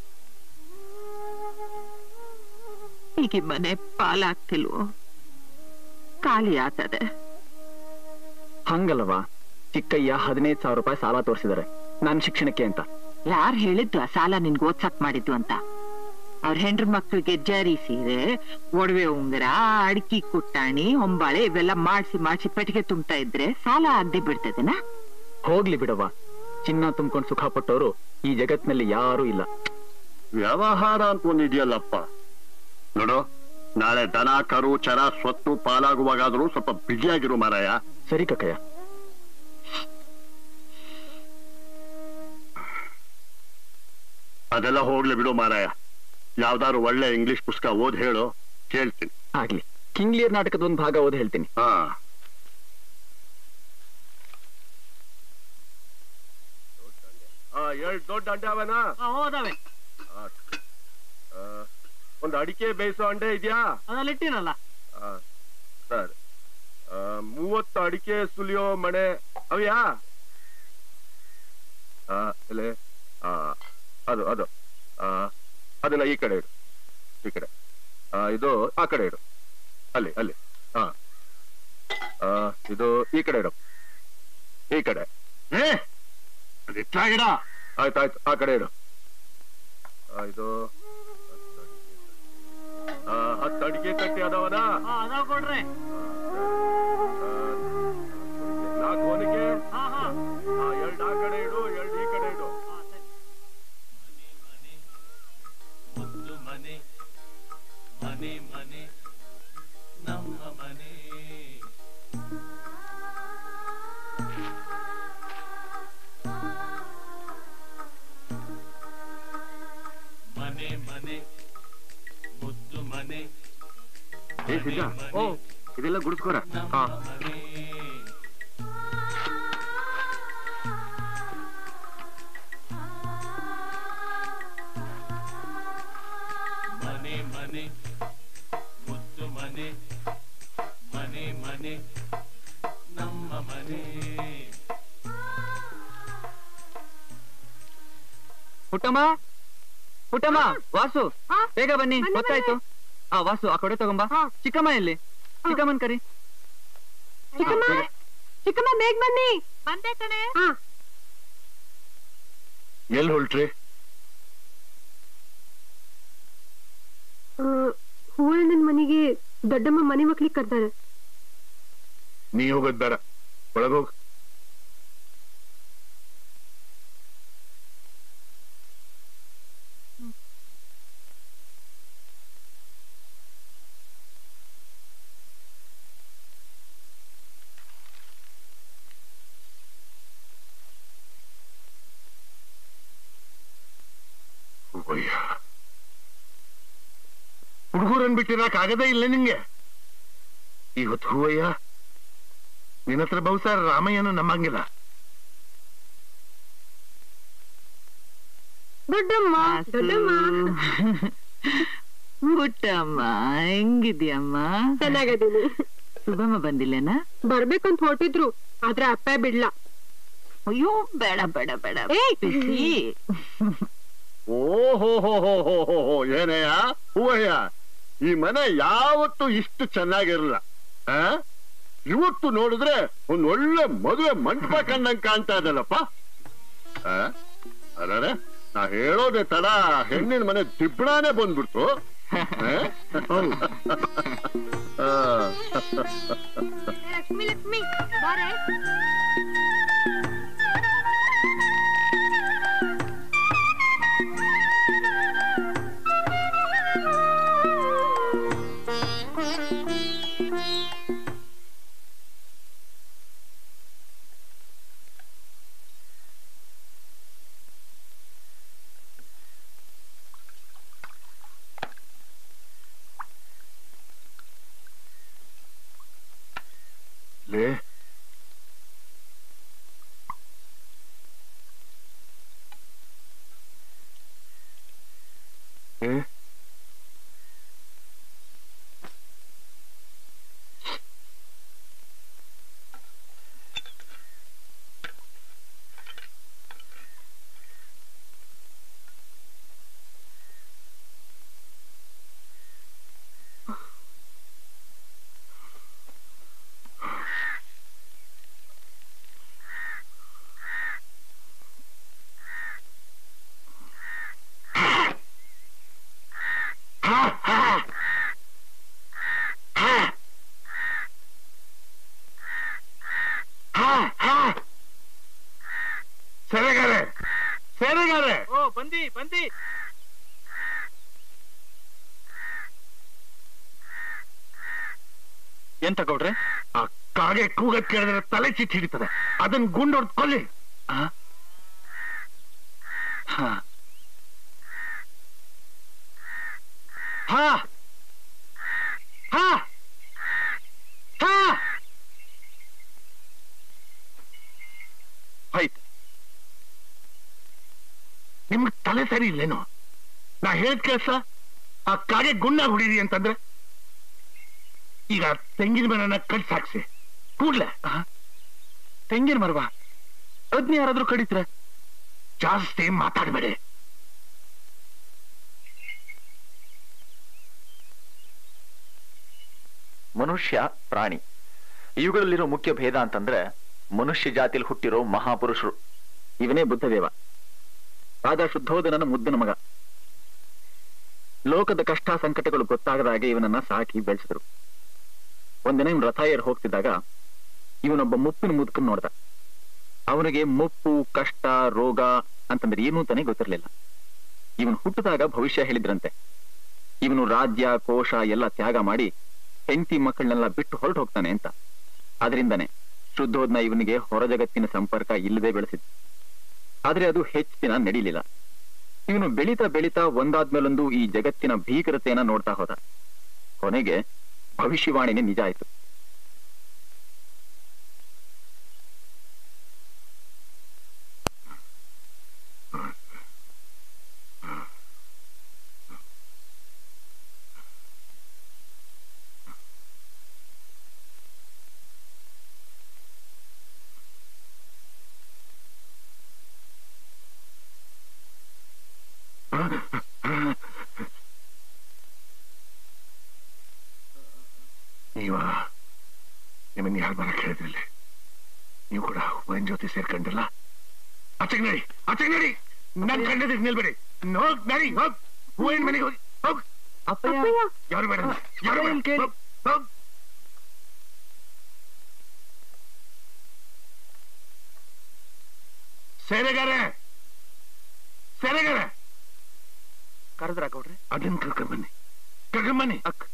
ಈಗ ಈ ಮನೆ ಪಾಲಾಗ್ತಿಲ್ವೋ ಖಾಲಿ ಆಗ್ತದೆ ಹಂಗಲ್ವಾ ಚಿಕ್ಕಯ್ಯ ಹದಿನೈದು ಸಾವಿರ ರೂಪಾಯಿ ಸಾಲ ತೋರಿಸಿದ್ದಾರೆ ನನ್ನ ಶಿಕ್ಷಣಕ್ಕೆ ಅಂತ ಯಾರ್ ಹೇಳಿದ್ದು ಆ ಸಾಲ ನಿನ್ಗೆ ಓದ್ಸಕ್ ಮಾಡಿದ್ದು ಅಂತ ಅವ್ರ ಹೆಂಡ್ರ ಮಕ್ಳಿಗೆ ಜರಿ ಸೀರೆ ಒಡವೆ ಉಂಗುರ ಅಡಿಕೆ ಕುಟ್ಟಾಣಿ ಹೊಂಬಾಳೆ ಇವೆಲ್ಲ ಮಾಡ್ಸಿ ಮಾಡ್ಸಿ ಪೆಟ್ಟಿಗೆ ತುಂಬ್ತಾ ಇದ್ರೆ ಸಾಲ ಆಗದೆ ಬಿಡ್ತದೆನಾ ಹೋಗ್ಲಿ ಬಿಡವ್ವ ಚಿನ್ನ ತುಂಬ್ಕೊಂಡು ಸುಖ ಪಟ್ಟವರು ಈ ಜಗತ್ನಲ್ಲಿ ಯಾರೂ ಇಲ್ಲ ವ್ಯವಹಾರ ಅಂತ ಒಂದಿದೆಯಲ್ಲಪ್ಪ ನೋಡು ನಾಳೆ ದನ ಕರು ಚರ ಸ್ವತ್ತು ಪಾಲಾಗುವಾಗಾದ್ರೂ ಸ್ವಲ್ಪ ಬಿಗಿಯಾಗಿರು ಮಾರಾಯ ಸರಿ ಕಕ್ಕಯ್ಯ ಅದೆಲ್ಲ ಹೋಗ್ಲಿ ಬಿಡು ಮಾರಾಯ ಯಾವ್ದಾದ್ರು ಒಳ್ಳೆ ಇಂಗ್ಲಿಷ್ ಪುಸ್ತಕ ಓದ್ ಹೇಳು ಕೇಳ್ತೀನಿ ಆಗ್ಲಿ ಕಿಂಗ್ಲಿಯರ್ ನಾಟಕದ ಒಂದು ಭಾಗ ಓದಿ ಹೇಳ್ತೀನಿ ಹಾ ಎರಡು ದೊಡ್ಡ ಅಂಡೆ ಅವನ ಹೋದವೆ ಒಂದು ಅಡಿಕೆ ಬೇಯಿಸೋ ಅಂಡೆ ಇದೆಯಾ ಅದ್ರಲ್ಲಿ ಇಟ್ಟಿರಲ್ಲ ಆ, ಸರಿ ಆ, ಮೂವತ್ತು ಅಡಿಕೆ ಸುಲಿಯೋ ಮಣೆ ಅವ್ಯಾ ಆ, ಎಲೆ ಆ, ಅದು ಅದು ಆ, ಅದನ್ನ ಈ ಕಡೆ ಇಡು ಈ ಕಡೆ ಆ, ಇದು ಆ ಕಡೆ ಇಡು ಅಲ್ಲಿ ಅಲ್ಲಿ ಹಾ ಆ, ಇದು ಈ ಕಡೆ ಇಡು ಈ ಕಡೆ ಏ ಅದಿಟ್ಲಾಗಿಡ ಆಯ್ತಾಯ್ತು ಆ ಕಡೆ ಇಡು ಆ, ಇದು ಆ, ಹತ್ತು ಅಡಿಕೆ ಕಟ್ಟಿ ಅದಾವನಾ ಅದಾವ ಕೊಡ್ರಿ ನಾಲ್ಕು ಹೊಲಿಗೆ ಹಾ ಹಾ ಆ, ಎರಡು ಆ ಕಡೆ ಇಡು ಎರಡು ಈ ಕಡೆ ಇಡು ಮುದ್ದು ಮನೆ ಮನೆ ಮನೆ ನಮ್ಮ ಮನೆ ಮನೆ ಮನೆ ಮುದ್ದು ಮನೆ ಏ ಸಿದ್ಧ ಓ ಇದೆಲ್ಲ ಗುಡಿಸ್ಕೋರ ಹಾ ಮನೆ ಮನೆ ಮನೆ ಮುದ್ದು ಮನೆ ಮನೆ ಮನೆ ನಮ್ಮ ಮನೆ ಪುಟ್ಟಮ್ಮ ಪುಟ್ಟಮ್ಮ ವಾಸು ಬೇಗ ಬನ್ನಿ ಗೊತ್ತಾಯ್ತು ಆ ವಾಸು ಆ ಕೊಡೆ ತಗೊಂಬ ಚಿಕ್ಕಮ್ಮ ಎಲ್ಲಿ ಚಿಕ್ಕಮ್ಮನ್ ಕರಿ ಚಿಕ್ಕಮ್ಮ ಚಿಕ್ಕಮ್ಮ ಬೇಗ ಬನ್ನಿ ಬಂದೆ ಕಣೆ ಎಲ್ಲಿ ಹೊಲ್ಟ್ರಿ ಹೂವಣ್ಣನ ಮನೆಗೆ ದೊಡ್ಡಮ್ಮ ಮನೆ ಮಕ್ಳಿಗೆ ಕರ್ತಾರೆ ನೀ ಹೋಗೋದ್ ಬೇಡ ಒಳಗೋಗ್ ಹುಡುಗರನ್ ಬಿಟ್ಟಿರಕ್ ಆಗದೇ ಇಲ್ಲ ನಿಂಗೆ ಇವತ್ತು ಹೂವಯ್ಯ ನಿನ್ನ ಹತ್ರ ಬಹುಶಃ ರಾಮಯ್ಯನ ನಂಬಂಗಿಲ್ಲ ದೊಡ್ಡಮ್ಮ ದೊಡ್ಡಮ್ಮ ಪುಟ್ಟಮ್ಮ ಹೆಂಗಿದ್ಯಮ್ಮ ಚೆನ್ನಾಗದೀನಿ ಶುಭಮ್ಮ ಬಂದಿಲ್ಲೇನಾ ಬರ್ಬೇಕಂತ ಹೊರಟಿದ್ರು ಆದ್ರೆ ಅಪ್ಪ ಬಿಡ್ಲ ಅಯ್ಯೋ ಬೇಡ ಬೇಡ ಬೇಡ ಬಿಸಿ ಓಹೋ ಹೋ ಹೋ ಹೋ ಹೋ ಹೋ ಏನಯ್ಯ ಹೂವಯ್ಯ ಈ ಮನೆ ಯಾವತ್ತೂ ಇಷ್ಟು ಚೆನ್ನಾಗಿರಲ್ಲ ಆ ಇವತ್ತು ನೋಡಿದ್ರೆ ಒಂದ್ ಒಳ್ಳೆ ಮದುವೆ ಮಂಟಪ ಕಂಡಂಗ್ ಕಾಣ್ತಾ ಇದಲ್ಲಪ್ಪ ಆ ಅರೆ ನಾ ಹೇಳೋದೆ ತಡ ಹೆಣ್ಣಿನ ಮನೆ ದಿಬ್ಬಣಾನೇ ಬಂದ್ಬಿಡ್ತು ಆ? ಆ. ಲಕ್ಷ್ಮಿ ಲಕ್ಷ್ಮಿ ಬಾರೆ ಲೇ ಏ ಸೆರೆಗಾರೆ ಸೆರೆಗಾರೆ ಓ ಬಂದಿ ಬಂದಿ ಎಂತ ಗೌಡ್ರೆ ಆ ಕಾಗೆ ಕೂಗತ್ ಕೇಳಿದ್ರೆ ತಲೆ ಚಿಟ್ ಹಿಡಿತದೆ ಅದನ್ನ ಗುಂಡು ಹೊಡ್ದು ಕೊಲ್ಲಿ ಹಾ ಹಾ ಹಾ ಹಾ ಹಾ ಆಯ್ತು ನಿಮ್ಗೆ ತಲೆ ಸರಿ ಇಲ್ಲೇನು ನಾ ಹೇಳಿದ ಕೆಲಸ ಆ ಕಾಗೆ ಗುಂಡ ಹೊಡೀರಿ ಅಂತಂದ್ರೆ ಈಗ ತೆಂಗಿನ ಮರನ ಕಟ್ ಸಾಕ್ಸಿ ಕೂಡ್ಲೆ ತೆಂಗಿನ ಮರವ ಅದ್ನ ಯಾರಾದ್ರೂ ಕಡಿತ್ರ ಜಾಸ್ತಿ ಮಾತಾಡ್ಬೇಡಿ ಮನುಷ್ಯ ಪ್ರಾಣಿ ಇವುಗಳಲ್ಲಿರೋ ಮುಖ್ಯ ಭೇದ ಅಂತಂದ್ರೆ ಮನುಷ್ಯ ಜಾತಿಯಲ್ಲಿ ಹುಟ್ಟಿರೋ ಮಹಾಪುರುಷರು ಇವನೇ ಬುದ್ಧದೇವ ಆದ ಶುದ್ಧೋಧನನ ಮುದ್ದನ ಮಗ ಲೋಕದ ಕಷ್ಟ ಸಂಕಟಗಳು ಗೊತ್ತಾಗದ ಹಾಗೆ ಇವನನ್ನ ಸಾಕಿ ಬೆಳೆಸಿದ್ರು ಒಂದಿನ ಇವನು ರಥ ಏರ್ ಹೋಗ್ತಿದ್ದಾಗ ಇವನೊಬ್ಬ ಮುಪ್ಪಿನ ಮುದುಕನ್ ನೋಡ್ದ ಅವನಿಗೆ ಮುಪ್ಪು ಕಷ್ಟ ರೋಗ ಅಂತಂದ್ರೆ ಏನು ಅಂತಾನೆ ಗೊತ್ತಿರ್ಲಿಲ್ಲ ಇವನು ಹುಟ್ಟಿದಾಗ ಭವಿಷ್ಯ ಹೇಳಿದ್ರಂತೆ ಇವನು ರಾಜ್ಯ ಕೋಶ ಎಲ್ಲ ತ್ಯಾಗ ಮಾಡಿ ಹೆಂಡತಿ ಮಕ್ಕಳನ್ನೆಲ್ಲ ಬಿಟ್ಟು ಹೊರಟು ಹೋಗ್ತಾನೆ ಅಂತ ಅದರಿಂದನೇ ಶುದ್ಧೋದ್ನ ಇವನಿಗೆ ಹೊರ ಜಗತ್ತಿನ ಸಂಪರ್ಕ ಇಲ್ಲದೆ ಬೆಳೆಸಿದ್ ಆದ್ರೆ ಅದು ಹೆಚ್ಚು ದಿನ ನಡೀಲಿಲ್ಲ ಇವನು ಬೆಳೀತಾ ಬೆಳೀತಾ ಒಂದಾದ್ಮೇಲೊಂದು ಈ ಜಗತ್ತಿನ ಭೀಕರತೆಯನ್ನ ನೋಡ್ತಾ ಹೋದ ಕೊನೆಗೆ ಭವಿಷ್ಯವಾಣಿನೇ ನಿಜ ಆಯ್ತು ನೀವ ನಿಮ್ಮನ್ನ ಯಾರು ಬರಕ್ ಹೇಳಿದ್ರಿಲ್ಲ ನೀವು ಕೂಡ ಹೂವಿನ ಜೊತೆ ಸೇರ್ಕೊಂಡ್ರಲ್ಲ ಆಚೆಗೆ ನಡಿ ಆಚೆಗೆ ನಡಿ ನನ್ ಕಂಡದಿದ್ ನಿಲ್ಬೇಡಿ ಹೋಗ್ ನಡಿ ಹೋಗ್ ಹೂವಿನ ಮನೆಗೆ ಹೋಗಿ ಹೋಗ್ ಯಾರು ಬೇಡ ಯಾರು ಬೇಡ ಹೋಗ್, ಹೋಗ್ ಸೇರೆಗಾರೆ ಸೇರೆಗಾರೆ ಕರೆದ್ರ ಗೌಡ್ರೆ ಅದನ್ನ ಕರ್ಕೊಂಡ್ ಬನ್ನಿ ಕರ್ಕೊಂಡ್ ಬನ್ನಿ ಅಕ್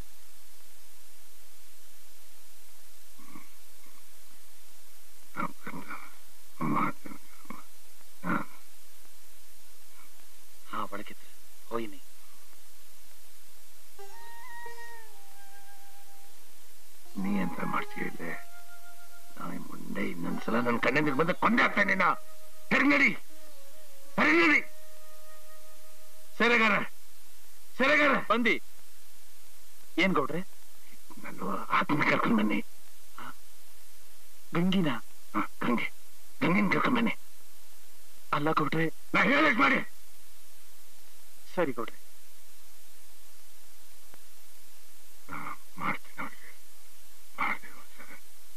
ಹಾ ಒಳಗಿದ್ರೆ ಹೋಯ್ನಿ ನೀ ಅಂತ ಮಾಡ್ತೀಯ ಇಲ್ಲೇ ನಾಯಿ ಮುಂಡೆ ಇನ್ನೊಂದ್ಸಲ ನನ್ನ ಕಣ್ಣಿಂದ ಬಂದ ಕೊಂದೆ ಆಗ್ತಾನೆ ನಾ ಹೆರ್ ನಡಿ ಹೆರ್ ನಡಿ ಸೆರೆಗಾರ ಸೆರೆಗಾರ ಬಂದಿ ಏನ್ ಗೌಡ್ರೆ ನಾನು ಆತ್ಮ ಕರ್ಕೊಂಡ್ ಬನ್ನಿ ಗಂಗಿನ ಹ, ಗಂಗೆ ಗಂಗಿನ್ ಕರ್ಕೊಂಬನ್ನಿ ಅಲ್ಲ ಗೌಡ್ರೆ ನಾ ಹೇಳಿದ್ ಮಾಡಿ ಸರಿ ಗೌಡ್ರೆ ಮಾಡ್ತೀನಿ ಅವ್ರಿಗೆ ಮಾಡ್ತೀನಿ ಒಂದ್ಸಲ.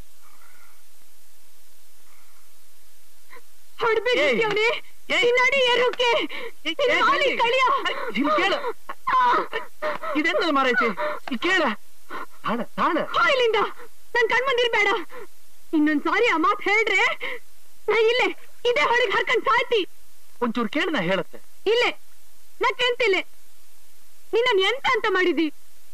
ಹೊಡ್ಬಿಡ್ತೀನಿ ಅವ್ನೆ. ಹಿನ್ನಡಿ ಏರೋಕೆ. ಹಿನ್ನ ಹಾಲಿ ಕಳಿಯ. ಇಲ್ಲಿ ಕೇಳು ಇದೆಂತ ಮಾರೈತಿ ಈ ಕೇಳ ತಾಳ ತಾಳ ಹೋ ಇಲ್ಲಿಂದ ನನ್ ಕಣ್ಮಂದಿರ್ಬೇಡ ಇನ್ನೊಂದ್ ಸಾರಿ ಆ ಮಾತ್ ಹೇಳ್ರೆ ನಾ ಇಲ್ಲೇ ಇದೇ ಹೊಳಿಗೆ ಹರ್ಕೊಂಡ್ ಸಾಯ್ತಿ ಒಂಚೂರು ಕೇಳ ನಾ ಹೇಳತ್ತೆ ಇಲ್ಲೇ ನಾ ಕೆಂತಿಲ್ಲೆ ನಿನ್ನನ್ ಎಂತ ಅಂತ ಮಾಡಿದಿ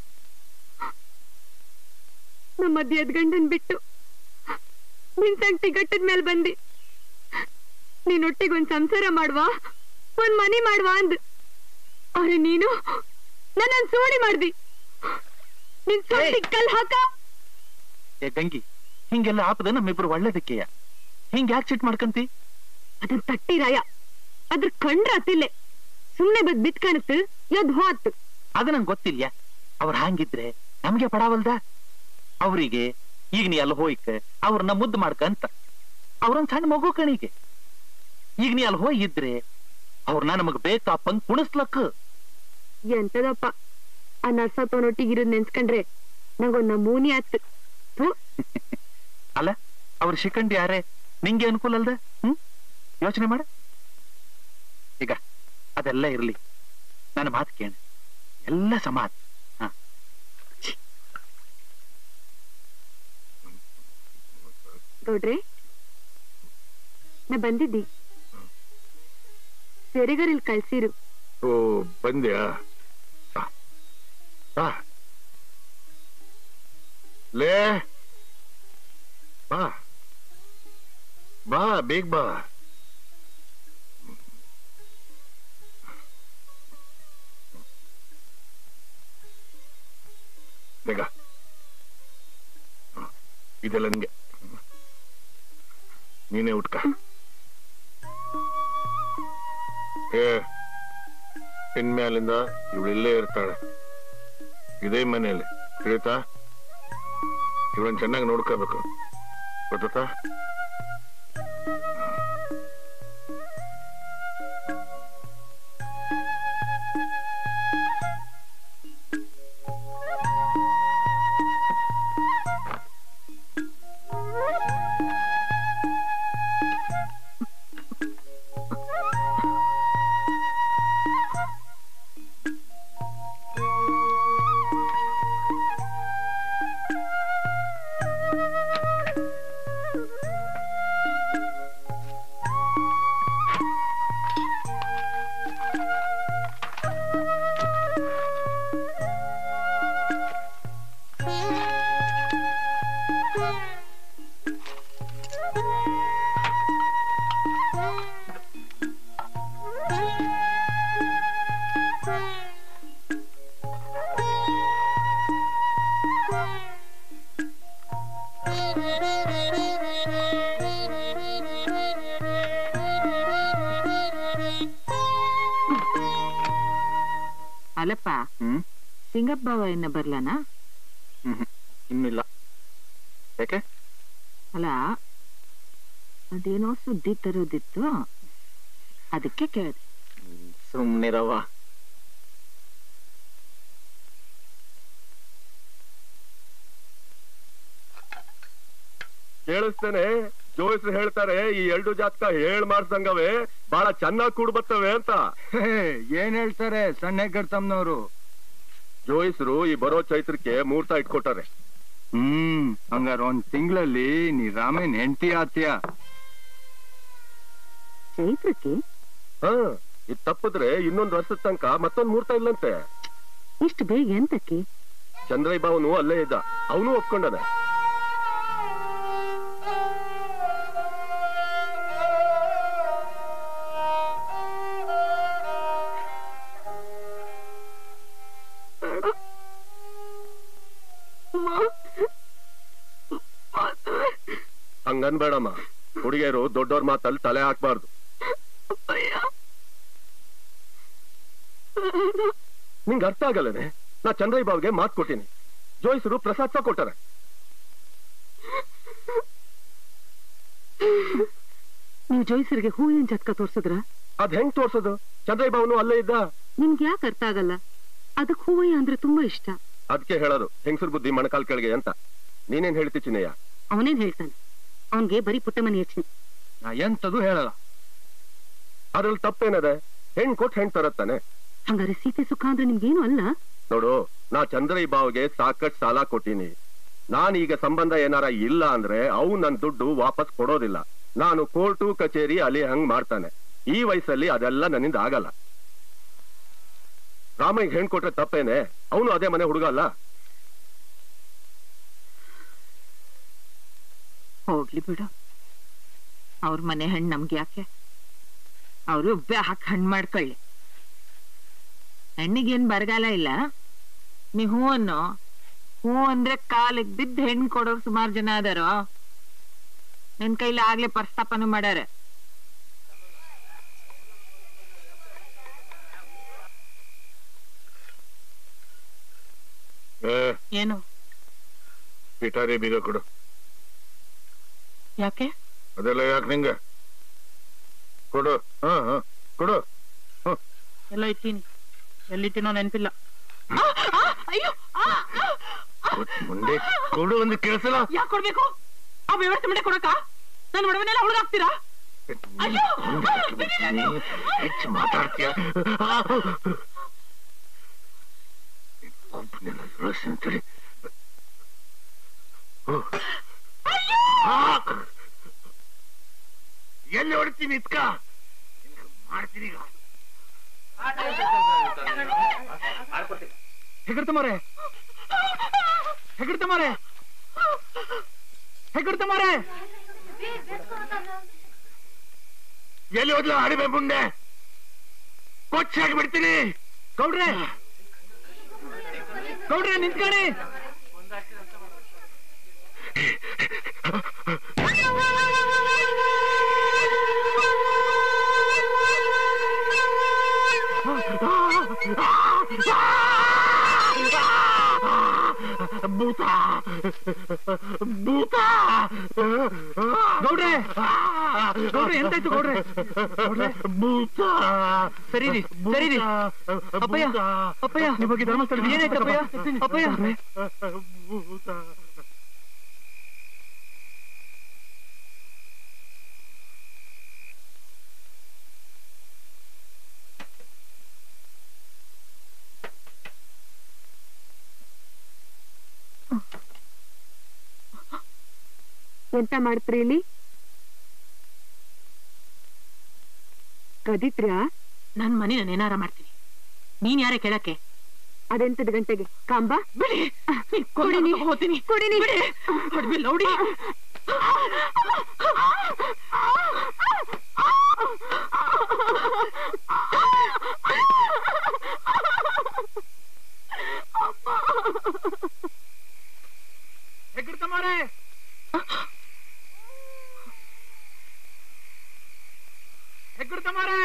ನಮ್ಮ ಮದ್ಯದ ಗಂಡನ್ ಬಿಟ್ಟು ನಿನ್ ಸಂಗತಿ ಗಟ್ಟದ ಮೇಲೆ ಬಂದಿ ನೀನ್ ಒಟ್ಟಿಗೆ ಒಂದ್ ಸಂಸಾರ ಮಾಡುವ ಒಂದ್ ಮನಿ ಮಾಡುವ ಅಂದ್ ಅರೆ ನೀನು ನನ್ನ ಸೋಡಿ ಮಾಡ್ದಿ ನಿನ್ ಸೊಟ್ಟಿ ಕಲ್ ಹಾಕ ಏ ಗಂಗಿ ಹಿಂಗೆಲ್ಲ ಆಪದ ನಮ್ಮಿಬ್ರು ಒಳ್ಳೇದಕ್ಕೆಯ ಹಿಂಗ್ ಯಾಕೆ ಸಿಟ್ ಮಾಡ್ಕಂತಿ ಅದನ್ ತಟ್ಟಿರಾಯ ಅದ್ರ ಕಂಡ್ರ ಅತಿಲ್ಲೆ ಸುಮ್ನೆ ಬದ್ ಬಿತ್ ಕಾಣುತ್ತ ಯದ್ ಹೋತ್ ಅದು ನಂಗೆ ಗೊತ್ತಿಲ್ಯ ಅವ್ರ ಹಂಗಿದ್ರೆ ನಮ್ಗೆ ಪಡಾವಲ್ದ ಅವರಿಗೆ ಈಗ ನೀ ಅಲ್ಲಿ ಹೋಯ್ಕ ಅವ್ರನ್ನ ಮುದ್ದು ಮಾಡ್ಕ ಅಂತ ಅವ್ರೊಂದ್ ಸಣ್ಣ ಮಗು ಕಣಿಗೆ ಈಗ ನೀ ಅಲ್ಲಿ ಹೋಗಿದ್ರೆ ಅವ್ರನ್ನ ನಮಗ್ ಬೇಕಾ ಪಂಗ್ ಕುಣಿಸ್ಲಕ್ಕ ಎಂತದಪ್ಪ ಆ ನರ್ಸಪ್ಪನೊಟ್ಟಿಗಿರೋದ್ ನೆನ್ಸ್ಕೊಂಡ್ರೆ ನಂಗೊಂದ್ ನಮೂನಿ ಆತ್ ಥು, ಅಲ್ಲ ಅವ್ರ ಶಿಖಂಡಿ ಯಾರೇ ನಿಂಗೆ ಅನುಕೂಲ ಅಲ್ದ ಹ್ಮ್ ಯೋಚನೆ ಮಾಡ ಈಗ ಅದೆಲ್ಲ ಇರ್ಲಿ ನನ್ನ ಮಾತು ಕೇಳ ಎಲ್ಲ ಸಮಾಧ ಹ ಗೌಡ್ರೆ ನಾ ಬಂದಿದ್ದಿ ಸೆರೆಗರ್ ಇಲ್ಲಿ ಕಳ್ಸಿರು ಓ ಬಂದ್ಯಾ ಆ, ಬಾ ಲೇ ಬಾ ಬಾ ಬೇಗ ಬಾ ಬೇಗ ಹ, ಇದೆಲ್ಲ ನಿಂಗೆ ನೀನೇ ಉಟ್ಕ ಏ ಇನ್ಮೇಲಿಂದ ಇವಳಿಲ್ಲೇ ಇರ್ತಾಳೆ ಇದೇ ಮನೆಯಲ್ಲಿ ತಿಳಿತಾ ಇವಳನ್ನ ಚೆನ್ನಾಗಿ ನೋಡ್ಕೋಬೇಕು ಗೊತ್ತಾ ಅಲ್ಲಪ್ಪ ಹ್ಮ್ ಸಿಂಗಪ್ಪ ಬಾವ ಇನ್ನ ಬರ್ಲನಾ ಹ್ಮ್ ಇನ್ನಿಲ್ಲ ಯಾಕೆ ಅಲ್ಲ ಅದೇನೋ ಸುದ್ದಿ ತರೋದಿತ್ತು ಅದಕ್ಕೆ ಕೇಳಿದೆ ಸುಮ್ನಿರವ್ವ ಕೇಳಿಸ್ತೇನೆ ಜೋಯಿಸ್ರು ಹೇಳ್ತಾರೆ ಈ ಎರಡು ಜಾತಕ ಹೇಳ್ ಮಾಡ್ಸಂಗವೇ ಬಹಳ ಚೆನ್ನಾಗಿ ಕೂಡ್ ಬರ್ತವೆ ಅಂತ ಏನ್ ಹೇಳ್ತಾರೆ ಸಣ್ಣ ಕರ್ತಮ್ನವ್ರು ಜೋಯಿಸ್ರು ಈ ಬರೋ ಚೈತ್ರಕ್ಕೆ ಮುಹೂರ್ತ ಇಟ್ಕೊಟ್ಟಾರೆ ಹ್ಮ್ ಹಂಗಾರ ಒಂದ್ ತಿಂಗಳಲ್ಲಿ ನೀ ರಾಮೇನ್ ಹೆಂಡತಿ ಆತ್ಯ ಚೈತ್ರಕ್ಕೆ ಹಾ ಇದ್ ತಪ್ಪಿದ್ರೆ ಇನ್ನೊಂದ್ ವರ್ಷದ ತನಕ ಮತ್ತೊಂದ್ ಮುಹೂರ್ತ ಇಲ್ಲಂತೆ ಇಷ್ಟು ಬೇಗ ಎಂತಕ್ಕೆ ಚಂದ್ರಯ್ಯ ಬಾವನು ಅಲ್ಲೇ ಇದ್ದ ಅವನು ಒಪ್ಕೊಂಡನೆ ಹಂಗನ್ಬೇಡಮ್ಮ ಹುಡುಗಿಯರು ದೊಡ್ಡವ್ರ ಮಾತಲ್ಲಿ ತಲೆ ಹಾಕ್ಬಾರ್ದು ನಿಂಗ್ ಅರ್ಥ ಆಗಲ್ಲನೆ ನಾ ಚಂದ್ರಯ್ಯ ಬಾವ್ಗೆ ಮಾತು ಕೊಟ್ಟಿನಿ ಜೋಯಿಸರು ಪ್ರಸಾದ್ ಸಹ ಕೊಟ್ಟಾರೆ ನೀವು ಜೋಯಿಸರಿಗೆ ಹೂವಿನ ಜಾತಕ ತೋರ್ಸಿದ್ರ ಅದ್ ಹೆಂಗ್ ತೋರ್ಸೋದು ಚಂದ್ರಯ್ಯ ಬಾವನು ಅಲ್ಲೇ ಇದ್ದ ನಿಮ್ಗೆ ಯಾಕೆ ಅರ್ಥ ಆಗಲ್ಲ ಅದಕ್ ಹೂವಯ್ಯ ಅಂದ್ರೆ ತುಂಬಾ ಇಷ್ಟ ಅದಕ್ಕೆ ಹೇಳೋದು ಹೆಂಗಸರ್ ಬುದ್ಧಿ ಮಣಕಾಲ್ ಕೆಳಗೆ ಅಂತ ನೀನೇನ್ ಹೇಳ್ತಿ ಚಿನ್ನಯ್ಯ ಅವನೇನ್ ಹೇಳ್ತಾನೆ ಅವನ್ಗೆ ಬರೀ ಪುಟ್ಟ ಮನೆ ಯೋಚನೆ ನಾ ಎಂತದು ಹೇಳಲ್ಲ ಅದ್ರಲ್ಲಿ ತಪ್ಪೇನದೆ ಹೆಣ್ ಕೊಟ್ಟು ಹೆಣ್ ತರತ್ತಾನೆ ಹಂಗಾರೆ ಸೀತೆ ಸುಖ ಅಂದ್ರೆ ನಿಮ್ಗೇನು ಅಲ್ಲ ನೋಡು ನಾ ಚಂದ್ರಯ್ಯ ಬಾವ್ಗೆ ಸಾಕಷ್ಟು ಸಾಲ ಕೊಟ್ಟಿನಿ ನಾನೀಗ ಸಂಬಂಧ ಏನಾರ ಇಲ್ಲ ಅಂದ್ರೆ ಅವು ನನ್ ದುಡ್ಡು ವಾಪಸ್ ಕೊಡೋದಿಲ್ಲ ನಾನು ಕೋರ್ಟು ಕಚೇರಿ ಅಲ್ಲಿ ಹಂಗ್ ಮಾಡ್ತಾನೆ ಈ ವಯಸ್ಸಲ್ಲಿ ಅದೆಲ್ಲ ನನ್ನಿಂದ ಆಗಲ್ಲ ರಾಮಯ್ಯ ಹೆಣ್ ಕೊಟ್ರೆ ತಪ್ಪೇನೆ ಅವನು ಅದೇ ಮನೆ ಹುಡುಗ ಅಲ್ಲ ಹೋಗ್ಲಿ ಬಿಡು ಅವ್ರ ಮನೆ ಹಣ್ಣು ನಮ್ಗೆ ಯಾಕೆ ಅವರು ಹಾಕಿ ಹಣ್ಣು ಮಾಡ್ಕೊಳ್ಳಿ ಹೆಣ್ಣಿಗೇನ್ ಬರಗಾಲ ಇಲ್ಲ ನೀ ಹೂ ಅನ್ನೋ ಹೂ ಅಂದ್ರೆ ಕಾಲಿಗೆ ಬಿದ್ದು ಹೆಣ್ಣು ಕೊಡೋರು ಸುಮಾರು ಜನ ಅದಾರೋ ನಿನ್ ಕೈಲಿ ಆಗ್ಲೇ ಪ್ರಸ್ತಾಪನು ಮಾಡ್ಯಾರ ಏ ಏನು ಪಿಟಾರಿ ಬೀಗ ಕೊಡು ಯಾಕೆ ಅದೆಲ್ಲ ಯಾಕೆ ನಿಂಗೆ ಕೊಡು ಹಾ ಹಾ ಕೊಡು ಎಲ್ಲ ಇಟ್ಟೀನಿ ಎಲ್ಲಿಟ್ಟಿನೋ ನೆನಪಿಲ್ಲ ಅಯ್ಯೋ ಮುಂದೆ ಕೊಡು ಒಂದು ಕೆಲಸಲ್ಲ ಯಾಕೆ ಕೊಡ್ಬೇಕು ಆ ವ್ಯವಸ್ಥೆ ಮಾಡಿ ಕೊಡಕ ನನ್ನ ಒಡವೆನೆಲ್ಲ ಹುಡುಗಾಕ್ತೀರಾ ಅಯ್ಯೋ ಹೆಚ್ಚು ಮಾತಾಡ್ತೀಯ ಒಬ್ಬನೆಲ್ಲ ಯೋಚನೆ ತಡಿ ಓ. ಆ! ಎಲ್ಲಿ ಹೊಡ್ತೀನಿ ಇತ್ಕ ಮಾಡ್ತೀನಿ ಈಗ ಹೆಗಡ್ತ ಮಾರೆ ಹೆಗಡ್ತ ಮಾರೆ ಹೆಗಡ್ತ ಮಾರೆ ಎಲ್ಲಿ ಹೋದ್ಲ ಅಡಿಮೆ ಮುಂಡೆ ಕೊಚ್ಚಾಗಿ ಬಿಡ್ತೀನಿ ಗೌಡ್ರೆ ಗೌಡ್ರೆ ನಿಂತ್ಕೊಳ್ಳಿ ಭೂತ ಭೂತ ಗೌಡ್ರೆ ಗೌಡ್ರೆ ಎಂತಾಯ್ತು ಗೌಡ್ರೆ ಗೌಡ್ರೆ ಭೂತ ಸರಿ ರೀ ಸರಿ ರೀ ಅಪ್ಪಯ್ಯ ಅಪ್ಪಯ್ಯ ನಿಮ್ಮ ಬಗ್ಗೆ ಧರ್ಮಸ್ಥಳದ ಏನಾಯ್ತು ಅಪ್ಪಯ್ಯ ಅಪ್ಪಯ್ಯ ಭೂತ ಎಂತ ಮಾಡ್ತ್ರಿ ಇಲ್ಲಿ ಕದಿತ್ರ್ಯಾ ನನ್ ಮನೆ ನಾನು ಏನಾರ ಮಾಡ್ತೀನಿ ನೀನ್ ಯಾರೇ ಕೇಳಕ್ಕೆ ಅದೆಂಟದ ಗಂಟೆಗೆ ಕಾಂಬಾ ಬಿಡಿ ಕೊಡಿನಿ ಹೋಗ್ತೀನಿ ಕೊಡಿನಿ ಹೊಡ್ಬಿ ಲೌಡಿ ಹೆಗಡ್ತ ಮಾರೆ ಹೆಗಡ್ತ ಮಾರೆ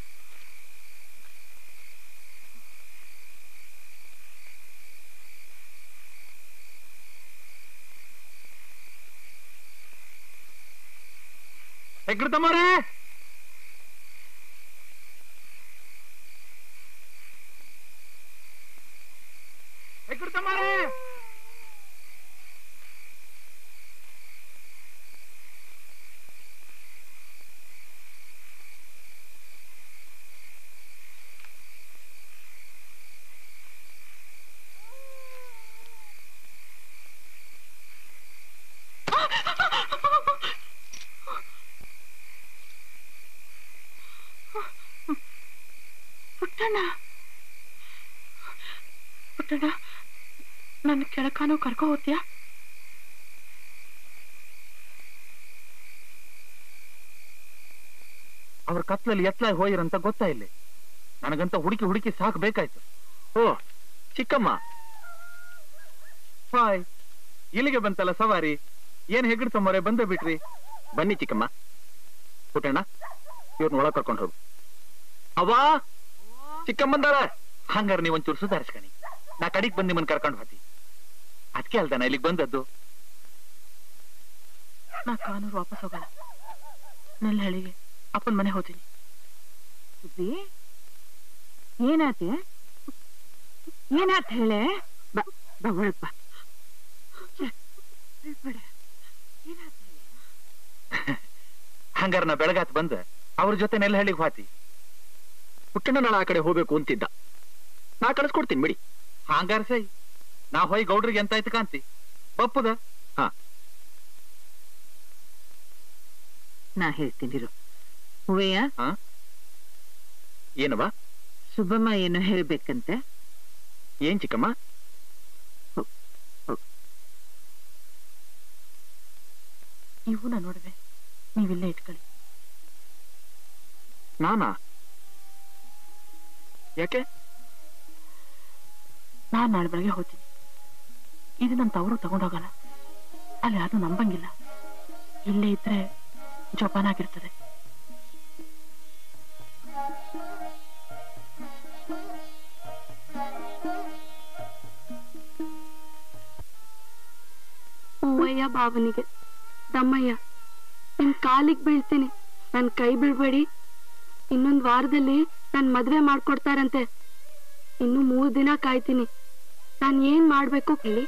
ಹೆಗಡ್ತ ಮಾರೆ ಹೆಗಡ್ತ ಮಾರೆ ಪುಟ್ಟಣ್ಣ ಪುಟ್ಟಣ್ಣ ನನ್ನ ಕೆಳಕಾನು ಕರ್ಕೊ ಹೋಗ್ತೀಯಾ ಅವ್ರ ಕತ್ಲಲ್ಲಿ ಎತ್ಲಾಗಿ ಹೋಗಿರಂತ ಗೊತ್ತಾ ಇಲ್ಲಿ ನನಗಂತ ಹುಡುಕಿ ಹುಡುಕಿ ಸಾಕು ಬೇಕಾಯ್ತು ಓ ಚಿಕ್ಕಮ್ಮ ಹಾಯ್ ಇಲ್ಲಿಗೆ ಬಂತಲ್ಲ ಸವಾರಿ ಏನ್ ಹೆಗ್ಡ್ತಮ್ಮರೆ ಬಂದೇ ಬಿಟ್ರಿ ಬನ್ನಿ ಚಿಕ್ಕಮ್ಮ ಪುಟ್ಟಣ್ಣ ಇವ್ರನ್ನ ಒಳಗ್ ಕರ್ಕೊಂಡು ಹೋಗು ಅವ್ವಾ ಚಿಕ್ಕಮ್ಮಂದಾರ ಹಂಗಾರ ನೀವ್ ಒಂಚೂರು ಸುಧಾರಿಸ್ಕಣಿ ನಾ ಕಡಿಗ್ ಬಂದ್ ನಿಮ್ಮನ್ ಕರ್ಕೊಂಡು ಹೋತಿ ಅದಕ್ಕೆ ಅಲ್ದಾನ ಇಲ್ಲಿಗೆ ಬಂದದ್ದು ನಾ ಕಾನೂರು ವಾಪಸ್ ಹೋಗಲ್ಲ ನೆಲ್ಹಳ್ಳಿಗೆ ಅಪ್ಪನ ಮನೆ ಹೋಗ್ತೀನಿ ಸುದ್ದಿ ಏನಾತೆ ಏನಾತ್ ಹೇಳೆ ಬಾ ಬಾ ಒಳಗ್ ಬಾ ಹಂಗಾರ ನಾ ಬೆಳಗಾತ್ ಬಂದ ಅವ್ರ ಜೊತೆ ನೆಲ್ಹಳ್ಳಿಗೆ ಹೋತಿ ಪುಟ್ಟಣ್ಣ ನಾಳೆ ಆ ಕಡೆ ಹೋಗ್ಬೇಕು ಅಂತಿದ್ದ ನಾ ಕಳಿಸ್ಕೊಡ್ತೀನಿ ಬಿಡಿ ಹಂಗಾರ ಸೈ ನಾ ಹೋಯ್ ಗೌಡ್ರಿಗೆ ಎಂತ ಆಯ್ತು ಕಾಂತಿ ಬಪ್ಪುದ ಹಾ ನಾ ಹೇಳ್ತೀನಿರು ಹೂವಯ್ಯ ಏನವ ಸುಬ್ಬಮ್ಮ ಏನೋ ಹೇಳ್ಬೇಕಂತೆ ಏನ್ ಚಿಕ್ಕಮ್ಮ ನೀವು ನಾ ನೋಡುವೆ ನೀವಿಲ್ಲೇ ಇಟ್ಕೊಳ್ಳಿ ನಾನಾ ಯಾಕೆ ನಾನ್ ನಾಳೆ ಬೆಳಗ್ಗೆ ಹೋಗ್ತೀನಿ ಇದು ನನ್ನ ತವರು ತಗೊಂಡೋಗಲ್ಲ ಅಲ್ಲಿ ಯಾರು ನಂಬಂಗಿಲ್ಲ ಇಲ್ಲೇ ಇದ್ರೆ ಜೋಪಾನಾಗಿರ್ತದೆ ಹೂವಯ್ಯ ಬಾವನಿಗೆ ತಮ್ಮಯ್ಯ ನಿಮ್ ಕಾಲಿಗ್ ಬೀಳ್ತೀನಿ ನನ್ ಕೈ ಬಿಡ್ಬೇಡಿ ಇನ್ನೊಂದ್ ವಾರದಲ್ಲಿ ನನ್ ಮದ್ವೆ ಮಾಡ್ಕೊಡ್ತಾರಂತೆ ಇನ್ನು ಮೂರ್ ದಿನ ಕಾಯ್ತೀನಿ ನಾನ್ ಏನ್ ಮಾಡ್ಬೇಕು ಕೇಳಿ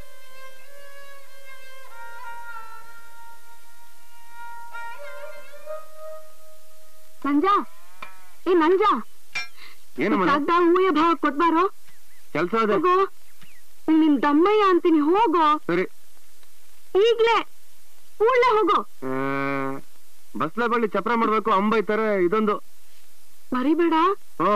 ನಂಜಾ ಏ ನಂಜಾ ಏನಮ್ಮ ಕಾಗ್ದ ಹೂವಯ್ಯ ಭಾವ ಕೊಟ್ಬಾರೋ ಕೆಲ್ಸ ಅದೇ ಹೋಗೋ ನಿನ್ ದಮ್ಮಯ್ಯ ಅಂತೀನಿ ಹೋಗೋ ಸರಿ ಈಗ್ಲೇ ಕೂಡ್ಲೇ ಹೋಗೋ ಬಸ್ಲ ಬಳ್ಳಿ ಚಪ್ರ ಮಾಡ್ಬೇಕು ಅಂಬೈತಾರೆ ಇದೊಂದು ಮರಿಬೇಡ ಓ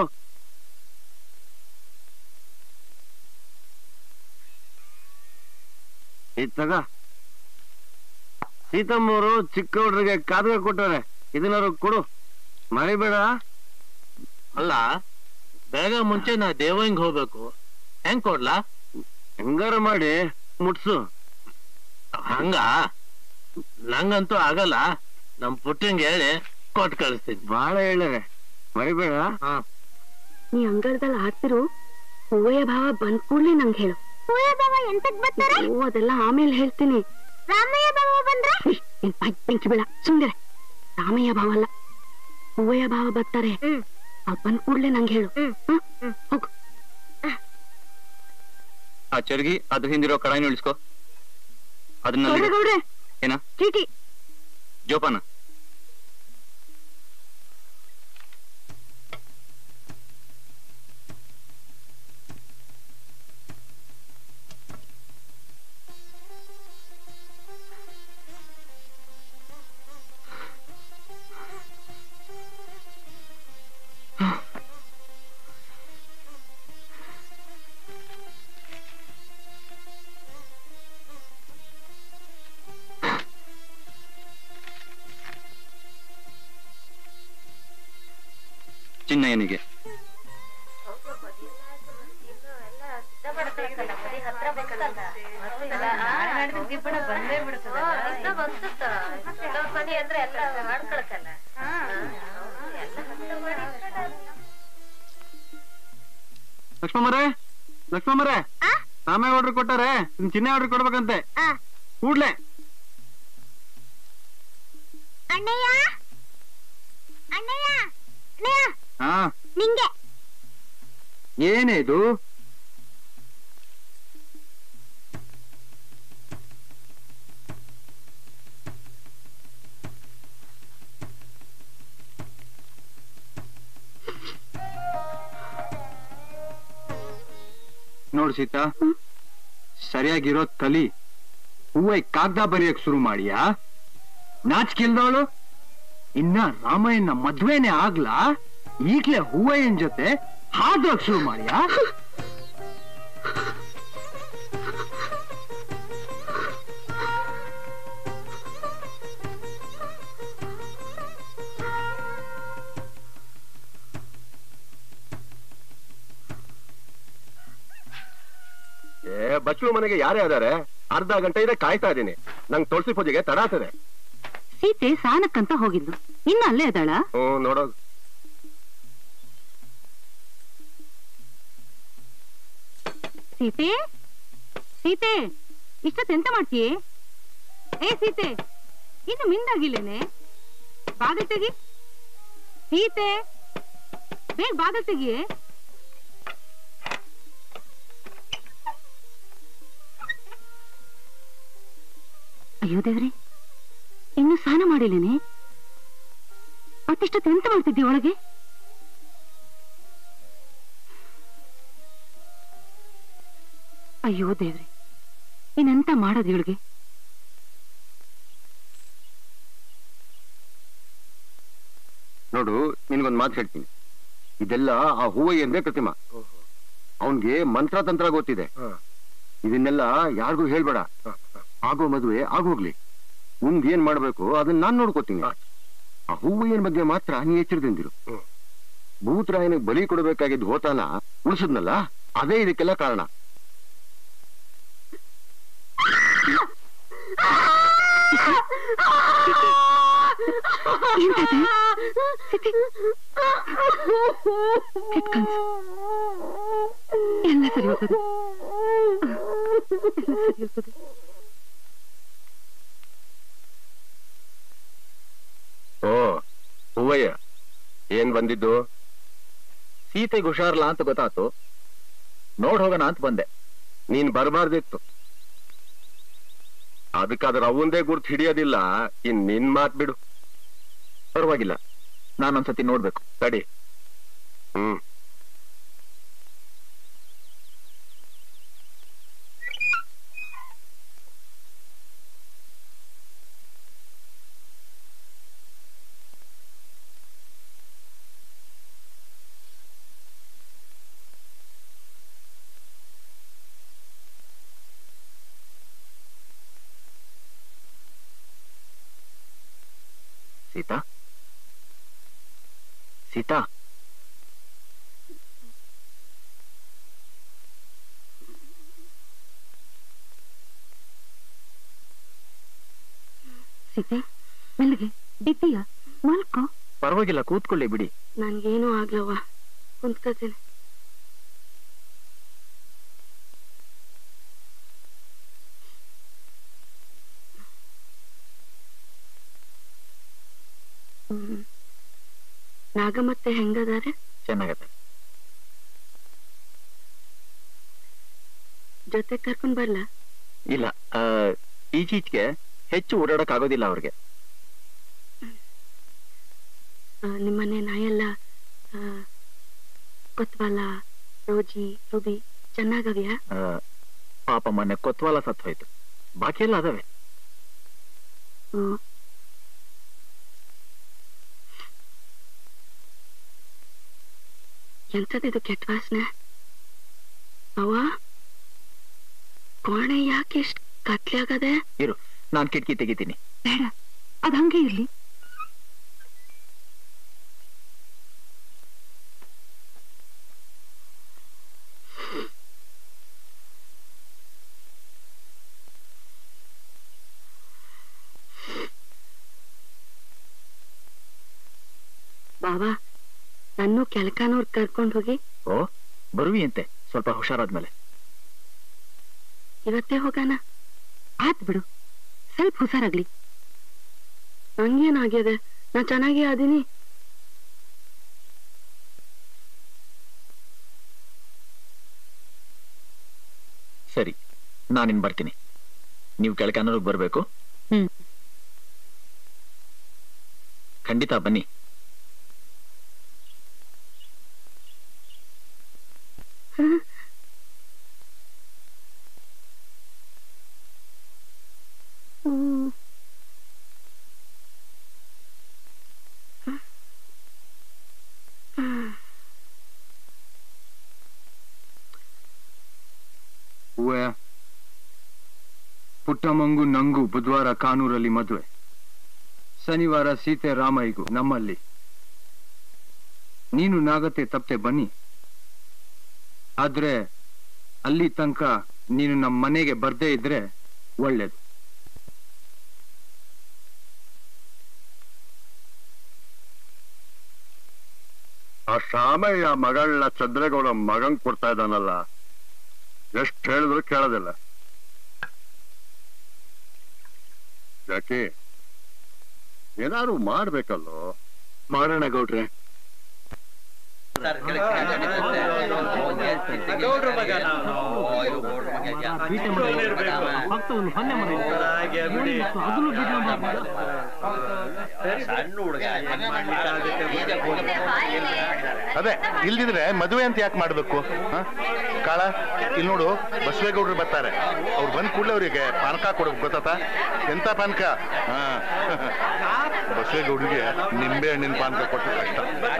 ಇತ್ತಗ ಸೀತಮ್ಮವರು ಚಿಕ್ಕ ಹುಡ್ರಿಗೆ ಕಾದ್ಗ ಕೊಟ್ಟವ್ರೆ ಇದನ್ನಾರು ಕೊಡು ಮರಿಬೇಡ ಅಲ್ಲ ಬೇಗ ಮುಂಚೆ ನಾ ದೇವಂಗ್ ಹೋಗ್ಬೇಕು ಹೆಂಗ್ ಕೊಡ್ಲಾ ಹೆಂಗಾರ ಮಾಡಿ ಮುಟ್ಸು ಹಂಗ ನಂಗಂತೂ ಆಗಲ್ಲ ನಮ್ ಪುಟ್ಟಂಗೆ ಹೇಳಿ ಕೊಟ್ ಕಳಿಸ್ತೀನಿ ಬಾಳ ಹೇಳರೆ ಮರಿಬೇಡ ನೀ ಅಂಗಳದಲ್ಲಿ ಆಡ್ತಿರು ಹೂವಯ್ಯ ಭಾವ ಬಂದ್ ಕೂಡ್ಲೆ ನಂಗೆ ಹೇಳು ಹೂಯ ಬಾವ ಎಂತಕ್ ಬರ್ತಾರೆ ಓ ಅದೆಲ್ಲ ಆಮೇಲೆ ಹೇಳ್ತೀನಿ ರಾಮಯ್ಯ ಬಾವ ಬಂದ್ರೆ ಏನ್ ಬಾಯ್ ಬೆಂಕಿ ಬೇಡ ಸುಂದರ ರಾಮಯ್ಯ ಭಾವ ಅಲ್ಲ ಹೂವಯ್ಯ ಭಾವ ಬರ್ತಾರೆ ಅವ್ರು ಬಂದ್ ಕೂಡ್ಲೆ ನಂಗೆ ಹೇಳು ಹ್ಮ್? ಹೋಗು ಆ ಚರ್ಗಿ ಅದ್ರ ಹಿಂದಿರೋ ಕಡಾಯಿನ ಇಳಿಸ್ಕೋ ಅದನ್ನ ಗೌಡ್ರೆ, ಗೌಡ್ರೆ ಏನ ಚೀಟಿ ಜೋಪಾನ ಚಿನ್ನಯ್ಯನಿಗೆ ಲಕ್ಷ್ಮಮ್ಮರೇ ಲಕ್ಷ್ಮಮ್ಮರೇ ರಾಮೇ ಆರ್ಡರ್ ಕೊಟ್ಟಾರೆ ಇನ್ ಚಿನ್ನ ಆರ್ಡರ್ ಕೊಡ್ಬೇಕಂತೆ ಕೂಡ್ಲೆ ಅಣ್ಣಯ್ಯ ಅಣ್ಣಯ್ಯ ಅಣ್ಣಯ್ಯ ಹಾ ನಿಂಗೆ ಏನೇ ಇದು ನೋಡು ಸೀತಾ ಸರಿಯಾಗಿರೋ ತಲಿ ಹೂವ ಕಾಗ್ದ ಬರೆಯಕ್ ಶುರು ಮಾಡಿಯಾ ನಾಚಿಕಿಲ್ದವಳು ಇನ್ನ ರಾಮಾಯಣ ಮದ್ವೆನೆ ಆಗ್ಲಾ ಈಗ್ಲೇ ಹೂವಯ್ಯನ್ ಜೊತೆ ಹಾದ್ರಕ್ ಶುರು ಮಾಡಿಯಾ ಏ ಬಚ್ಚಲು ಮನೆಗೆ ಯಾರೇ ಅದಾರೆ ಅರ್ಧ ಗಂಟೆ ಇದೆ ಕಾಯ್ತಾ ಇದ್ದೀನಿ ನಂಗೆ ತುಳಸಿ ಪೂಜೆಗೆ ತಡ ಆಗ್ತದೆ ಸೀತೆ ಸಾನಕ್ಕಂತ ಹೋಗಿದ್ದು ಇನ್ನ ಅಲ್ಲೇ ಅದಾಳ ಹ್ಮ್ ನೋಡೋ ಸೀತೆ ಸೀತೆ ಇಷ್ಟೊತ್ತು ಎಂತ ಮಾಡ್ತೀಯೇ ಏ ಸೀತೆ ಇನ್ನು ಮಿಂದಾಗಿಲ್ಲೇನೆ ಬಾಗಿಲು ತೆಗಿ ಸೀತೆ ಬೇಗ ಬಾಗಿಲು ತೆಗಿ ಅಯ್ಯೋ ದೇವ್ರಿ ಇನ್ನು ಸ್ನಾನ ಮಾಡಿಲ್ಲೇನೆ ಮತ್ತಿಷ್ಟೊತ್ತು ಎಂತ ಮಾಡ್ತಿದ್ದಿ ಒಳಗೆ ಅಯ್ಯೋ ದೇವ್ರಿ ಇನ್ನೆಂತ ಮಾಡೋದು ಇವಳಿಗೆ ನೋಡು ನಿನ್ಗೊಂದ್ ಮಾತು ಹೇಳ್ತೀನಿ ಇದೆಲ್ಲ ಆ ಹೂವಯ್ಯ ಅಂದ್ರೆ ಪ್ರತಿಮಾ ಅವನ್ಗೆ ಮಂತ್ರ ತಂತ್ರ ಗೊತ್ತಿದೆ ಇದನ್ನೆಲ್ಲ ಯಾರಿಗೂ ಹೇಳ್ಬೇಡ ಆಗೋ ಮದುವೆ ಆಗೋಗ್ಲಿ ಮುಂದ್ ಏನ್ ಮಾಡ್ಬೇಕು ಅದನ್ನ ನಾನ್ ನೋಡ್ಕೋತೀನಿ ಆ ಹೂವಯ್ಯನ ಬಗ್ಗೆ ಮಾತ್ರ ನೀ ಎಚ್ಚರದಿಂದಿರು ಭೂತರಾಯನಿಗೆ ಬಲಿ ಕೊಡಬೇಕಾಗಿದ್ದ ಹೋತಾನ ಉಳಿಸಿದ್ನಲ್ಲ ಅದೇ ಇದಕ್ಕೆಲ್ಲ ಕಾರಣ ಕೆಟ್ಟ ಕನ್ಸು ಎಲ್ಲ ಸರಿ ಹೋಗೋದು ಎಲ್ಲ ಸರಿ ಹೋಗೋದು ಓ ಹೂವಯ್ಯ ಏನ್ ಬಂದಿದ್ದು ಸೀತೆಗೆ ಹುಷಾರಲ್ಲ ಅಂತ ಗೊತ್ತಾತು ನೋಡ್ ಹೋಗೋಣ ಅಂತ ಬಂದೆ ನೀನ್ ಬರಬಾರ್ದಿತ್ತು ಅದಕ್ಕಾದ್ರೆ ಅವಂದೇ ಗುರ್ತು ಹಿಡಿಯೋದಿಲ್ಲ ಇನ್ ನಿನ್ ಮಾತ್ ಬಿಡು ಪರವಾಗಿಲ್ಲ ನಾನೊಂದ್ಸತಿ ನೋಡ್ಬೇಕು ತಡಿ ಹ್ಮ್ ಸೀತಾ ಸೀತಾ ಸೀತೆ ಮೆಲ್ಗೆ ಬಿದ್ದೀಯಾ ಮಲ್ಕೋ ಪರವಾಗಿಲ್ಲ ಕೂತ್ಕೊಳ್ಳಿ ಬಿಡಿ ನನ್ಗೇನು ಆಗ್ಲವ್ವ ಕುಂತ್ಕೋತೀನಿ ಹ್ಮ್. ನಾಗಮ್ಮತ್ತೆ ಹೆಂಗದಾರೆ ಚೆನ್ನಾಗತ್ತೆ ಜೊತೆ ಕರ್ಕೊಂಡ್ ಬರ್ಲಾ ಇಲ್ಲ ಆ, ಈಚೀಚೆಗೆ ಹೆಚ್ಚು ಓಡಾಡಕ್ ಆಗೋದಿಲ್ಲ ಅವ್ರಿಗೆ ಆ, ನಿಮ್ಮನೆ ನಾಯೆಲ್ಲ ಆ, ಕೊತ್ವಾಲ ರೋಜಿ ರುಬಿ ಚೆನ್ನಾಗವ್ಯಾ ಆ, ಪಾಪ ಮೊನ್ನೆ ಕೊತ್ವಾಲ ಸತ್ತು ಹೋಯ್ತು ಬಾಕಿ ಎಲ್ಲ ಅದಾವೆ ಹ್ಮ್. ಎಂತದಿದು ಕೆಟ್ಟ ವಾಸನೆ ಅವ್ವ ಕೋಣೆ ಯಾಕೆ ಇಷ್ಟ ಕತ್ಲೆ ಆಗದೆ ಇರು ನಾನ್ ಕಿಟಕಿ ತೆಗಿತೀನಿ ಬೇಡ ಅದ್ ಹಂಗೆ ಇರ್ಲಿ ಬಾಬಾ ನನ್ನೂ ಕೆಲ್ಕಾನವ್ರ್ ಕರ್ಕೊಂಡ್ ಹೋಗಿ ಓ ಬರುವಿ ಅಂತೆ ಸ್ವಲ್ಪ ಹುಷಾರಾದ್ಮೇಲೆ ಇವತ್ತೇ ಹೋಗೋಣ ಆತ್ ಬಿಡು ಸ್ವಲ್ಪ ಹುಷಾರಾಗ್ಲಿ ನಂಗೇನಾಗ್ಯದ ನಾ ಚೆನ್ನಾಗೇ ಅದೀನಿ ಸರಿ ನಾನಿನ್ ಬರ್ತೀನಿ ನೀವು ಕೆಳಕನ್ನೂರಿಗೆ ಬರ್ಬೇಕು ಹ್ಮ್ ಖಂಡಿತ ಬನ್ನಿ ಹ್ಮ್. ಹೂವೆ ಪುಟ್ಟಮ್ಮಂಗೂ ನಂಗೂ ಬುಧವಾರ ಕಾನೂರಲ್ಲಿ ಮದುವೆ ಶನಿವಾರ ಸೀತೆ ರಾಮಯ್ಯಗೂ ನಮ್ಮಲ್ಲಿ ನೀನು ನಾಗತ್ತೆ ತಪ್ಪತೆ ಬನ್ನಿ ಆದ್ರೆ ಅಲ್ಲಿ ತನಕ ನೀನು ನಮ್ಮ ಮನೆಗೆ ಬರ್ದೇ ಇದ್ರೆ ಒಳ್ಳೇದು ಆ ಶಾಮಯ್ಯ ಮಗಳನ್ನ ಚಂದ್ರೇಗೌಡ ಮಗಂಗ್ ಕೊಡ್ತಾ ಇದ್ದಾನಲ್ಲ ಎಷ್ಟ್ ಹೇಳಿದ್ರು ಕೇಳೋದಿಲ್ಲ ಯಾಕೆ ಏನಾದ್ರು ಮಾಡ್ಬೇಕಲ್ಲೋ ಮಾಡೋಣ ಗೌಡ್ರೆ ಅದೇ ಇಲ್ದಿದ್ರೆ ಮದುವೆ ಅಂತ ಯಾಕೆ ಮಾಡ್ಬೇಕು ಹ? ಕಾಳ ಇಲ್ಲಿ ನೋಡು ಬಸವೇಗೌಡರು ಬರ್ತಾರೆ ಅವ್ರು ಬಂದ್ ಕೂಡಲೇ ಅವರಿಗೆ ಪಾನಕ ಕೊಡ್ಬೇಕು ಗೊತ್ತಾತ ಎಂತ ಪಾನಕ ಹಾ ಬಸವೇಗೌಡರಿಗೆ ನಿಂಬೆ ಹಣ್ಣಿನ ಪಾನಕ ಕೊಟ್ಟರೆ ಕಷ್ಟ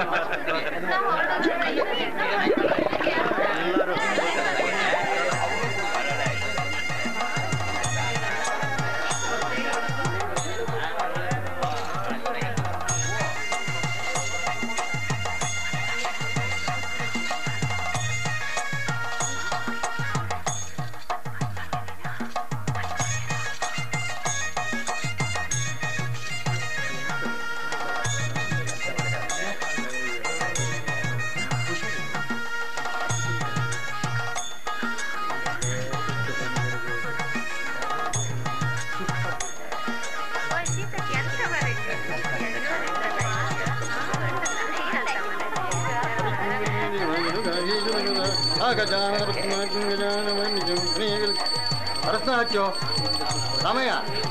ಅರಸನ ಹಾಕ್ಯೋ ರಾಮಯ್ಯ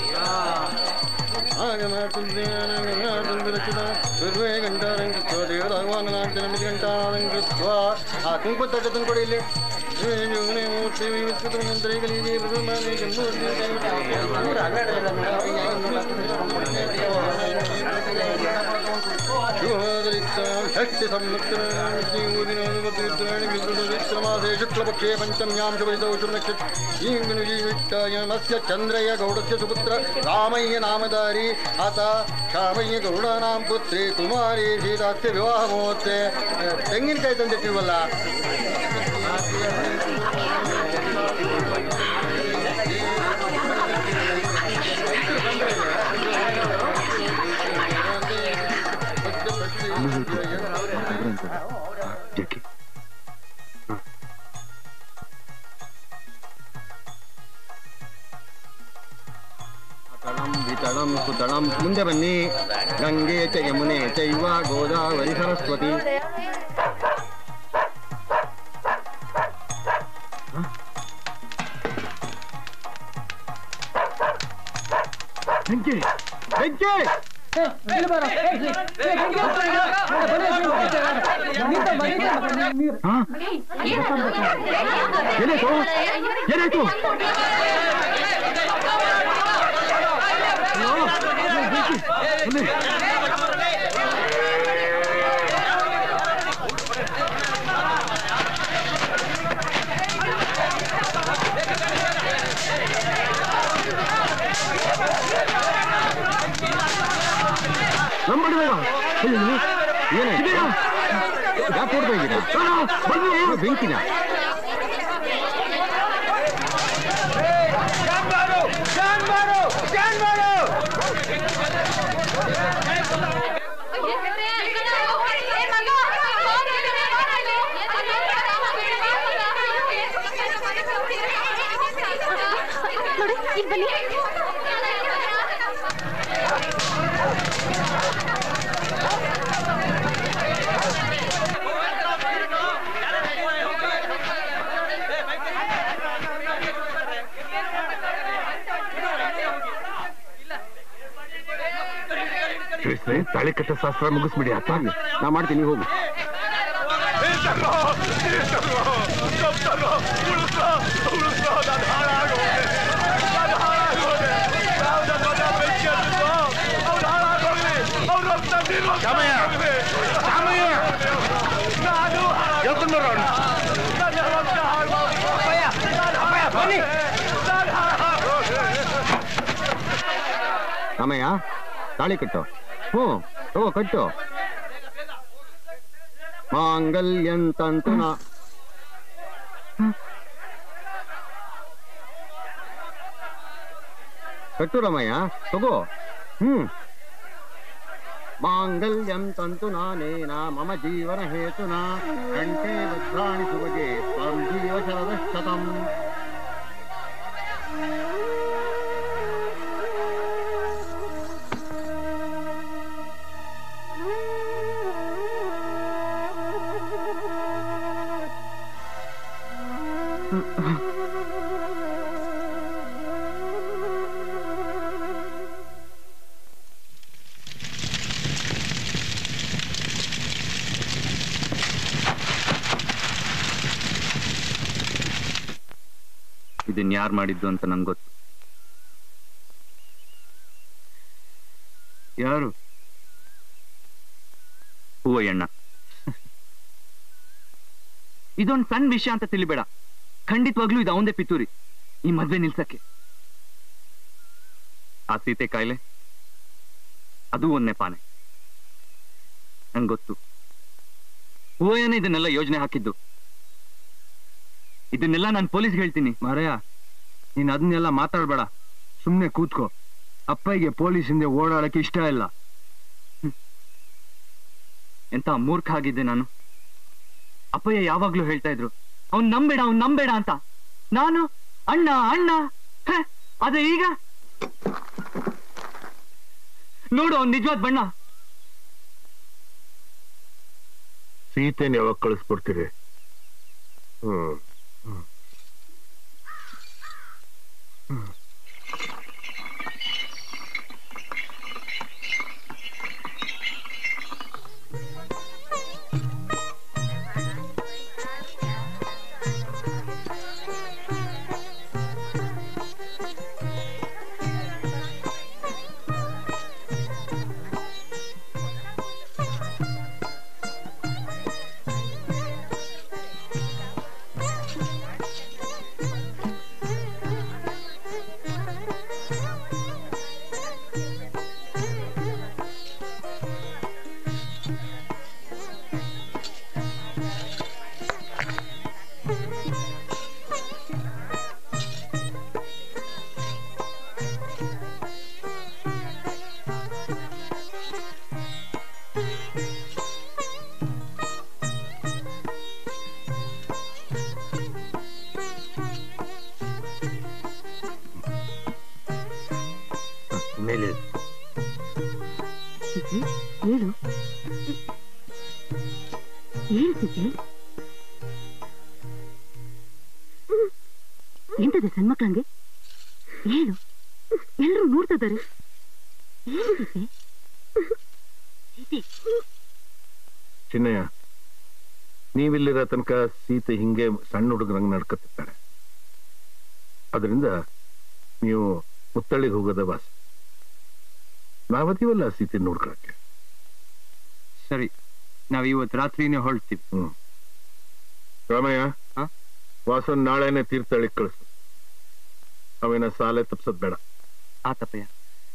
ಆ ಕುಂಕುಮ ತಟ್ಟೆ ತಂದ್ಕೊಡಿ ಇಲ್ಲಿ ಷಷ್ಟಿ ಸಂವತ್ಸರಮಾಸೆ ಶುಕ್ಲಪಕ್ಷೇ ಪಂಚಮ್ಯಾಂ ಶುಭರಿತೌ ಶುಭನಕ್ಷತ್ರ ಚಂದ್ರಯ್ಯ ಗೌಡಸ್ಯ ಸುಪುತ್ರ ರಾಮಯ್ಯ ನಾಮಧಾರಿ ಆತ ಶ್ಯಾಮಯ್ಯ ಗೌಡಾನಾಂ ಪುತ್ರಿ ಕುಮಾರಿ ಸೀತಾಸ್ಯ ವಿವಾಹ ಮಹೋತ್ಸವ ತೆಂಗಿನಕಾಯಿ ತಂದಿಟ್ಟಿವಲ್ಲ ತಳಂ ವಿತಳಂ ಸುತಳಂ ಮುಂದೆ ಬನ್ನಿ ಗಂಗೆ ಚ ಯಮುನೆ ಚೈವ ಗೋದಾವರಿ ಸರಸ್ವತಿ ಬೆಂಕಿ ಬೆಂಕಿ ಏನಾಯ್ತು ಏನಾಯ್ತು ನಂಬಡಿ ಬೇಡ ಏನಾಯ್ತು ಯಾಕೆ ಕೊಡ್ತಾ ಇದ್ದೀರಾ ಬೆಂಕಿನ ನೋಡಿ ಇಲ್ಲಿ ಬನ್ನಿ ತಾಳಿ ಕಟ್ಟ ಶಾಸ್ತ್ರ ಮುಗಿಸ್ಬಿಡಿ ಅರ್ಥ ನಾ ಮಾಡ್ತೀನಿ ಹೋಗು ರಾಮಯ್ಯ ತಾಳಿ ಕಟ್ಟು ಹ್ಞೂ ತಗೋ ಕಟ್ಟು ಮಾಂಗಲ್ಯಂತಂತು ನಾ ಕಟ್ಟು ರಾಮಯ್ಯ ತಗೋ ಹ್ಮ್ ಮಾಂಗಲ್ಯಂ ತಂತು ನಾನೇನ ಮಮ ಜೀವನ ಹೇತುನಾ ಕಂಠೆ ಭದ್ರಾಣಿ ಸುಭಗೆ ತ್ವಂ ಜೀವ ಶರದಶತಂ ಇದನ್ ಯಾರು ಮಾಡಿದ್ದು ಅಂತ ನಂಗೆ ಗೊತ್ತು ಯಾರು ಹೂವಯ್ಯಣ್ಣ ಇದೊಂದ್ ಸಣ್ಣ ವಿಷಯ ಅಂತ ತಿಳಿಬೇಡ ಖಂಡಿತವಾಗ್ಲೂ ಇದು ಅವಂದೇ ಪಿತೂರಿ ಈ ಮದ್ವೆ ನಿಲ್ಸಕ್ಕೆ ಆ ಸೀತೆ ಕಾಯಿಲೆ ಅದು ಒಂದ್ ನೆಪಾನೆ ನಂಗೆ ಗೊತ್ತು ಹೂವಯ್ಯನೇ ಇದನ್ನೆಲ್ಲ ಯೋಜನೆ ಹಾಕಿದ್ದು ಇದನ್ನೆಲ್ಲ ನಾನು ಪೊಲೀಸ್ಗೆ ಹೇಳ್ತೀನಿ ಮಾರಯ್ಯ ನೀನ್ ಅದನ್ನೆಲ್ಲ ಮಾತಾಡ್ಬೇಡ ಸುಮ್ನೆ ಕೂತ್ಕೋ ಅಪ್ಪಯ್ಯಗೆ ಪೊಲೀಸ್ ಹಿಂದೆ ಓಡಾಡಕ್ಕೆ ಇಷ್ಟ ಇಲ್ಲ ಎಂತ ಮೂರ್ಖ ಆಗಿದ್ದೆ ನಾನು ಅಪ್ಪಯ್ಯ ಯಾವಾಗ್ಲೂ ಹೇಳ್ತಾ ಇದ್ರು ಅವ್ನ್ ನಂಬೇಡ ಅವ್ನ್ ನಂಬೇಡ ಅಂತ ನಾನು ಅಣ್ಣ ಅಣ್ಣ ಹೆ, ಆದ್ರೆ ಈಗ ನೋಡು ಅವ್ನ್ ನಿಜವಾದ ಬಣ್ಣ ಸೀತೆನ ಯಾವಾಗ ಕಳಿಸ್ಕೊಡ್ತೀರಿ ಹ್ಮ್ ಮೇಲೆ ಸಿದ್ಧಿ ಹೇಳು ಏನು ಸಿದ್ಧಿ ಎಂತದೆ ಸಣ್ಮಕ್ಳಂಗೆ ಹೇಳು ಎಲ್ಲರೂ ನೋಡ್ತಾ ಇದ್ದಾರೆ ಏನು ಸಿದ್ಧಿ ಸಿದ್ಧಿ ಚಿನ್ನಯ್ಯ ನೀವಿಲ್ಲಿರೋ ತನಕ ಸೀತೆ ಹಿಂಗೆ ಸಣ್ಣ ಹುಡುಗರಂಗ್ ನಡ್ಕತ್ತಿರ್ತಾಳೆ ಅದರಿಂದ ನೀವು ಮುತ್ತಳ್ಳಿಗೆ ಹೋಗೋದ ವಾಸ ನಾವದೀವಲ್ಲ ಸೀತೆ ನೋಡ್ಕೊಳಕ್ಕೆ ಸರಿ ನಾವ್ ಇವತ್ ರಾತ್ರಿನೇ ಹೊರಡ್ತೀವಿ ಹ್ಮ್ ರಾಮಯ್ಯ ವಾಸನ್ ನಾಳೆನೆ ತೀರ್ಥಹಳ್ಳಿಗೆ ಕಳಿಸು ಅವೇನ ಸಾಲೆ ತಪ್ಸದ್ ಬೇಡ ಆತಪ್ಪಯ್ಯ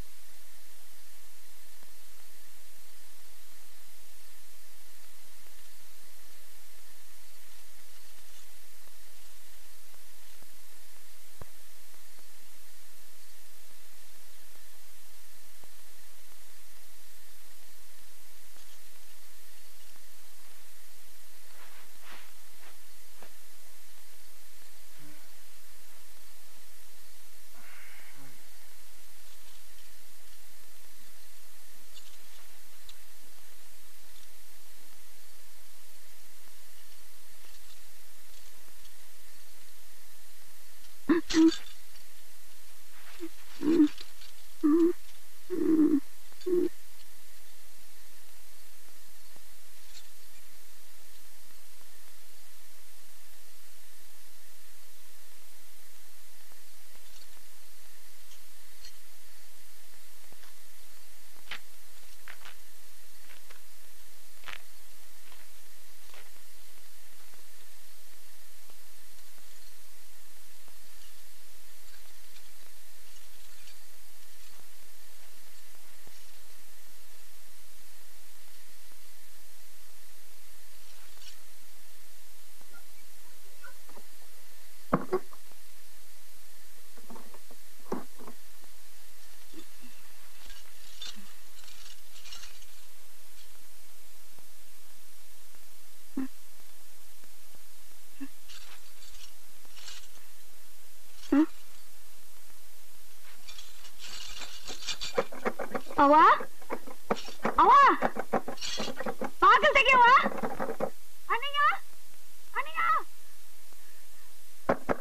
ಅವ್ವ ಅವ್ವ ಬಾಗಿಲು ತೆಗಿಯವ್ವ ಅಣ್ಣಯ್ಯ ಅಣ್ಣಯ್ಯ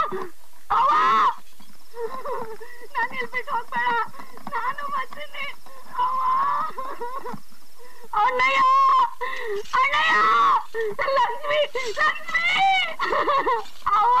ಅವ್ವ ನಾನು ಇಲ್ಲಿ ಬಿಟ್ಟು ಹೋಗ್ಬೇಡ ನಾನು ಬರ್ತೀನಿ ಅವ್ವ ಅಣ್ಣಯ್ಯ ಅಣ್ಣಯ್ಯ ಲಕ್ಷ್ಮಿ ಲಕ್ಷ್ಮಿ ಅವ್ವ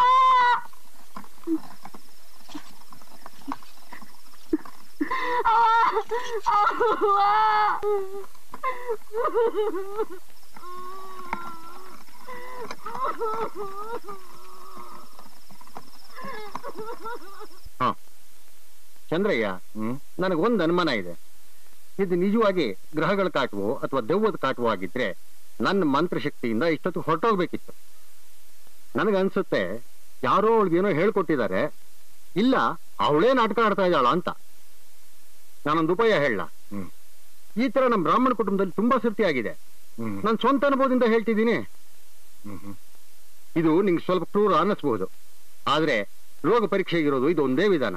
ಚಂದ್ರಯ್ಯ ನನಗೊಂದು ಅನುಮಾನ ಇದೆ ಇದು ನಿಜವಾಗಿ ಗ್ರಹಗಳ ಕಾಟವೋ ಅಥವಾ ದೆವ್ವದ ಕಾಟವೋ ಆಗಿದ್ರೆ ನನ್ನ ಮಂತ್ರಶಕ್ತಿಯಿಂದ ಇಷ್ಟೊತ್ತು ಹೊರಟೋಗ್ಬೇಕಿತ್ತು ನನಗನ್ಸುತ್ತೆ ಯಾರೋ ಅವಳಿಗೇನೋ ಹೇಳ್ಕೊಟ್ಟಿದ್ದಾರೆ ಇಲ್ಲ ಅವಳೇ ನಾಟಕ ಆಡ್ತಾ ಇದ್ದಾಳ ಅಂತ ನಾನೊಂದು ಉಪಾಯ ಹೇಳ ಈ ತರ ನಮ್ಮ ಬ್ರಾಹ್ಮಣ ಕುಟುಂಬದಲ್ಲಿ ತುಂಬಾ ಸೃಷ್ಟಿ ಆಗಿದೆ ನಾನು ಸ್ವಂತ ಅನುಭವದಿಂದ ಹೇಳ್ತಿದ್ದೀನಿ ಇದು ನಿಂಗೆ ಸ್ವಲ್ಪ ಕ್ರೂರ ಅನ್ನಿಸ್ಬಹುದು ಆದ್ರೆ ರೋಗ ಪರೀಕ್ಷೆಗಿರೋದು ಇದು ಒಂದೇ ವಿಧಾನ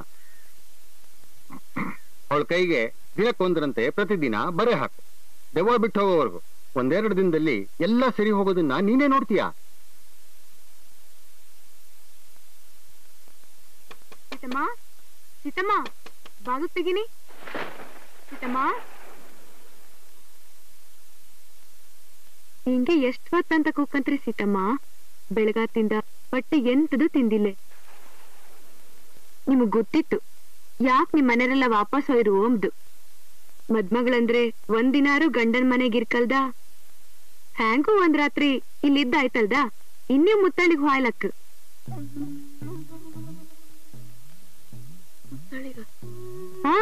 ಅವಳ ಕೈಗೆ ದಿನಕ್ಕೊಂದರಂತೆ ಪ್ರತಿದಿನ ಬರೆ ಹಾಕು ದೆವ್ವ ಬಿಟ್ಟು ಹೋಗೋವರೆಗೂ ಒಂದೆರಡು ದಿನದಲ್ಲಿ ಎಲ್ಲ ಸರಿ ಹೋಗೋದನ್ನ ನೀನೇ ನೋಡ್ತೀಯಾ ಸೀತಮ್ಮ ಸೀತಮ್ಮ ಬಾಗಿಲು ತೆಗಿನಿ ಸೀತಮ್ಮ ಹಿಂಗೆ ಎಷ್ಟ್ ಹೊತ್ತಂತ ಕೂಕಂತ್ರಿ ಸೀತಮ್ಮ ಬೆಳಗಾತಿಂದ ಬಟ್ಟೆ ಎಂತದು ತಿಂದಿಲ್ಲ ನಿಮಗ್ ಗೊತ್ತಿತ್ತು ಯಾಕ್ ನಿಮ್ ಮನೆಯವರೆಲ್ಲ ವಾಪಸ್ ಹೋಯ್ರು ಅಂಬ್ದು ಮದ್ಮಗಳಂದ್ರೆ ಒಂದಿನಾರು ಗಂಡನ್ ಮನೆಗ್ ಇರ್ಕಲ್ದ ಹ್ಯಾಂಗೂ ಒಂದ್ ರಾತ್ರಿ ಇಲ್ಲಿದ್ದಾಯ್ತಲ್ದ ಇನ್ನೂ ಮುತ್ತಳಿಗ್ ಹಾಯ್ಲಕ್ ಹಾ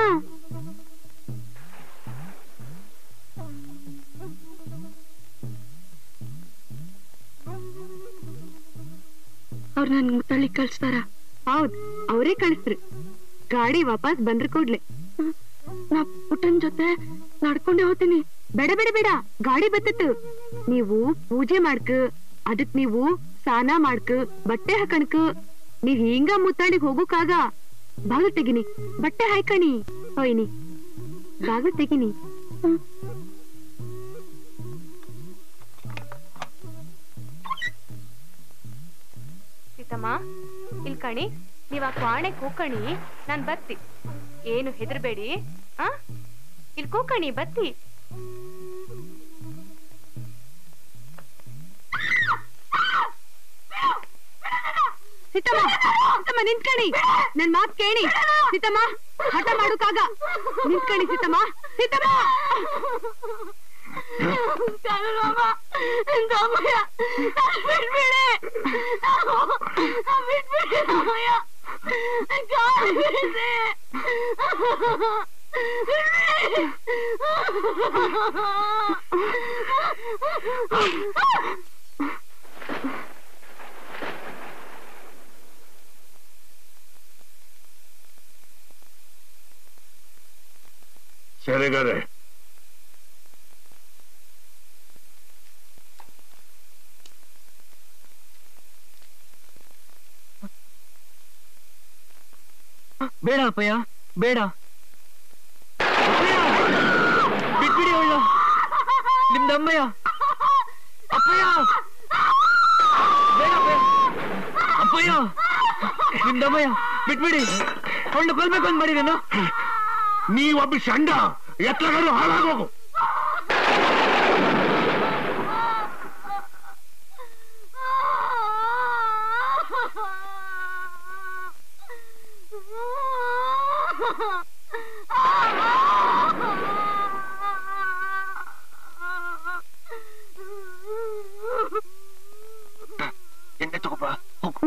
ಅವ್ರ ನನ್ ಮುತ್ತಳ್ಳಿ ಕಳ್ಸ್ತಾರ ಹೌದ್ ಅವರೇ ಕಳಿಸ್ರು ಗಾಡಿ ವಾಪಸ್ ಬಂದ್ರ ಕೂಡ್ಲೆ ನಾ ಪುಟ್ಟನ್ ಜೊತೆ ನಡ್ಕೊಂಡೆ ಹೋಗ್ತೀನಿ ಬೇಡ ಬೇಡ ಬೇಡ ಗಾಡಿ ಬತ್ತತ್ತು ನೀವು ಪೂಜೆ ಮಾಡ್ಕ ಅದಕ್ ನೀವು ಸ್ನಾನ ಮಾಡ್ಕ ಬಟ್ಟೆ ಹಾಕಣಕ ನೀವ್ ಹಿಂಗ ಮುತ್ತಾಡಿಗ್ ಹೋಗುಕಾಗ ಬಾಗಿಲು ತೆಗಿನಿ ಬಟ್ಟೆ ಹಾಕಣಿ ಹೋಯ್ನಿ ಬಾಗಿಲು ತೆಗಿನಿ ಸೀತಮ್ಮ ಇಲ್ ಕಣಿ ನೀವ್ ಆ ಕ್ವಾಣೆ ಕೂಕಣಿ ನಾನ್ ಬತ್ತಿ ಏನು ಹೆದರ್ಬೇಡಿ ಆ ಇಲ್ ಕೂಕಣಿ ಬತ್ತಿ ಸೀತಮ್ಮ ಸೀತಮ್ಮ ನಿಂತ್ಕಣಿ ನನ್ ಮಾತ್ ಕೇಳಿ ಸೀತಮ್ಮ ಹಠ ಮಾಡುಕಾಗ ನಿಂತ್ಕಣಿ ಸೀತಮ್ಮ ಸೀತಮ್ಮ ಕನ್ನಡಮ್ಮ ದಮ್ಮಯ್ಯ ಬಿಟ್ಬಿಡಿ ಬಿಟ್ಬಿಡಿ ದಮ್ಮಯ್ಯ ಕಾಲು ಬಿಡಿಸಿ ಸರಿಗಾರೆ ಬೇಡ ಅಪ್ಪಯ್ಯ ಬೇಡ ಅಪ್ಪಯ್ಯ! ಬಿಟ್ಬಿಡಿ ಅವಳು ನಿಮ್ದಮ್ಮಯ್ಯ ಅಪ್ಪಯ್ಯ ಬೇಡ ಅಪ್ಪಯ್ಯ ಅಪ್ಪಯ್ಯ ನಿಮ್ದಮ್ಮಯ್ಯ ಬಿಟ್ಬಿಡಿ ಅವಳನ್ನ ಕೊಲ್ಬೇಕು ಅಂತ ಮಾಡಿ ನಾನು ನೀವೊಬ್ಬ ಸಂಡ ಎತ್ತಗಾರು ಹಾಳಾಗೋಗು ಎಣ್ಣೆ ತಗೋಬ ಹೋಗು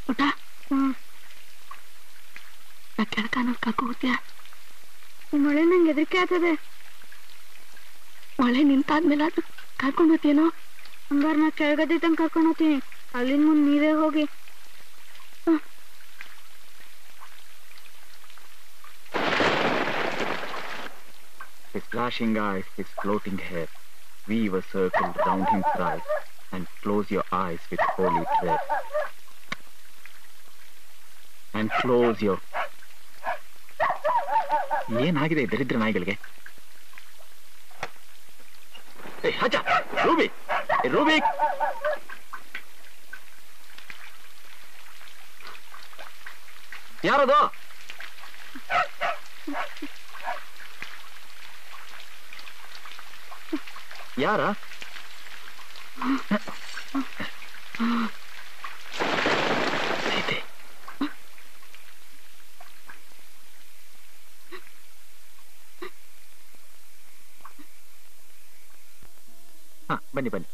ಊಟ ನಾ ಕೆಳಕಾನ ಕರ್ಕೊ ಹೋಗ್ತೀಯ ಮಳೆ ನಂಗೆ ಹೆದರಿಕೆ ಆಗ್ತದೆ ಮಳೆ ನಿಂತಾದ್ಮೇಲೆ ಅದು ಕರ್ಕೊಂಡು ಹೋಗ್ತೀಯನೋ ಹಂಗಾರ ನಾ ಕೆಳಗಡೆ ತನಕ ಕರ್ಕೊಂಡು ಹೋಗ್ತೀನಿ ಅಲ್ಲಿಂದ ಮುಂದೆ ನೀವೇ ಹೋಗಿ His flashing eyes, his floating hair, weave a circle round him thrice, and close your eyes with holy dread. And close your... ಏನಾಗಿದೆ ಈ ದರಿದ್ರ ನಾಯಿಗಳಿಗೆ ಏ, ಹಜ ರೂಬಿ ಏ, ರೂಬಿ ಯಾರದು ಯಾರ ಸೀತೆ ಹಾ ಬನ್ನಿ ಬನ್ನಿ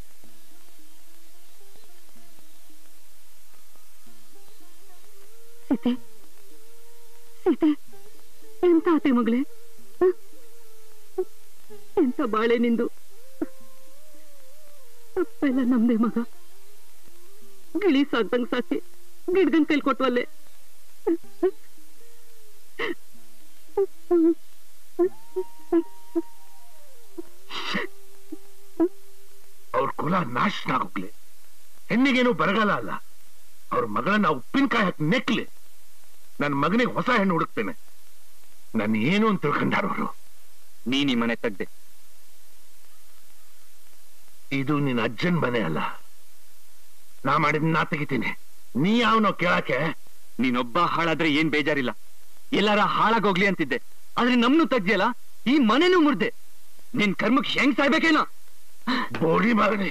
ಸೀತೆ ಸೀತೆ ಎಂತ ಆತೆ ಮಗಳೇ ಹ? ಎಂತ ಬಾಳೆ ನಿಂದು ತಪ್ಪೆಲ್ಲ ನಮ್ದೇ ಮಗ ಗಿಳಿ ಸಾಕ್ದಂಗ್ ಸಾಕಿ ಗಿಡ್ಗನ್ ಕೈಲ್ ಕೊಟ್ವಲ್ಲೆ ಅವ್ರ ಕುಲ ನಾಶನಾಗೋಗ್ಲಿ ಹೆಣ್ಣಿಗೇನು ಬರಗಾಲ ಅಲ್ಲ ಅವ್ರ ಮಗಳನ್ನ ಉಪ್ಪಿನಕಾಯಿ ಹಾಕಿ ನೆಕ್ಲಿ ನನ್ನ ಮಗನಿಗೆ ಹೊಸ ಹೆಣ್ಣು ಹುಡುಕ್ತೇನೆ ನನ್ನ ಏನು ಅಂತ ತಿಳ್ಕೊಂಡಾರವರು ನೀನ್ ಈ ಮನೆ ತೆಗ್ದೆ ಇದು ನಿನ್ನ ಅಜ್ಜನ್ ಮನೆ ಅಲ್ಲ ನಾ ಮಾಡಿದ್ ನಾ ತೆಗಿತೀನಿ ನೀ ಯಾವನೋ ಕೇಳಕ್ಕೆ ನೀನೊಬ್ಬ ಹಾಳಾದ್ರೆ ಏನ್ ಬೇಜಾರಿಲ್ಲ ಎಲ್ಲಾರ ಹಾಳಾಗೋಗ್ಲಿ ಅಂತಿದ್ದೆ ಆದ್ರೆ ನಮ್ನು ತೆಗ್ದಿಯಲ್ಲ ಈ ಮನೆನೂ ಮುರ್ದೆ ನಿನ್ ಕರ್ಮಕ್ ಹೆಂಗ್ ಸಾಯ್ಬೇಕೇನೋ ಬೋಡಿ ಮಗನೇ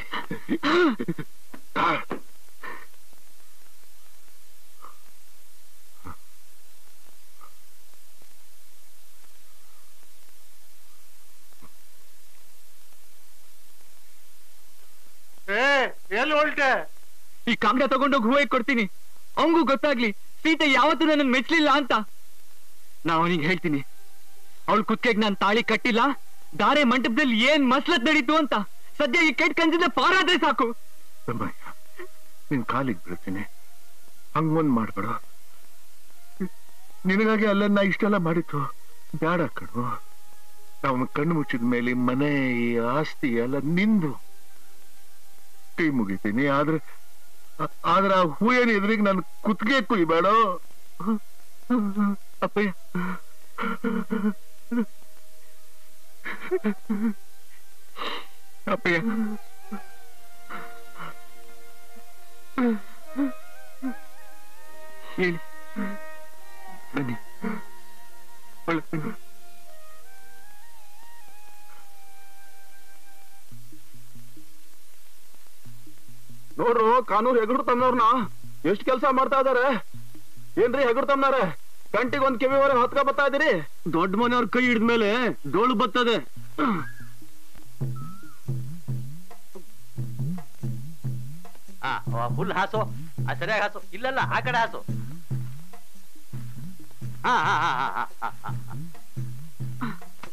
ಎಲ್ಲಿ ಹೊಲ್ಟೆ ಈ ಕಾಗದ ತಗೊಂಡೋಗಿ ಹೂವಾಗಿ ಕೊಡ್ತೀನಿ ಅವಂಗೂ ಗೊತ್ತಾಗ್ಲಿ ಸೀತೆ ಯಾವತ್ತೂ ನನ್ನ ಮೆಚ್ಲಿಲ್ಲ ಅಂತ ನಾ ಅವನಿಗೆ ಹೇಳ್ತೀನಿ ಅವಳ ಕುತ್ತಿಗೆಗೆ ನಾನು ತಾಳಿ ಕಟ್ಟಿಲ್ಲ ದಾರೆ ಮಂಟಪದಲ್ಲಿ ಏನ್ ಮಸ್ಲತ್ ನಡೀತು ಅಂತ ಸದ್ಯ ಈ ಕೆಟ್ಟ ಕಂಜಿಂದ ಪಾರಾದ್ರೆ ಸಾಕು ತಮ್ಮಯ್ಯ ನಿನ್ ಕಾಲಿಗೆ ಬೀಳ್ತೀನಿ ಹಂಗೊಂದ್ ಮಾಡ್ಬೇಡ ನಿನಗಾಗಿ ಅಲ್ಲ ನಾ ಇಷ್ಟೆಲ್ಲ ಮಾಡಿತ್ತು ಬೇಡ ಕಣು ಅವನ ಕಣ್ಣು ಮುಚ್ಚಿದ ಮೇಲೆ ಈ ಮನೆ ಈ ಆಸ್ತಿ ಎಲ್ಲ ನಿಂದು ಕೈ ಮುಗಿತೀನಿ ಆದ್ರೆ ಆ- ಆದ್ರೆ ಆ ಹೂಯನ ಎದುರಿಗೆ ನಾನು ಕುತ್ತಿಗೆ ಕುಯ್ಬೇಡ ಅಪ್ಪಯ್ಯ ಅಪ್ಪಯ್ಯ ಹೇಳಿ ಬನ್ನಿ ಒಳಗ್ ಬನ್ನಿ. ನೋಡ್ರು ಕಾನೂರ್ ಹೆಗರು ತಮ್ಮನವ್ರನ್ನ ಎಷ್ಟ್ ಕೆಲಸ ಮಾಡ್ತಾ ಇದಾರೆ ಏನ್ರಿ ಹೆಗರು ತಮ್ಮನಾರೆ ಗಂಟಿಗೆ ಒಂದ್ ಕಿವಿವರೆಗೆ ಹೊತ್ಕ ಬರ್ತಾ ಇದೀರಿ ದೊಡ್ಡ ಮನೆಯವ್ರ ಕೈ ಹಿಡಿದ್ಮೇಲೆ ಡೋಳು ಬರ್ತದೆ ಹಾ ಫುಲ್ ಹಾಸು ಆ, ಸರಿಯಾಗಿ ಹಾಸು ಇಲ್ಲಲ್ಲ ಆ ಕಡೆ ಹಾಸು ಹಾ ಹಾ ಹಾ ಹಾ ಹಾ ಹಾ ಹಾ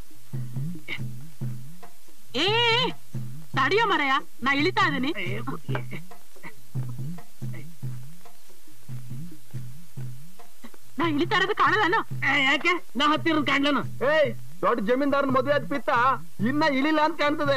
ಏ ತಡಿಯೋ ಮರಯ ನಾ ಇಳಿತಾ ಇದೀನಿ ನಾ ಇಳಿತಾ ಇರೋದು ಕಾಣಲ್ಲನು ಯಾಕೆ ನಾ ಹತ್ತಿರ ಕಾಣ್ಲನು ಏಯ್ ದೊಡ್ಡ ಜಮೀನ್ದಾರನ್ ಮದುವೆ ಆದ ಪಿತ್ತ ಇನ್ನ ಇಳಿಲ್ಲ ಅಂತ ಕಾಣ್ತದೆ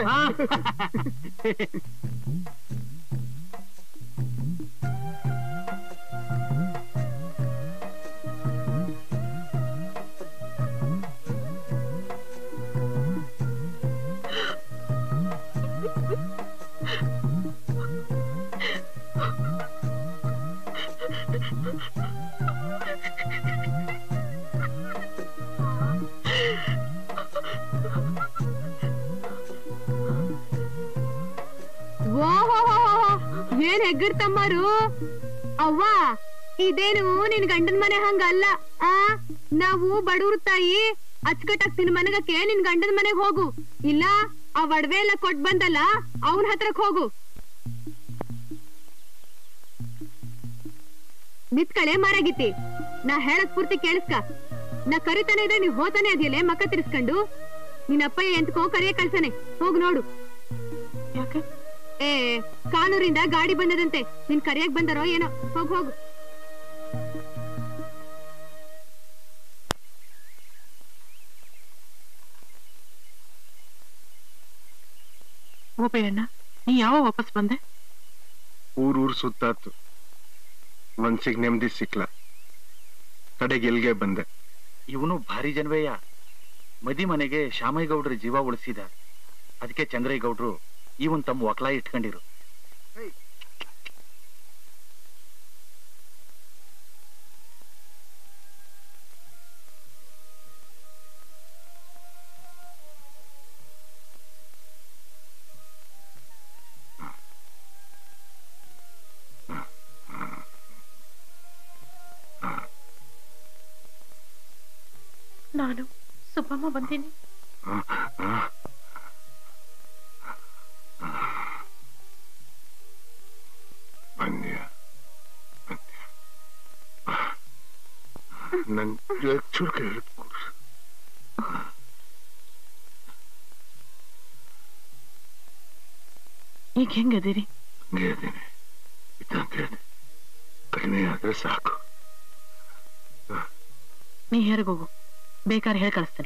ಏನ್ ಹೆಗ್ಗಿರ್ತಮ್ಮರು ಅವ್ವ ಇದೇನು ನಿನ್ ಗಂಡನ್ ಮನೆ ಹಂಗಲ್ಲ ಆ ನಾವು ಬಡವ್ರ ತಾಯಿ ಅಚ್ಕಟ್ಟಾಗ್ ತಿನ್ ಮನಗಕ್ಕೆ ನಿನ್ ಗಂಡನ್ ಮನೆಗ್ ಹೋಗು ಇಲ್ಲ ಆ ಒಡವೆ ಎಲ್ಲ ಕೊಟ್ ಬಂದಲ್ಲ ಅವನ್ ಹತ್ರಕ್ ಹೋಗು ನಿತ್ಕಳೆ ಮಾರಾಗಿತಿ ನಾ ಹೇಳದ್ ಪೂರ್ತಿ ಕೇಳಿಸ್ಕ ನಾ ಕರಿತಾನೆ ಇದ್ರೆ ನೀವ್ ಹೋತಾನೆ ಅದಿಯಲ್ಲೇ ಮಕ್ಕ ತಿರ್ಸ್ಕೊಂಡು ನಿನ್ನ ಅಪ್ಪಯ್ಯ ಎಂತಕೋ ಕರಿಯ ಕಳ್ಸನೆ ಹೋಗ್ ನೋಡು ಯಾಕೆ ಏ ಕಾನೂರಿಂದ ಗಾಡಿ ಬಂದದಂತೆ ನಿನ್ ಕರಿಯಕ್ ಬಂದರೋ ಏನೋ ಹೋಗ್ ಹೋಗು ಓಬಯ್ಯಣ್ಣ ನೀ ಯಾವ ವಾಪಸ್ ಬಂದೆ ಊರೂರ್ ಸುತ್ತಾತು ಮನ್ಸಿಗೆ ನೆಮ್ಮದಿ ಸಿಕ್ಲ ಕಡೆಗೆ ಎಲ್ಗೆ ಬಂದೆ ಇವನು ಭಾರಿ ಜನವೇಯ ಮದಿ ಮನೆಗೆ ಶ್ಯಾಮಯ್ಯಗೌಡ್ರ ಜೀವ ಉಳಿಸಿದ ಅದಕ್ಕೆ ಚಂದ್ರೇಗೌಡ್ರು ಇವನ್ ತಮ್ಮ ಒಕ್ಲ ಇಟ್ಕೊಂಡಿರು ನಾನು ಸುಬ್ಬಮ್ಮ ಬಂದೀನಿ ಬನ್ಯ ನನ್ ಚೂರು ಕೈ ಹಿಡಿದು ಕೊಡ್ಸು ಈಗ ಹೆಂಗದಿರಿ ಹಂಗೆ ಇದ್ದೀನಿ ಇದ್ದಂಗೆ ಇದೆ. ಕಡಿಮೆ ಆದ್ರೆ ಸಾಕು ನೀ ಹೆರ್ಗೋಗು ಬೇಕಾದ್ರೆ ಹೇಳಿ ಕಳಿಸ್ತೇನೆ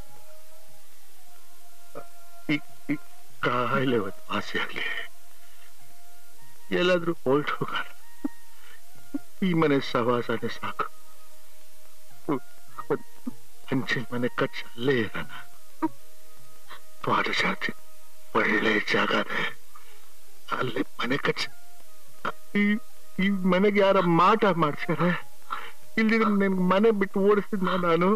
ಈ ಈ ಕಾಯಿಲೆ ಒಂದು ವಾಸಿ ಆಗ್ಲಿ ಎಲ್ಲಾದ್ರೂ ಹೊಲ್ಟ್ ಹೋಗೋಣ ಈ ಮನೆ ಸವಾಸನೆ ಸಾಕು ಒಂದ್ ಹಂಚಿನ ಮನೆ ಕಟ್ಸಿ ಅಲ್ಲೇ ಇರೋಣ ಪಾಠ ಜಾತಿ ಒಳ್ಳೆ ಜಾಗನೇ ಅಲ್ಲಿ ಮನೆ ಕಟ್ಸಿ ಈ ಈ ಮನೆಗೆ ಯಾರ ಮಾಟ ಮಾಡ್ತಾರೆ ಇಲ್ಲಿ ನನ್ಗೆ ಮನೆ ಬಿಟ್ಟು ಓಡಿಸಿದ್ನ ನಾನು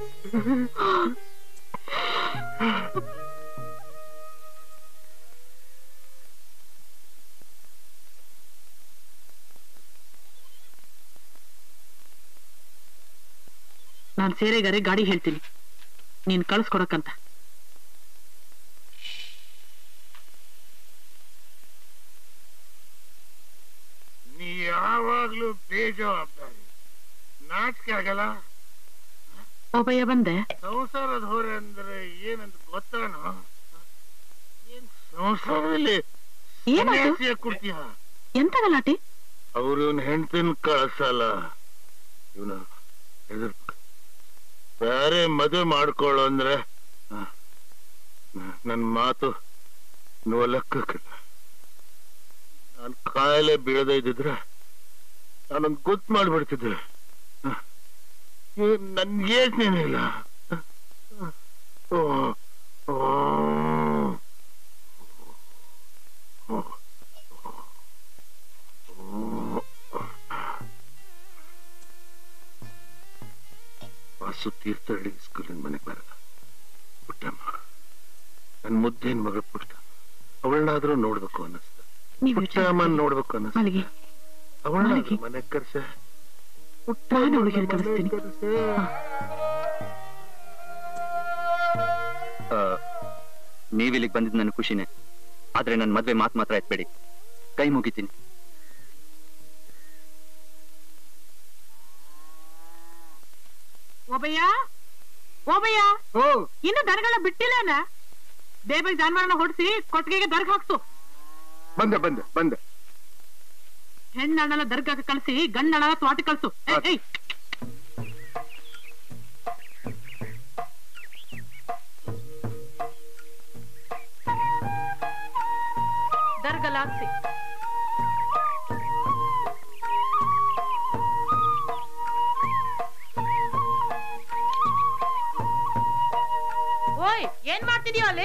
ನಾನ್ ಸೇರೆಗಾರೆ ಗಾಡಿ ಹೇಳ್ತೀನಿ ನೀನ್ ಕಳ್ಸ್ಕೊಡಕ್ಕಂತ ನೀ ಯಾವಾಗ್ಲೂ ಬೇಜವಾಬ್ದಾರಿ ನಾಚಿಕೆ ಆಗಲ್ಲ ಓಬಯ್ಯ ಬಂದೆ ಸಂಸಾರದ ಹೊರೆ ಅಂದ್ರೆ ಏನಂತ ಗೊತ್ತಾನೋ ಏನ್ ಸಂಸಾರದಲ್ಲಿ ಏನಾಯ್ತು? ಸನ್ಯಾಸಿಯಾಗ್ ಕೊಡ್ತೀಯ ಎಂತ ಗಲಾಟೆ ಅವ್ರು ಇವನ್ ಹೆಂಡತಿನ ಕಳ್ಸಲ್ಲ ಇವನು ಹೆದರ್ ಬೇರೆ ಮದುವೆ ಮಾಡ್ಕೊಳ್ಳೋ ಅಂದ್ರೆ ಆ, ನ- ನನ್ ಮಾತು ನೋಲಕ್ಕಿಲ್ಲ ನಾನು ಕಾಯಿಲೆ ಬೀಳದೇ ಇದ್ದಿದ್ರೆ ನಾನೊಂದು ಗೊತ್ತು ಮಾಡ್ಬಿಡ್ತಿದ್ದೆ ಆ, ಇವ್ ನನ್ ಯೋಚನೆನಿಲ್ಲ ಓ ಓ ಓ ವಾಸು ತೀರ್ಥಹಳ್ಳಿ ಸ್ಕೂಲಿನ ಮನೆಗೆ ಬರಲ್ಲ ಪುಟ್ಟಮ್ಮ ನನ್ ಮುದ್ದೇನ್ ಮಗ ಪುಟ್ಟ ಅವಳನ್ನಾದ್ರೂ ನೋಡ್ಬೇಕು ಅನ್ನಿಸ್ತ ನೀವ್ ಯೋಚ್ನೆ ಪುಟ್ಟಮ್ಮ ನೋಡ್ಬೇಕು ಅನ್ನಿಸ್ತ ಮಲಗಿ ಅವಳನ್ನಾದ್ರೂ ಮನೆಗ್ ಕರ್ಸೆ ನಾನು ಅವಳಿಗೆ ಹೇಳಿ ಕಳಿಸ್ತೀನಿ ನೀವಿಲ್ಲಿಗೆ ಬಂದಿದ್ದು ನನ್ನ ಖುಷಿನೇ ಆದ್ರೆ ನನ್ನ ಮದ್ವೆ ಮಾತು ಮಾತ್ರ ಎತ್ಬೇಡಿ ಕೈ ಮುಗಿತೀನಿ ಓಬಯ್ಯ ಓಬಯ್ಯ ಇನ್ನು ದನಗಳ ಬಿಟ್ಟಿಲ್ಲೇನ ಬೇಗ ಜಾನುವಾರನ ಹೊಡ್ಸಿ ಕೊಟ್ಟಿಗೆಗೆ ದರ್ಗ ಹಾಕ್ಸು ಬಂದೆ ಬಂದೆ ಬಂದೆ ಹೆಣ್ಣಣ್ಣನ ದರ್ಗಾಕ್ಕೆ ಕಳ್ಸಿ ಗಂಡಣ್ಣನ ತ್ವಾಟಿ ಕಳ್ಸು ಏಯ್, ಏಯ್ ದರ್ಗಲ್ ಹಾಕ್ಸಿ ಓಯ್ ಏನ್ ಮಾಡ್ತಿದ್ಯೋ ಅಲ್ಲಿ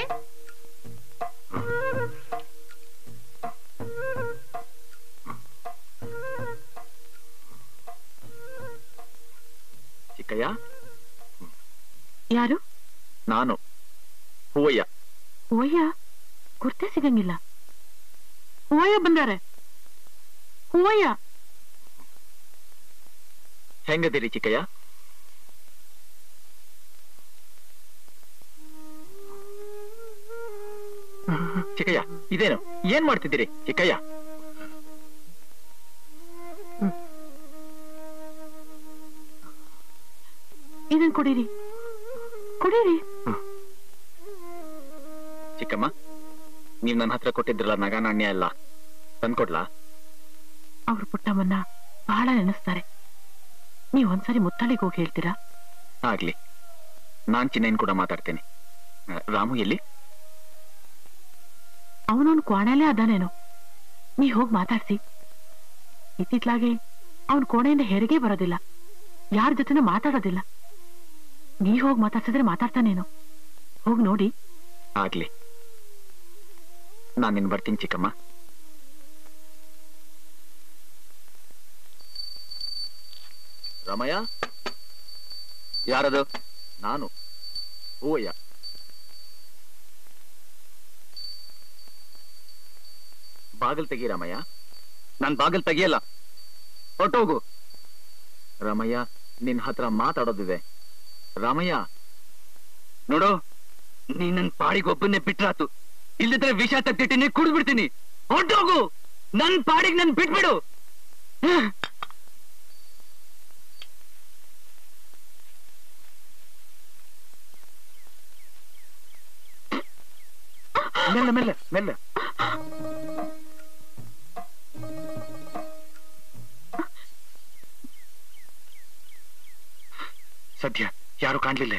ಚಿಕ್ಕಯ್ಯ ಯಾರು ನಾನು ಹೂವಯ್ಯ ಓಯ್ಯ ಗುರ್ತೇ ಸಿಗಂಗಿಲ್ಲ ಹೂವಯ್ಯ ಬಂದಾರೆ ಹೂವಯ್ಯ ಹೆಂಗದಿರಿ ಚಿಕ್ಕಯ್ಯ ಚಿಕ್ಕಯ್ಯ ಇದೇನು ಏನ್ ಮಾಡ್ತಿದ್ದೀರಿ ಚಿಕ್ಕಯ್ಯ ಕೊಡಿರಿ ಕೊಡಿರಿ ಚಿಕ್ಕಮ್ಮ ನೀವ್ ನನ್ನ ಹತ್ರ ಕೊಟ್ಟಿದ್ರಲ್ಲ ನಗ ನಾಣ್ಯ ಎಲ್ಲ ತಂದ್ಕೊಡ್ಲಾ ಅವ್ರ ಪುಟ್ಟಮ್ಮನ್ನ ಬಹಳ ನೆನೆಸ್ತಾರೆ ನೀವ್ ಒಂದ್ಸರಿ ಮುತ್ತಳಿಗೆ ಹೋಗಿ ಹೇಳ್ತೀರಾ ಆಗ್ಲಿ ನಾನ್ ಚಿನ್ನೈನ್ ಕೂಡ ಮಾತಾಡ್ತೇನೆ ಆ, ರಾಮು ಎಲ್ಲಿ ಅವನವನ್ ಕ್ವಾಣೆಲೇ ಅದಾನೇನೋ ನೀ ಹೋಗ್ ಮಾತಾಡ್ಸಿ ಇತ್ತಿತ್ಲಾಗೆ ಅವನ್ ಕೋಣೆಯಿಂದ ಹೆರಿಗೆ ಬರೋದಿಲ್ಲ ಯಾರ ಜೊತೆನೂ ಮಾತಾಡೋದಿಲ್ಲ ನೀ ಹೋಗ್ ಮಾತಾಡ್ಸಿದ್ರೆ ಮಾತಾಡ್ತಾನೇನೋ ಹೋಗ್ ನೋಡಿ ಆಗ್ಲಿ ನಾನ್ ನಿನ್ ಬರ್ತೀನಿ ಚಿಕ್ಕಮ್ಮ ರಾಮಯ್ಯ ಯಾರದು ನಾನು ಹೂವಯ್ಯ ಬಾಗಿಲ್ ತೆಗಿ ರಾಮಯ್ಯ ನಾನ್ ಬಾಗಿಲ್ ತೆಗಿಯಲ್ಲ ಹೊರಟೋಗು ರಾಮಯ್ಯ ನಿನ್ ಹತ್ರ ಮಾತಾಡೋದಿದೆ ರಾಮಯ್ಯ ನೋಡು ನೀ ನನ್ ಪಾಡಿಗೊಬ್ಬನ್ನೇ ಬಿಟ್ರಾತು ಇಲ್ಲದ್ರೆ ವಿಷ ತಗ್ದಿಟ್ಟಿನಿ ಕುಡಿದ್ಬಿಡ್ತೀನಿ ಹೊರಟೋಗು ನನ್ ಪಾಡಿಗೆ ನನ್ ಬಿಟ್ಬಿಡು ಮೆಲ್ಲ ಮೆಲ್ಲ ಮೆಲ್ಲ ಸದ್ಯ ಯಾರು ಕಾಣ್ಲಿಲ್ಲ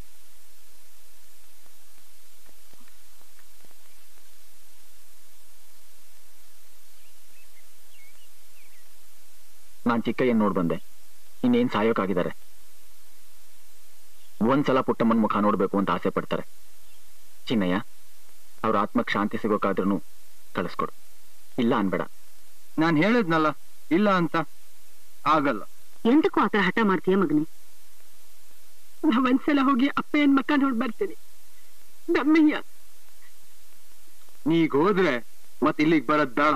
ನಾನ್ ಚಿಕ್ಕಯ್ಯನ್ ನೋಡ್ ಬಂದೆ ಇನ್ನೇನ್ ಸಾಯೋಕಾಗಿದ್ದಾರೆ ಒಂದ್ಸಲ ಪುಟ್ಟಮ್ಮನ್ ಮುಖ ನೋಡ್ಬೇಕು ಅಂತ ಆಸೆ ಪಡ್ತಾರೆ ಚಿನ್ನಯ್ಯ ಅವ್ರ ಆತ್ಮಕ್ ಶಾಂತಿ ಸಿಗೋಕಾದ್ರೂ ಕಳಿಸ್ಕೊಡು ಇಲ್ಲ ಅನ್ಬೇಡ ನಾನ್ ಹೇಳಿದ್ನಲ್ಲ ಇಲ್ಲ ಅಂತ ಆಗಲ್ಲ ಎಂತಕ್ಕೂ ಆತರ ಹಠ ಮಾಡ್ತೀಯ ಮಗನೇ ನಾ ಒಂದ್ಸಲ ಹೋಗಿ ಅಪ್ಪಯ್ಯನ್ ಮಕ್ಕ ನೋಡ್ ಬರ್ತೇನೆ ನಮ್ಮಯ್ಯ ನೀಗ್ ಹೋದ್ರೆ ಮತ್ ಇಲ್ಲಿಗ್ ಬರದ್ ಬೇಡ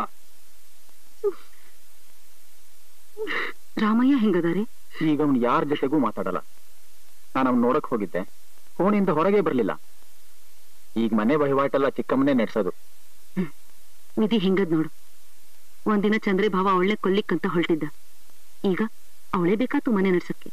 ರಾಮಯ್ಯ ಹೆಂಗದಾರೆ ಈಗ ಅವ್ನು ಯಾರ ಜೊತೆಗೂ ಮಾತಾಡಲ್ಲ ನಾನು ಅವ್ನ್ ನೋಡಕ್ ಹೋಗಿದ್ದೆ ಫೋನಿಂದ ಹೊರಗೆ ಬರ್ಲಿಲ್ಲ ಈಗ ಮನೆ ವಹಿವಾಟೆಲ್ಲ ಚಿಕ್ಕಮ್ಮನೇ ನಡೆಸೋದು ವಿಧಿ ಹೆಂಗದ್ ನೋಡು ಒಂದಿನ ಚಂದ್ರೆ ಭಾವ ಅವಳೆ ಕೊಲ್ಲಿಕ್ಕಂತ ಹೊರಟಿದ್ದ ಈಗ ಅವಳೇ ಬೇಕಾತು ಮನೆ ನಡ್ಸಕ್ಕೆ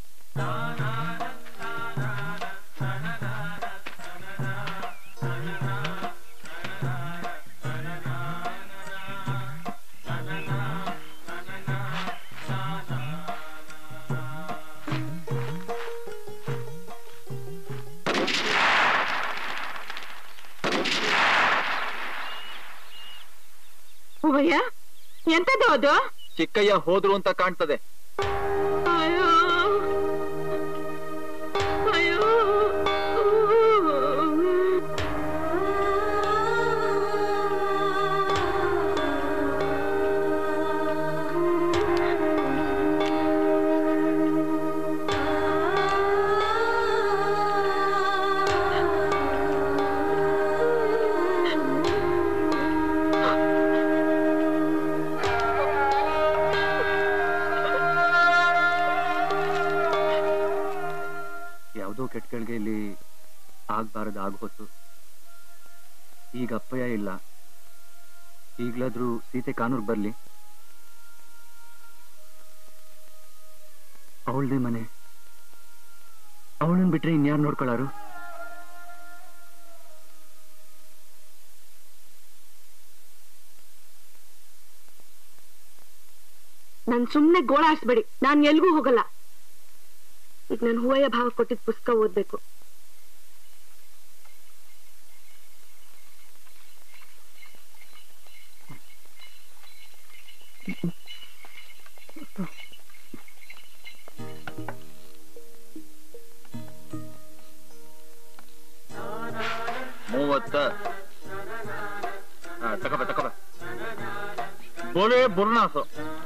ಹೂವಯ್ಯ ಎಂತದ್ದು ಅದು ಚಿಕ್ಕಯ್ಯ ಹೋದ್ರು ಅಂತ ಕಾಣ್ತದೆ ಅಯ್ಯೋ ಅಯ್ಯೋ ಯಾವುದೋ ಕೆಟ್ಗಳಿಗೆ ಇಲ್ಲಿ ಆಗ್ಬಾರದು ಆಗೋತು ಈಗ ಅಪ್ಪಯ್ಯ ಇಲ್ಲ ಈಗ್ಲಾದ್ರೂ ಸೀತೆ ಕಾನೂರ್ ಬರ್ಲಿ ಅವಳದೇ ಮನೆ ಅವಳನ್ನ ಬಿಟ್ರೆ ಇನ್ಯಾರು ನೋಡ್ಕೊಳ್ಳಾರು ನನ್ ಸುಮ್ನೆ ಗೋಳಾಡ್ಸ್ಬೇಡಿ ನಾನ್ ಎಲ್ಗೂ ಹೋಗಲ್ಲ ಈಗ ನನ್ ಹೂವಯ್ಯ ಭಾವ ಕೊಟ್ಟಿದ್ ಪುಸ್ತಕ ಓದ್ಬೇಕು ಮೂವತ್ತ ಹಾ, ತಗೋಬ ತಗೋಬ ಬೋಲೆ ಬುರ್ನಾಸು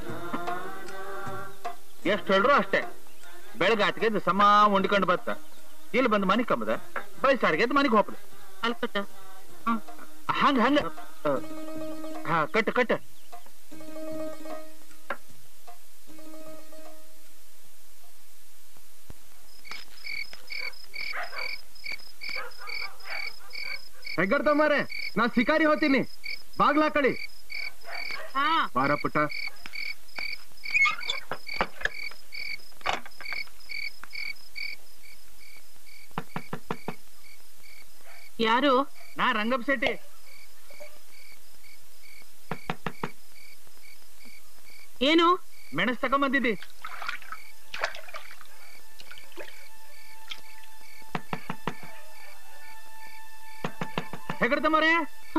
ಎಷ್ಟು ಹೇಳ್ರು ಅಷ್ಟೇ ಬೆಳಗಾಟಿಗೆ ಇದು ಸಮ ಉಂಡ್ಕೊಂಡು ಬತ್ತ ಇಲ್ಲಿ ಬಂದು ಮನೆ ಕಮ್ಮದ ಬಯಸಾರಿಗೆ ಮನೆಗೆ ಹೋಗ್ಬಿಡು ಅಲ್ಲಿ ಕಟ್ಟ ಹ್ಮ್. ಹಂಗ ಹಂಗ ಆ, ಹಾ ಕಟ್ಟು ಕಟ್ಟು ಹೆಗ್ಗಡ್ತ ಮಾರೆ ನಾ ಶಿಕಾರಿ ಹೋಗ್ತೀನಿ ಬಾಗ್ಲಾ ಕಡಿ ಬಾರ ಪುಟ್ಟ ಯಾರು ನಾ ರಂಗಪ್ಪ ಶೆಟ್ಟಿ ಏನು ಮೆಣಸ್ ತಗೊಂಬಂದಿದ್ದಿ ಹೆಗಡ್ತ ಮರೆ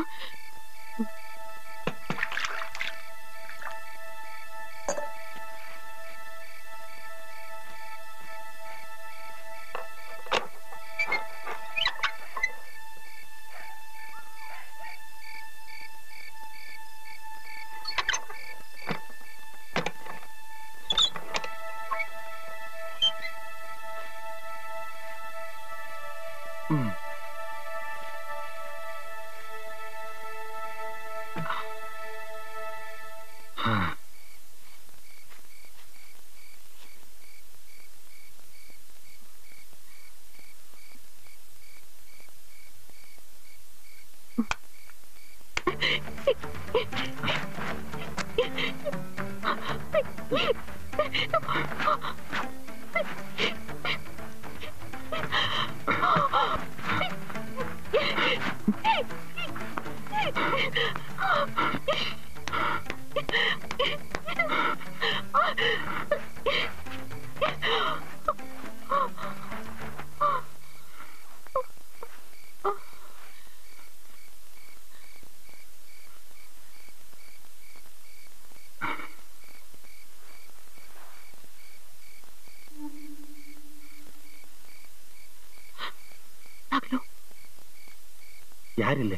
ಯಾರಿಲ್ಲ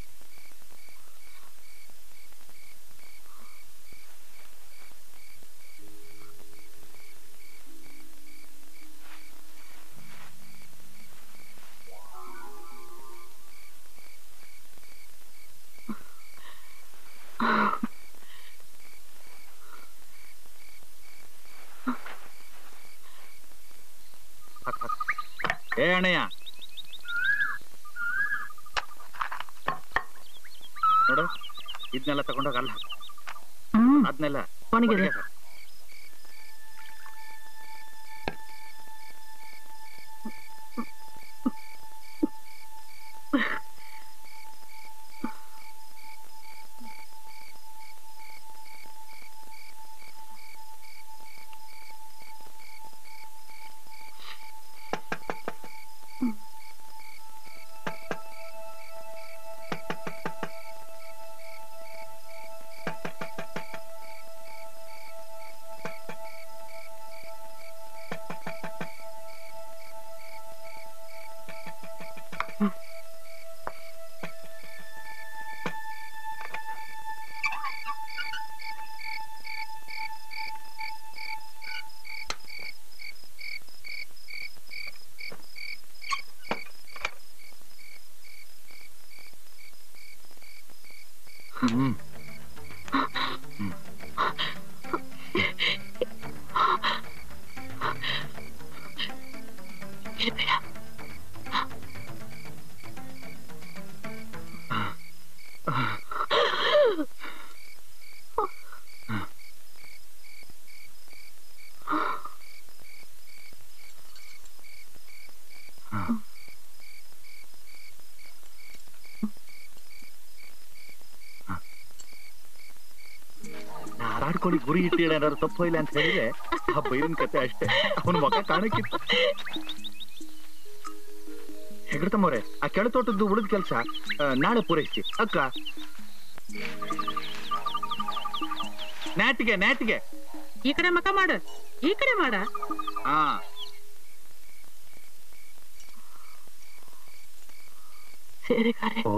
ಏ ಅಣ್ಣಯ್ಯ ನೋಡು ಇದನ್ನೆಲ್ಲ ತಗೊಂಡೋಗ ಅಲ್ಲ ಅದನ್ನೆಲ್ಲ ಒಣಗಿದೆ ಹ್ಮ್ ಹಾರಾಡ್ಕೊಳ್ಳಿ ಗುರಿ ಇಟ್ಟು ಏನಾದ್ರು ತಪ್ಪು ಇಲ್ಲ ಅಂತ ಹೇಳಿದ್ರೆ ಆ ಬೈರನ್ ಕತೆ ಅಷ್ಟೇ ಅವನ ಮಗ ಕಾಣಕ್ಕಿತ್ತು ಹೆಗಡ್ತಮ್ಮವ್ರೆ ಆ ಕೆಳತೋಟದ್ದು ಉಳಿದ ಕೆಲಸ ನಾಳೆ ಪೂರೈಸಿ ಅಕ್ಕ ನ್ಯಾಟಿಗೆ ನ್ಯಾಟಿಗೆ ಈ ಕಡೆ ಮಕ ಮಾಡು ಈ ಕಡೆ ಮಾಡ ಹಾ ಸೇರಿಗಾರೆ ಓ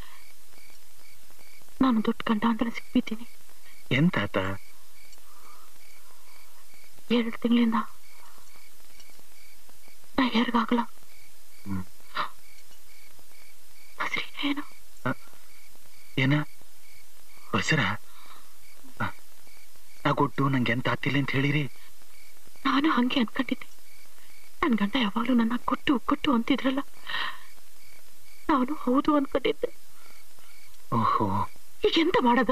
ನಾನು ದೊಡ್ಡ ಗಂಡಾಂತರ ಸಿಕ್ಬಿದ್ದೀನಿ ಎಂತಾತ ಎರಡು ತಿಂಗಳಿಂದ ನಾ ಯಾರಿಗಾಗಲ್ಲ ಹಸ್ರಿ ಏನು ಏನ ಬಸರ ನಾ ಕೊಟ್ಟು ನಂಗೆ ಎಂತ ಆತಿಲ್ಲ ಅಂತ ಹೇಳಿರಿ ನಾನು ಹಂಗೆ ಅನ್ಕೊಂಡಿದ್ದೆ ನನ್ ಗಂಡ ಯಾವಾಗ್ಲೂ ನನ್ನ ಕೊಟ್ಟು ಕೊಟ್ಟು ಅಂತಿದ್ರಲ್ಲ ನಾನು ಹೌದು ಅನ್ಕೊಂಡಿದ್ದೆ ಓಹೋ ಈಗ ಎಂತ ಮಾಡದ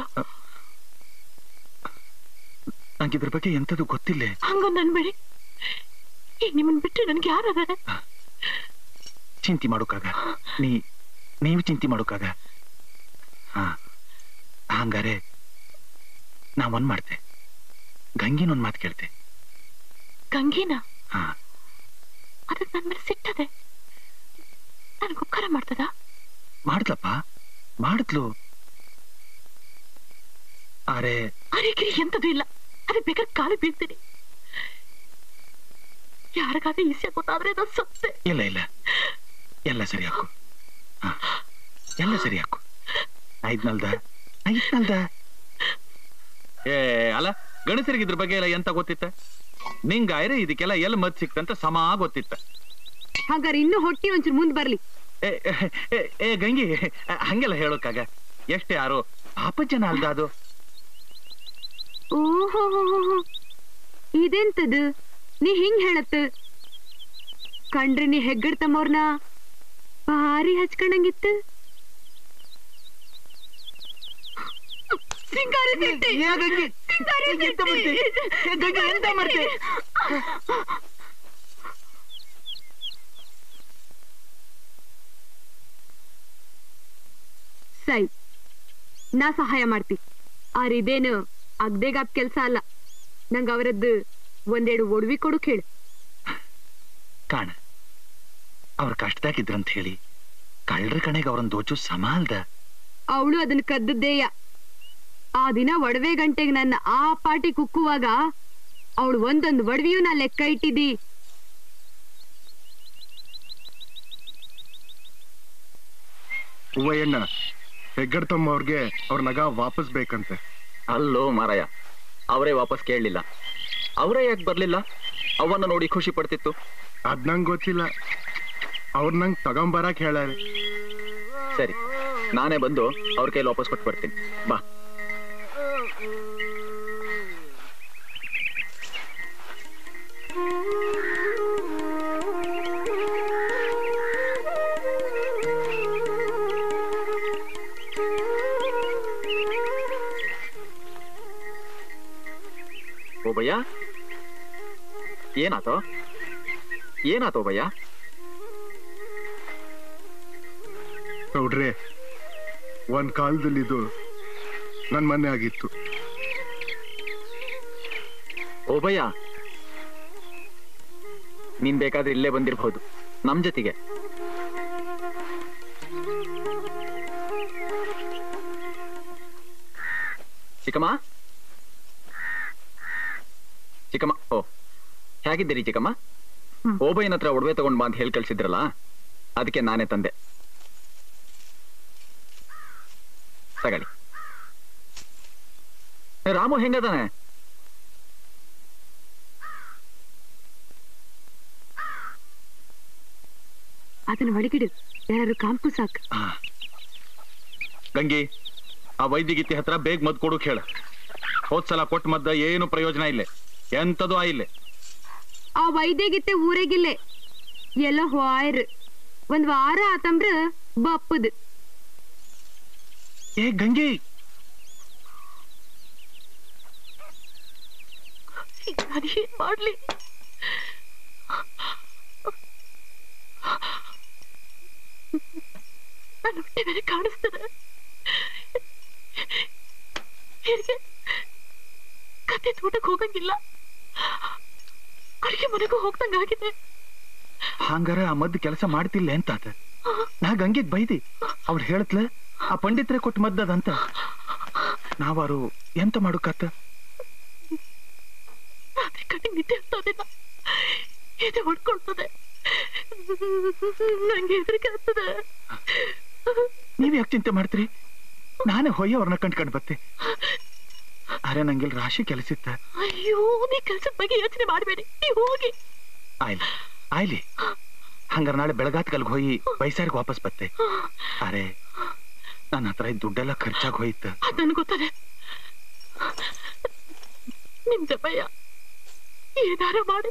ನಂಗೆ ಇದ್ರ ಬಗ್ಗೆ ಎಂತದು ಗೊತ್ತಿಲ್ಲ ಹಂಗೊಂದು ಅನ್ಬೇಡಿ ಈಗ ನಿಮ್ಮನ್ ಬಿಟ್ಟು ನನ್ಗೆ ಯಾರದಾರೆ ಚಿಂತೆ ಮಾಡೋಕಾಗ ನೀ ನೀವು ಚಿಂತೆ ಮಾಡೋಕಾಗ ಹಾ ಹಂಗಾರೆ ನಾ ಒಂದ್ ಮಾಡ್ತೆ ಗಂಗಿನ ಒಂದ್ ಮಾತು ಕೇಳ್ತೆ ಗಂಗಿನ ಹಾ ಅದಕ್ಕೆ ನನ್ ಮೇಲೆ ಸಿಟ್ಟದೆ ನನ್ಗೆ ಉಪಕಾರ ಮಾಡ್ತದ ಮಾಡ್ಲಪ್ಪ ಮಾಡಿದ್ಲು ಅರೆ ಅರೆಗಿರಿ ಎಂತದೂ ಇಲ್ಲ ಅದಕ್ಕೆ ಬೇಕಾದ್ರೆ ಕಾಲು ಬೀಳ್ತೀನಿ ಯಾರಿಗಾದ್ರೂ ಈಸಿಯ ಗೊತ್ತಾದ್ರೆ ನಾನು ಸತ್ತೆ ಇಲ್ಲ ಇಲ್ಲ ಎಲ್ಲ ಸರಿ ಹಾಕು ಹಾ, ಎಲ್ಲ ಸರಿ ಹಾಕು ಐದ್ನಲ್ದ ಐದ್ನಲ್ದ ಏ ಅಲ್ಲ ಗಣಸರಿಗೆ ಇದ್ರ ಬಗ್ಗೆ ಎಲ್ಲ ಎಂತ ಗೊತ್ತಿತ್ತ ನಿಂಗಾಯ್ರೆ ಇದಕ್ಕೆಲ್ಲ ಎಲ್ಲಿ ಮತ್ ಸಿಕ್ತಂತ ಸಮ ಗೊತ್ತಿತ್ತ ಹಾಗಾದ್ರೆ ಇನ್ನು ಹೊಟ್ಟಿ ಒಂಚೂರು ಮುಂದ್ ಬರ್ಲಿ ಏ, ಏ, ಏ, ಏ ಗಂಗಿ ಹಂಗೆಲ್ಲ ಹೇಳೋಕ್ಕಾಗ ಎಷ್ಟೇ ಯಾರು ಪಾಪ ಜನ ಅಲ್ದ ಅದು ಓಹೋ ಇದೆಂತದು ನೀ ಹಿಂಗ್ ಹೇಳತ್ತ ಕಂಡ್ರೆ ನೀ ಹೆಗ್ಗಡ್ ತಮ್ಮವ್ರನ ಭಾರಿ ಹಚ್ಕೊಂಡಂಗಿತ್ತು ಸಿಂಗಾರಿ ಸಿಟ್ಟಿ. ಸಿಂಗಾರಿ ಸಿಟ್ಟಿ. ಸೈ ನಾ ಸಹಾಯ ಮಾಡ್ತಿ ಆರ್ ಇದೇನು ಅಗ್ದೇಗಾಪ್ ಕೆಲ್ಸ ಅಲ್ಲ ನಂಗ ಅವರದ್ದು ಒಂದೆರಡು ಒಡವಿ ಕೊಡು ಕೇಳು ಕಾಣ ಅವ್ರ ಕಷ್ಟದಾಗಿದ್ರಂತ ಹೇಳಿ ಕಳ್ರ ಕಣೆಗೆ ಅವ್ರನ್ನ ದೋಚು ಸಮ ಅಲ್ದ ಅವಳು ಅದನ್ನ ಕದ್ದದ್ದೇಯ ಆ ದಿನ ಒಡವೆ ಗಂಟೆಗೆ ನನ್ನ ಆ ಪಾಟಿ ಕುಕ್ಕುವಾಗ ಅವಳು ಒಂದೊಂದು ಒಡವಿಯೂ ನಾ ಲೆಕ್ಕ ಇಟ್ಟಿದ್ದಿ ಹೂವಯ್ಯಣ್ಣ ಹೆಗ್ಗಡ್ ತಮ್ಮ ಅವ್ರಿಗೆ ಅವ್ರ ನಗ ವಾಪಸ್ ಬೇಕಂತೆ ಅಲ್ಲೋ ಮಾರಾಯ ಅವರೇ ವಾಪಸ್ ಕೇಳಲಿಲ್ಲ ಅವರೇ ಯಾಕೆ ಬರ್ಲಿಲ್ಲ ಅವನ್ನ ನೋಡಿ ಖುಷಿ ಪಡ್ತಿತ್ತು ಅದ್ ನಂಗ್ ಗೊತ್ತಿಲ್ಲ ಅವ್ರ ನಂಗ್ ತಗೊಂಬರಕ್ ಹೇಳ್ಯಾರ ಸರಿ ನಾನೇ ಬಂದು ಅವ್ರ ಕೈಲಿ ವಾಪಸ್ ಕೊಟ್ಟು ಬರ್ತೀನಿ ಬಾ ಓ ಭಯ್ಯ ಏನಾತೋ ಏನಾತೋ ಭಯ್ಯ ನೋಡ್ರೆ ಒಂದ್ ಕಾಲದಲ್ಲಿ ಇದು ನನ್ ಮನೆ ಆಗಿತ್ತು ಓ ಭಯ್ಯ ನೀನ್ ಬೇಕಾದ್ರೆ ಇಲ್ಲೇ ಬಂದಿರಬಹುದು ನಮ್ ಜೊತೆಗೆ ಚಿಕ್ಕಮ್ಮ ಚಿಕ್ಕಮ್ಮ ಓ ಹೇಗಿದ್ದೀರಿ ಚಿಕ್ಕಮ್ಮ ಓಬಯ್ಯನ ಹತ್ರ ಒಡವೆ ತಗೊಂಡ್ ಬಾ ಅಂತ ಹೇಳಿ ಕಳ್ಸಿದ್ರಲ್ಲ ಅದಕ್ಕೆ ನಾನೇ ತಂದೆ ತಗಳಿ ಏ, ರಾಮು ಹೆಂಗದಾನೆ ಅದನ್ನ ಒಳಗಿಡು ಯಾರು ಕಾಂಪು ಸಾಕ್ ಗಂಗಿ ಆ ವೈದ್ಯಗೀತಿ ಹತ್ರ ಬೇಗ ಮದ್ ಕೊಡೋಕ್ ಹೇಳ ಹೋದ್ಸಲ ಕೊಟ್ಟ ಮದ್ದ ಏನು ಪ್ರಯೋಜನ ಇಲ್ಲ ಎಂತದೂ ಆಯಿಲ್ಲ ಆ ವೈದ್ಯಗಿತ್ತೆ ಊರೆಗಿಲ್ಲೆ ಎಲ್ಲ ಹೋಯ್ರ್ ಒಂದ್ ವಾರ ಆತಂಬ್ರ ಬಪ್ಪದ್ ಏ ಗಂಗಿ ನಾನು ಏನ್ ಮಾಡ್ಲಿ ನನ್ನ ಹೊಟ್ಟೆ ಬೇರೆ ಕಾಣಿಸ್ತದೆ ಹೀಗೆ ಕತ್ತೆ ತೋಟಕ್ಕೆ ಹೋಗಂಗಿಲ್ಲ ಅಡಿಗೆ ಮನೆಗೂ ಹೋಗ್ದಂಗಾಗಿದೆ ಹಂಗಾರ ಆ ಮದ್ದು ಕೆಲಸ ಮಾಡ್ತಿಲ್ಲ ಅಂತ ಆತ ನಾ ಗಂಗೆಗ್ ಬೈದಿ ಅವ್ರು ಹೇಳತ್ಲ ಆ ಪಂಡಿತ್ರೆ ಕೊಟ್ಟು ಮದ್ದದಂತ ನಾವಾರು ಎಂತ ಮಾಡುಕತ್ತ ರಾತ್ರಿ ಕಣ್ಣಿಗೆ ನಿದ್ದೆ ಆಗ್ತದಿಲ್ಲ ಎದೆ ಹೊಡ್ಕೊಳ್ತದೆ ನಂಗೆ ಹೆದರಿಕೆ ಆಗ್ತದೆ ನೀವ್ ಯಾಕೆ ಚಿಂತೆ ಮಾಡ್ತೀರಿ ನಾನೇ ಹೊಯ್ಯ ಅವ್ರನ್ನ ಕಂಡ್ಕೊಂಡ್ ಬತ್ತೆ ಅರೆ ನಂಗಿಲ್ ರಾಶಿ ಕೆಲಸಿತ್ತ ಅಯ್ಯೋ ನೀ ಕೆಲ್ಸದ ಬಗ್ಗೆ ಯೋಚನೆ ಮಾಡಬೇಡಿ ನೀವು ಹೋಗಿ ಆಯ್ಲಿ ಆಯ್ಲಿ ಹಂಗಾರ ನಾಳೆ ಬೆಳಗಾತ್ ಕಲ್ಗ್ ಹೋಗಿ ಬೈಸಾರಿಗೆ ವಾಪಸ್ ಬತ್ತೆ ಅರೆ ನನ್ನ ಹತ್ರ ಇದ್ದ ದುಡ್ಡೆಲ್ಲ ಖರ್ಚಾಗ್ ಹೋಯ್ತ ಅದ್ ನನ್ಗ್ ಗೊತ್ತದೆ ನಿಮ್ ಜಪಯ್ಯ ಏನಾರ ಮಾಡಿ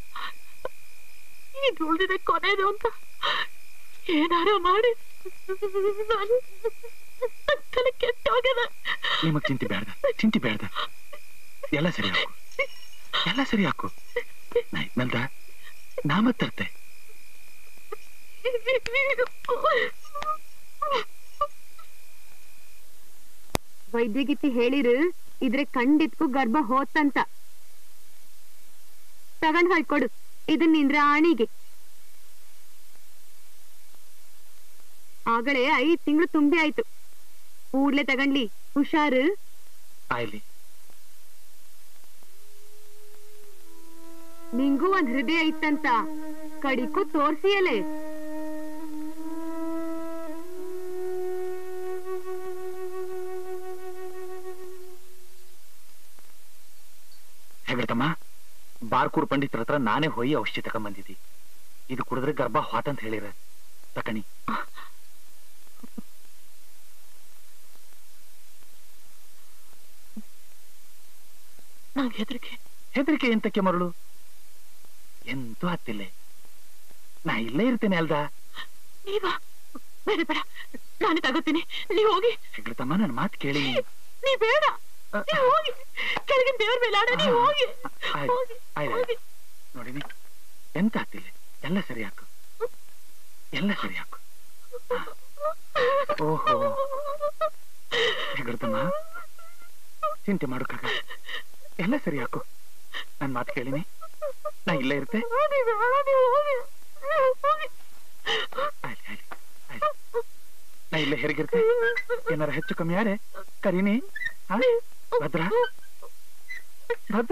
ಇದು ಉಳಿದಿದೆ ಕೊನೆದು ಅಂತ ಏನಾರ ಮಾಡಿ ನನ್ ನನ್ ತಲೆ ಕೆಟ್ಟ ಹೋಗಿದೆ ನಿಮಗ್ ಚಿಂತೆ ಬೇಡ್ದ ಚಿಂತೆ ಬೇಡ್ದ ಎಲ್ಲ ಸರಿ ಹಾಕು ಎಲ್ಲ ಸರಿ ಹಾಕು ನಾ ಇದ್ನಲ್ದ ನಾ ಮತ್ ತರ್ತೆ ವೈದ್ಯಗಿತ್ತಿ ಹೇಳಿರು ಇದ್ರೆ ಖಂಡಿತ್ಕು ಗರ್ಭ ಹೋತಂತ ತಗೊಂಡ್ ಹೊಯ್ಕೊಡು ಇದನ್ ನಿಂದ್ರ ಆಣಿಗೆ ಆಗಲೇ ಐದ್ ತಿಂಗಳು ತುಂಬಿ ಆಯ್ತು ಕೂಡ್ಲೆ ತಗೊಂಡ್ಲಿ ಹುಷಾರು ಆಯ್ಲಿ ನಿಂಗೂ ಒಂದ್ ಹೃದಯ ಇತ್ತಂತ ಕಡಿಕು ತೋರ್ಸಿಯಲೆ ಹೆಗಡ್ತಮ್ಮ ಬಾರ್ಕೂರ್ ಪಂಡಿತರ ಹತ್ರ ನಾನೇ ಹೋಗಿ ಔಷಧಿ ತಗೊಂಬಂದಿದ್ದಿ ಇದು ಕುಡಿದ್ರೆ ಗರ್ಭ ಹಾತಂತ ಹೇಳಿರ ತಕಣಿ ನಂಗೆ ಹೆದರಿಕೆ ಹೆದರಿಕೆ ಎಂತಕ್ಕೆ ಮರಳು ಎಂತೂ ಹತ್ತಿಲ್ಲ ನಾ ಇಲ್ಲೇ ಇರ್ತೇನೆ ಅಲ್ದ ನೀವಾ ಬೇಡ ಬೇಡ ನಾನೇ ತಗೋತೀನಿ ನೀವ್ ಹೋಗಿ ಹೆಗ್ಳತಮ್ಮ ನನ್ನ ಮಾತು ಕೇಳಿ ನೀ ಬೇಡ ನೀವ್ ಹೋಗಿ ಕೆಳಗಿನ ದೇವ್ರ ಮೇಲೆ ಆಡ ನೀವ್ ಹೋಗಿ ಆಯ್ತು ಹೋಗಿ, ಆಯ್ತು ಹೋಗಿ. ನೋಡಿನಿ ಎಂತ ಆಗ್ತಿಲ್ಲ ಎಲ್ಲ ಸರಿ ಹಾಕು ಎಲ್ಲ ಸರಿ ಹಾಕು ಓಹೋ ಹೆಗ್ಳತಮ್ಮ ಚಿಂತೆ ಮಾಡೋಕ್ಕಾಗ ಎಲ್ಲ ಸರಿ ಹಾಕು ನನ್ ಮಾತು ಕೇಳಿನಿ ನಾ ಇಲ್ಲೇ ಇರ್ತೆ ನೀವ್ ಬೇಡ, ನೀವ್ ಹೋಗಿ. ಹೋಗಿ. ಆಯ್ತು ಆಯ್ತು ಆಯ್ತು ನಾ ಇಲ್ಲೇ ಹೆರಿಗಿರ್ತೆ ಏನಾರ ಹೆಚ್ಚು ಕಮ್ಮಿ ಯಾರೆ ಕರೀನಿ ಹಾ? ಭದ್ರ ಭದ್ರ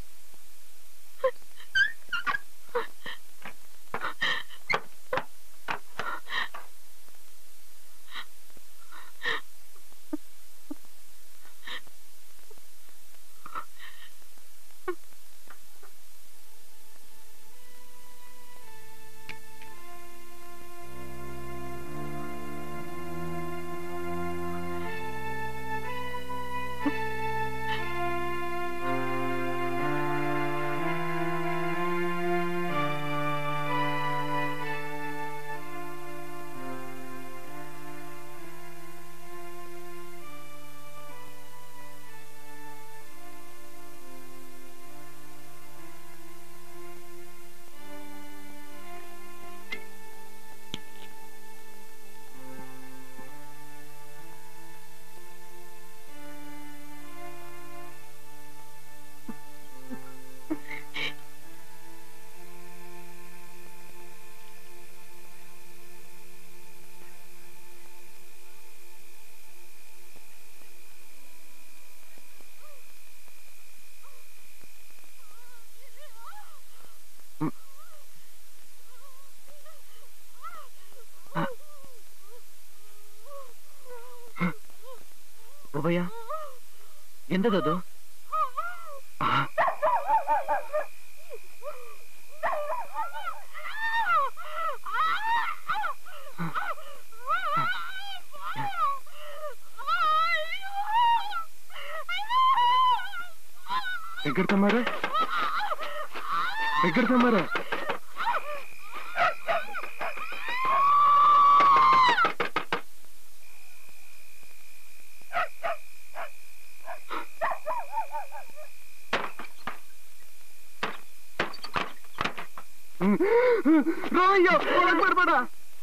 ಒಬ್ಬಯ್ಯ ಎಂದದದು ಹೆಗ್ಗಡ್ತಮ್ಮಾರ ಹೆಗ್ಗಡ್ತಮ್ಮಾರ ರಾಮಯ್ಯ ಒಳಗ್ ಬರ್ಬೇಡ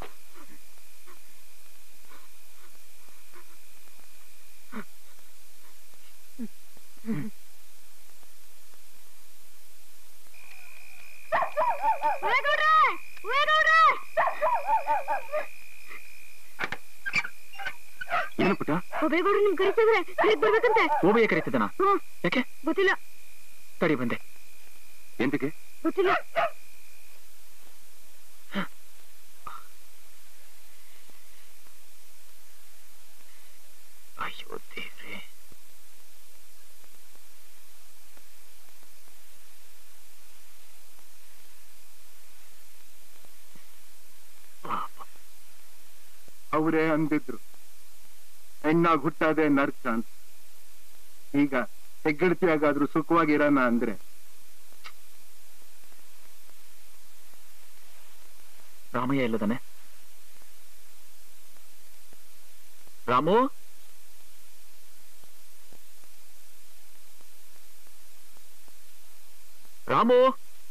ಏನು ಪುಟ್ಟ ಒಬೇಗೌಡ್ರು ನಿಮ್ ಕರಿತಿದ್ರೆ ಹೇಗ್ ಬರ್ಬೇಕಂತೆ ಓಬಯ್ಯ ಕರೀತಿದ್ದಾನ ಹ್ಮ್ ಯಾಕೆ ಗೊತ್ತಿಲ್ಲ ತಡಿ ಬಂದೆ ಎಂತಕ್ಕೆ ಗೊತ್ತಿಲ್ಲ ಅಯ್ಯೋ ದೇವ್ರೆ ಅವರೇ ಅಂದಿದ್ರು ಹೆಣ್ಣಾಗ್ ಹುಟ್ಟಾದೆ ನರ್ಕ ಅಂತ ಈಗ ಹೆಗ್ಗಡ್ತಿಯಾಗಾದ್ರೂ ಸುಖವಾಗಿರೋಣ ಅಂದ್ರೆ ರಾಮಯ್ಯ ಇಲ್ಲದಾನೆ ರಾಮು ರಾಮು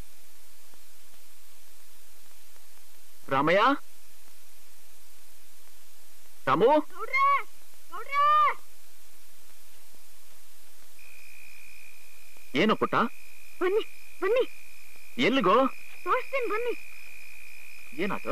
ರಾಮಯ್ಯ ರಾಮು ಏನು ಪುಟ್ಟ ಬನ್ನಿ ಬನ್ನಿ ಎಲ್ಲಿಗೋ ತೋರಿಸ್ತೀನಿ ಬನ್ನಿ ಏನಾಯ್ತು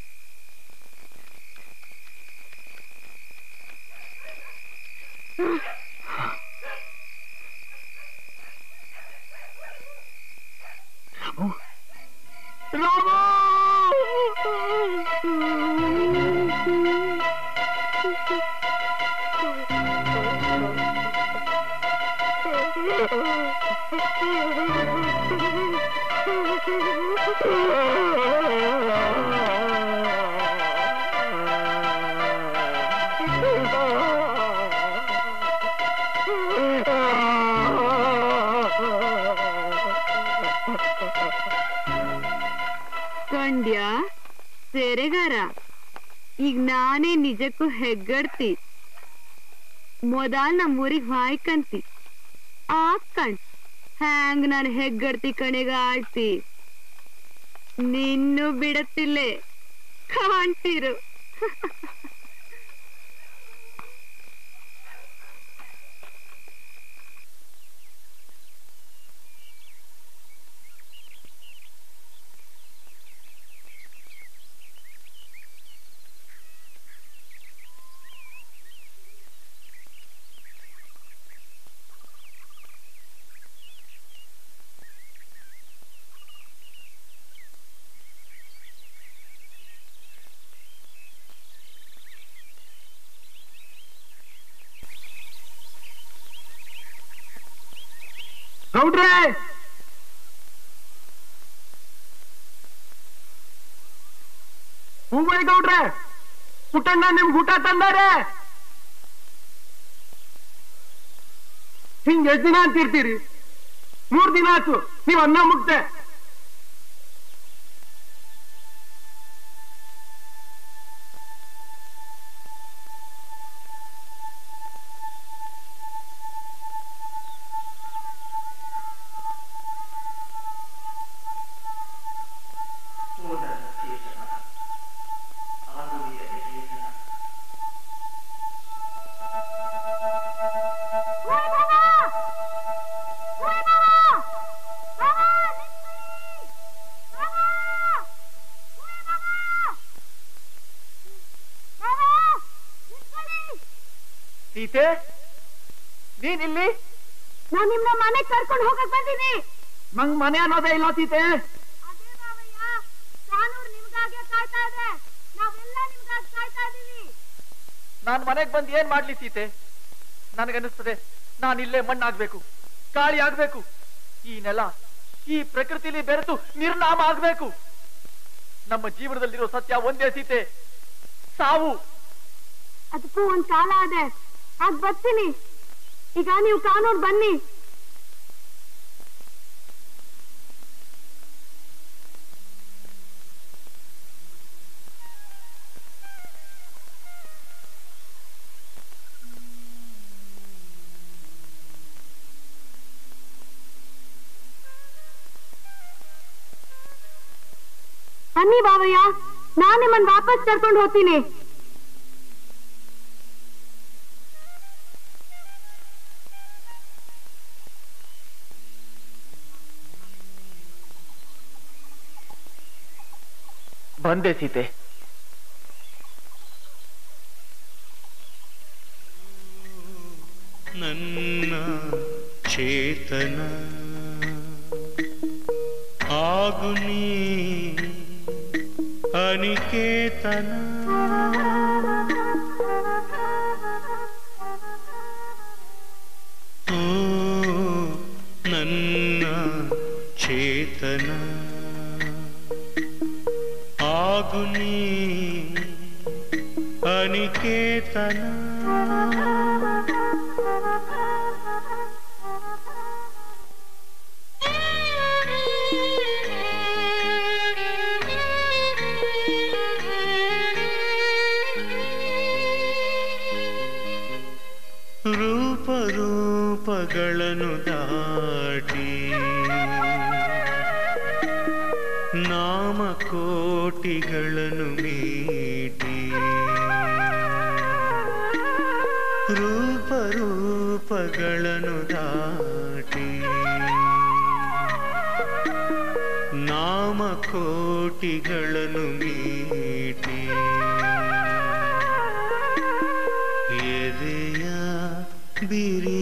ಕಂಡ್ಯಾ ಸೇರೆಗಾರ ಈಗ ನಾನೇ ನಿಜಕ್ಕೂ ಹೆಗ್ಗಡ್ತಿ ಮೊದಲ್ ನಮ್ಮ ಊರಿಗೆ ಹಾಯ್ಕಂತಿ ಆಕಂಡ್ ಹ್ಯಾಂಗ್ ನಾನು ಹೆಗ್ಗಡ್ತಿ ಕಣಿಗ ಆಳ್ತಿ ನಿನ್ನೂ ಬಿಡತ್ತಿಲ್ಲೇ ಕಾಣ್ತಿರು ಗೌಡ್ರೆ ಹೂವೈ ಗೌಡ್ರೆ ಪುಟ್ಟಣ್ಣ ನಿಮ್ಗೆ ಊಟ ತಂದಾರೆ ಹಿಂಗ್ ಎಷ್ಟ್ ದಿನ ಅಂತಿರ್ತೀರಿ ಮೂರ್ ದಿನ ಆಯ್ತು ನೀವ್ ಅನ್ನ ಮುಗ್ದೆ ಸೀತೆ ನೀನ್ ಇಲ್ಲಿ ನಾನ್ ನಿಮ್ನ ಮನೆಗ್ ಕರ್ಕೊಂಡು ಹೋಗಕ್ ಬಂದೀನಿ ನಂಗ್ ಮನೆ ಅನ್ನೋದೇ ಇಲ್ಲ ಸೀತೆ ಕಾನೂರ್ ನಿಮ್ಗಾಗೆ ಕಾಯ್ತಾ ಇದೆ ನಾವೆಲ್ಲ ನಿಮ್ಗಾಗಿ ಕಾಯ್ತಾ ಇದೀವಿ ನಾನ್ ಮನೆಗ್ ಬಂದ್ ಏನ್ ಮಾಡ್ಲಿ ಸೀತೆ ನನಗನ್ನಿಸ್ತದೆ ನಾನ್ ಇಲ್ಲೇ ಮಣ್ಣಾಗ್ಬೇಕು ಗಾಳಿ ಆಗ್ಬೇಕು ಈ ನೆಲ ಈ ಪ್ರಕೃತಿಲಿ ಬೆರೆತು ನಿರ್ನಾಮ ಆಗ್ಬೇಕು ನಮ್ಮ ಜೀವನದಲ್ಲಿರೋ ಸತ್ಯ ಒಂದೇ ಸೀತೆ ಸಾವು ಅದಕ್ಕೂ ಒಂದ್ ಕಾಲ ಅದೆ ಆಗ್ ಬರ್ತೀನಿ ಈಗ ನೀವು ಕಾನೂರ್ ಬನ್ನಿ ಬನ್ನಿ ಬಾವಯ್ಯ ನಾನ್ ನಿಮ್ಮನ್ ವಾಪಸ್ ಕರ್ಕೊಂಡು ಹೋಗ್ತೀನಿ ಬಂದೆ ಸೀತೆ ನನ್ನ ಚೇತನ ಆಗು ನೀ ಅನಿಕೇತನ ಓ ನನ್ನ ಚೇತನ ಆಗು ನೀ ಅನಿಕೇತನ ರೂಪ ರೂಪಗಳನ್ನು ದಾಟಿ ನಾಮಕೋಟಿಗಳನ್ನು ಮೀಟಿ ರೂಪ ರೂಪಗಳನ್ನು ದಾಟಿ ನಾಮಕೋಟಿಗಳನ್ನು ಮೀಟಿ ಎದೆಯ ಬಿರಿ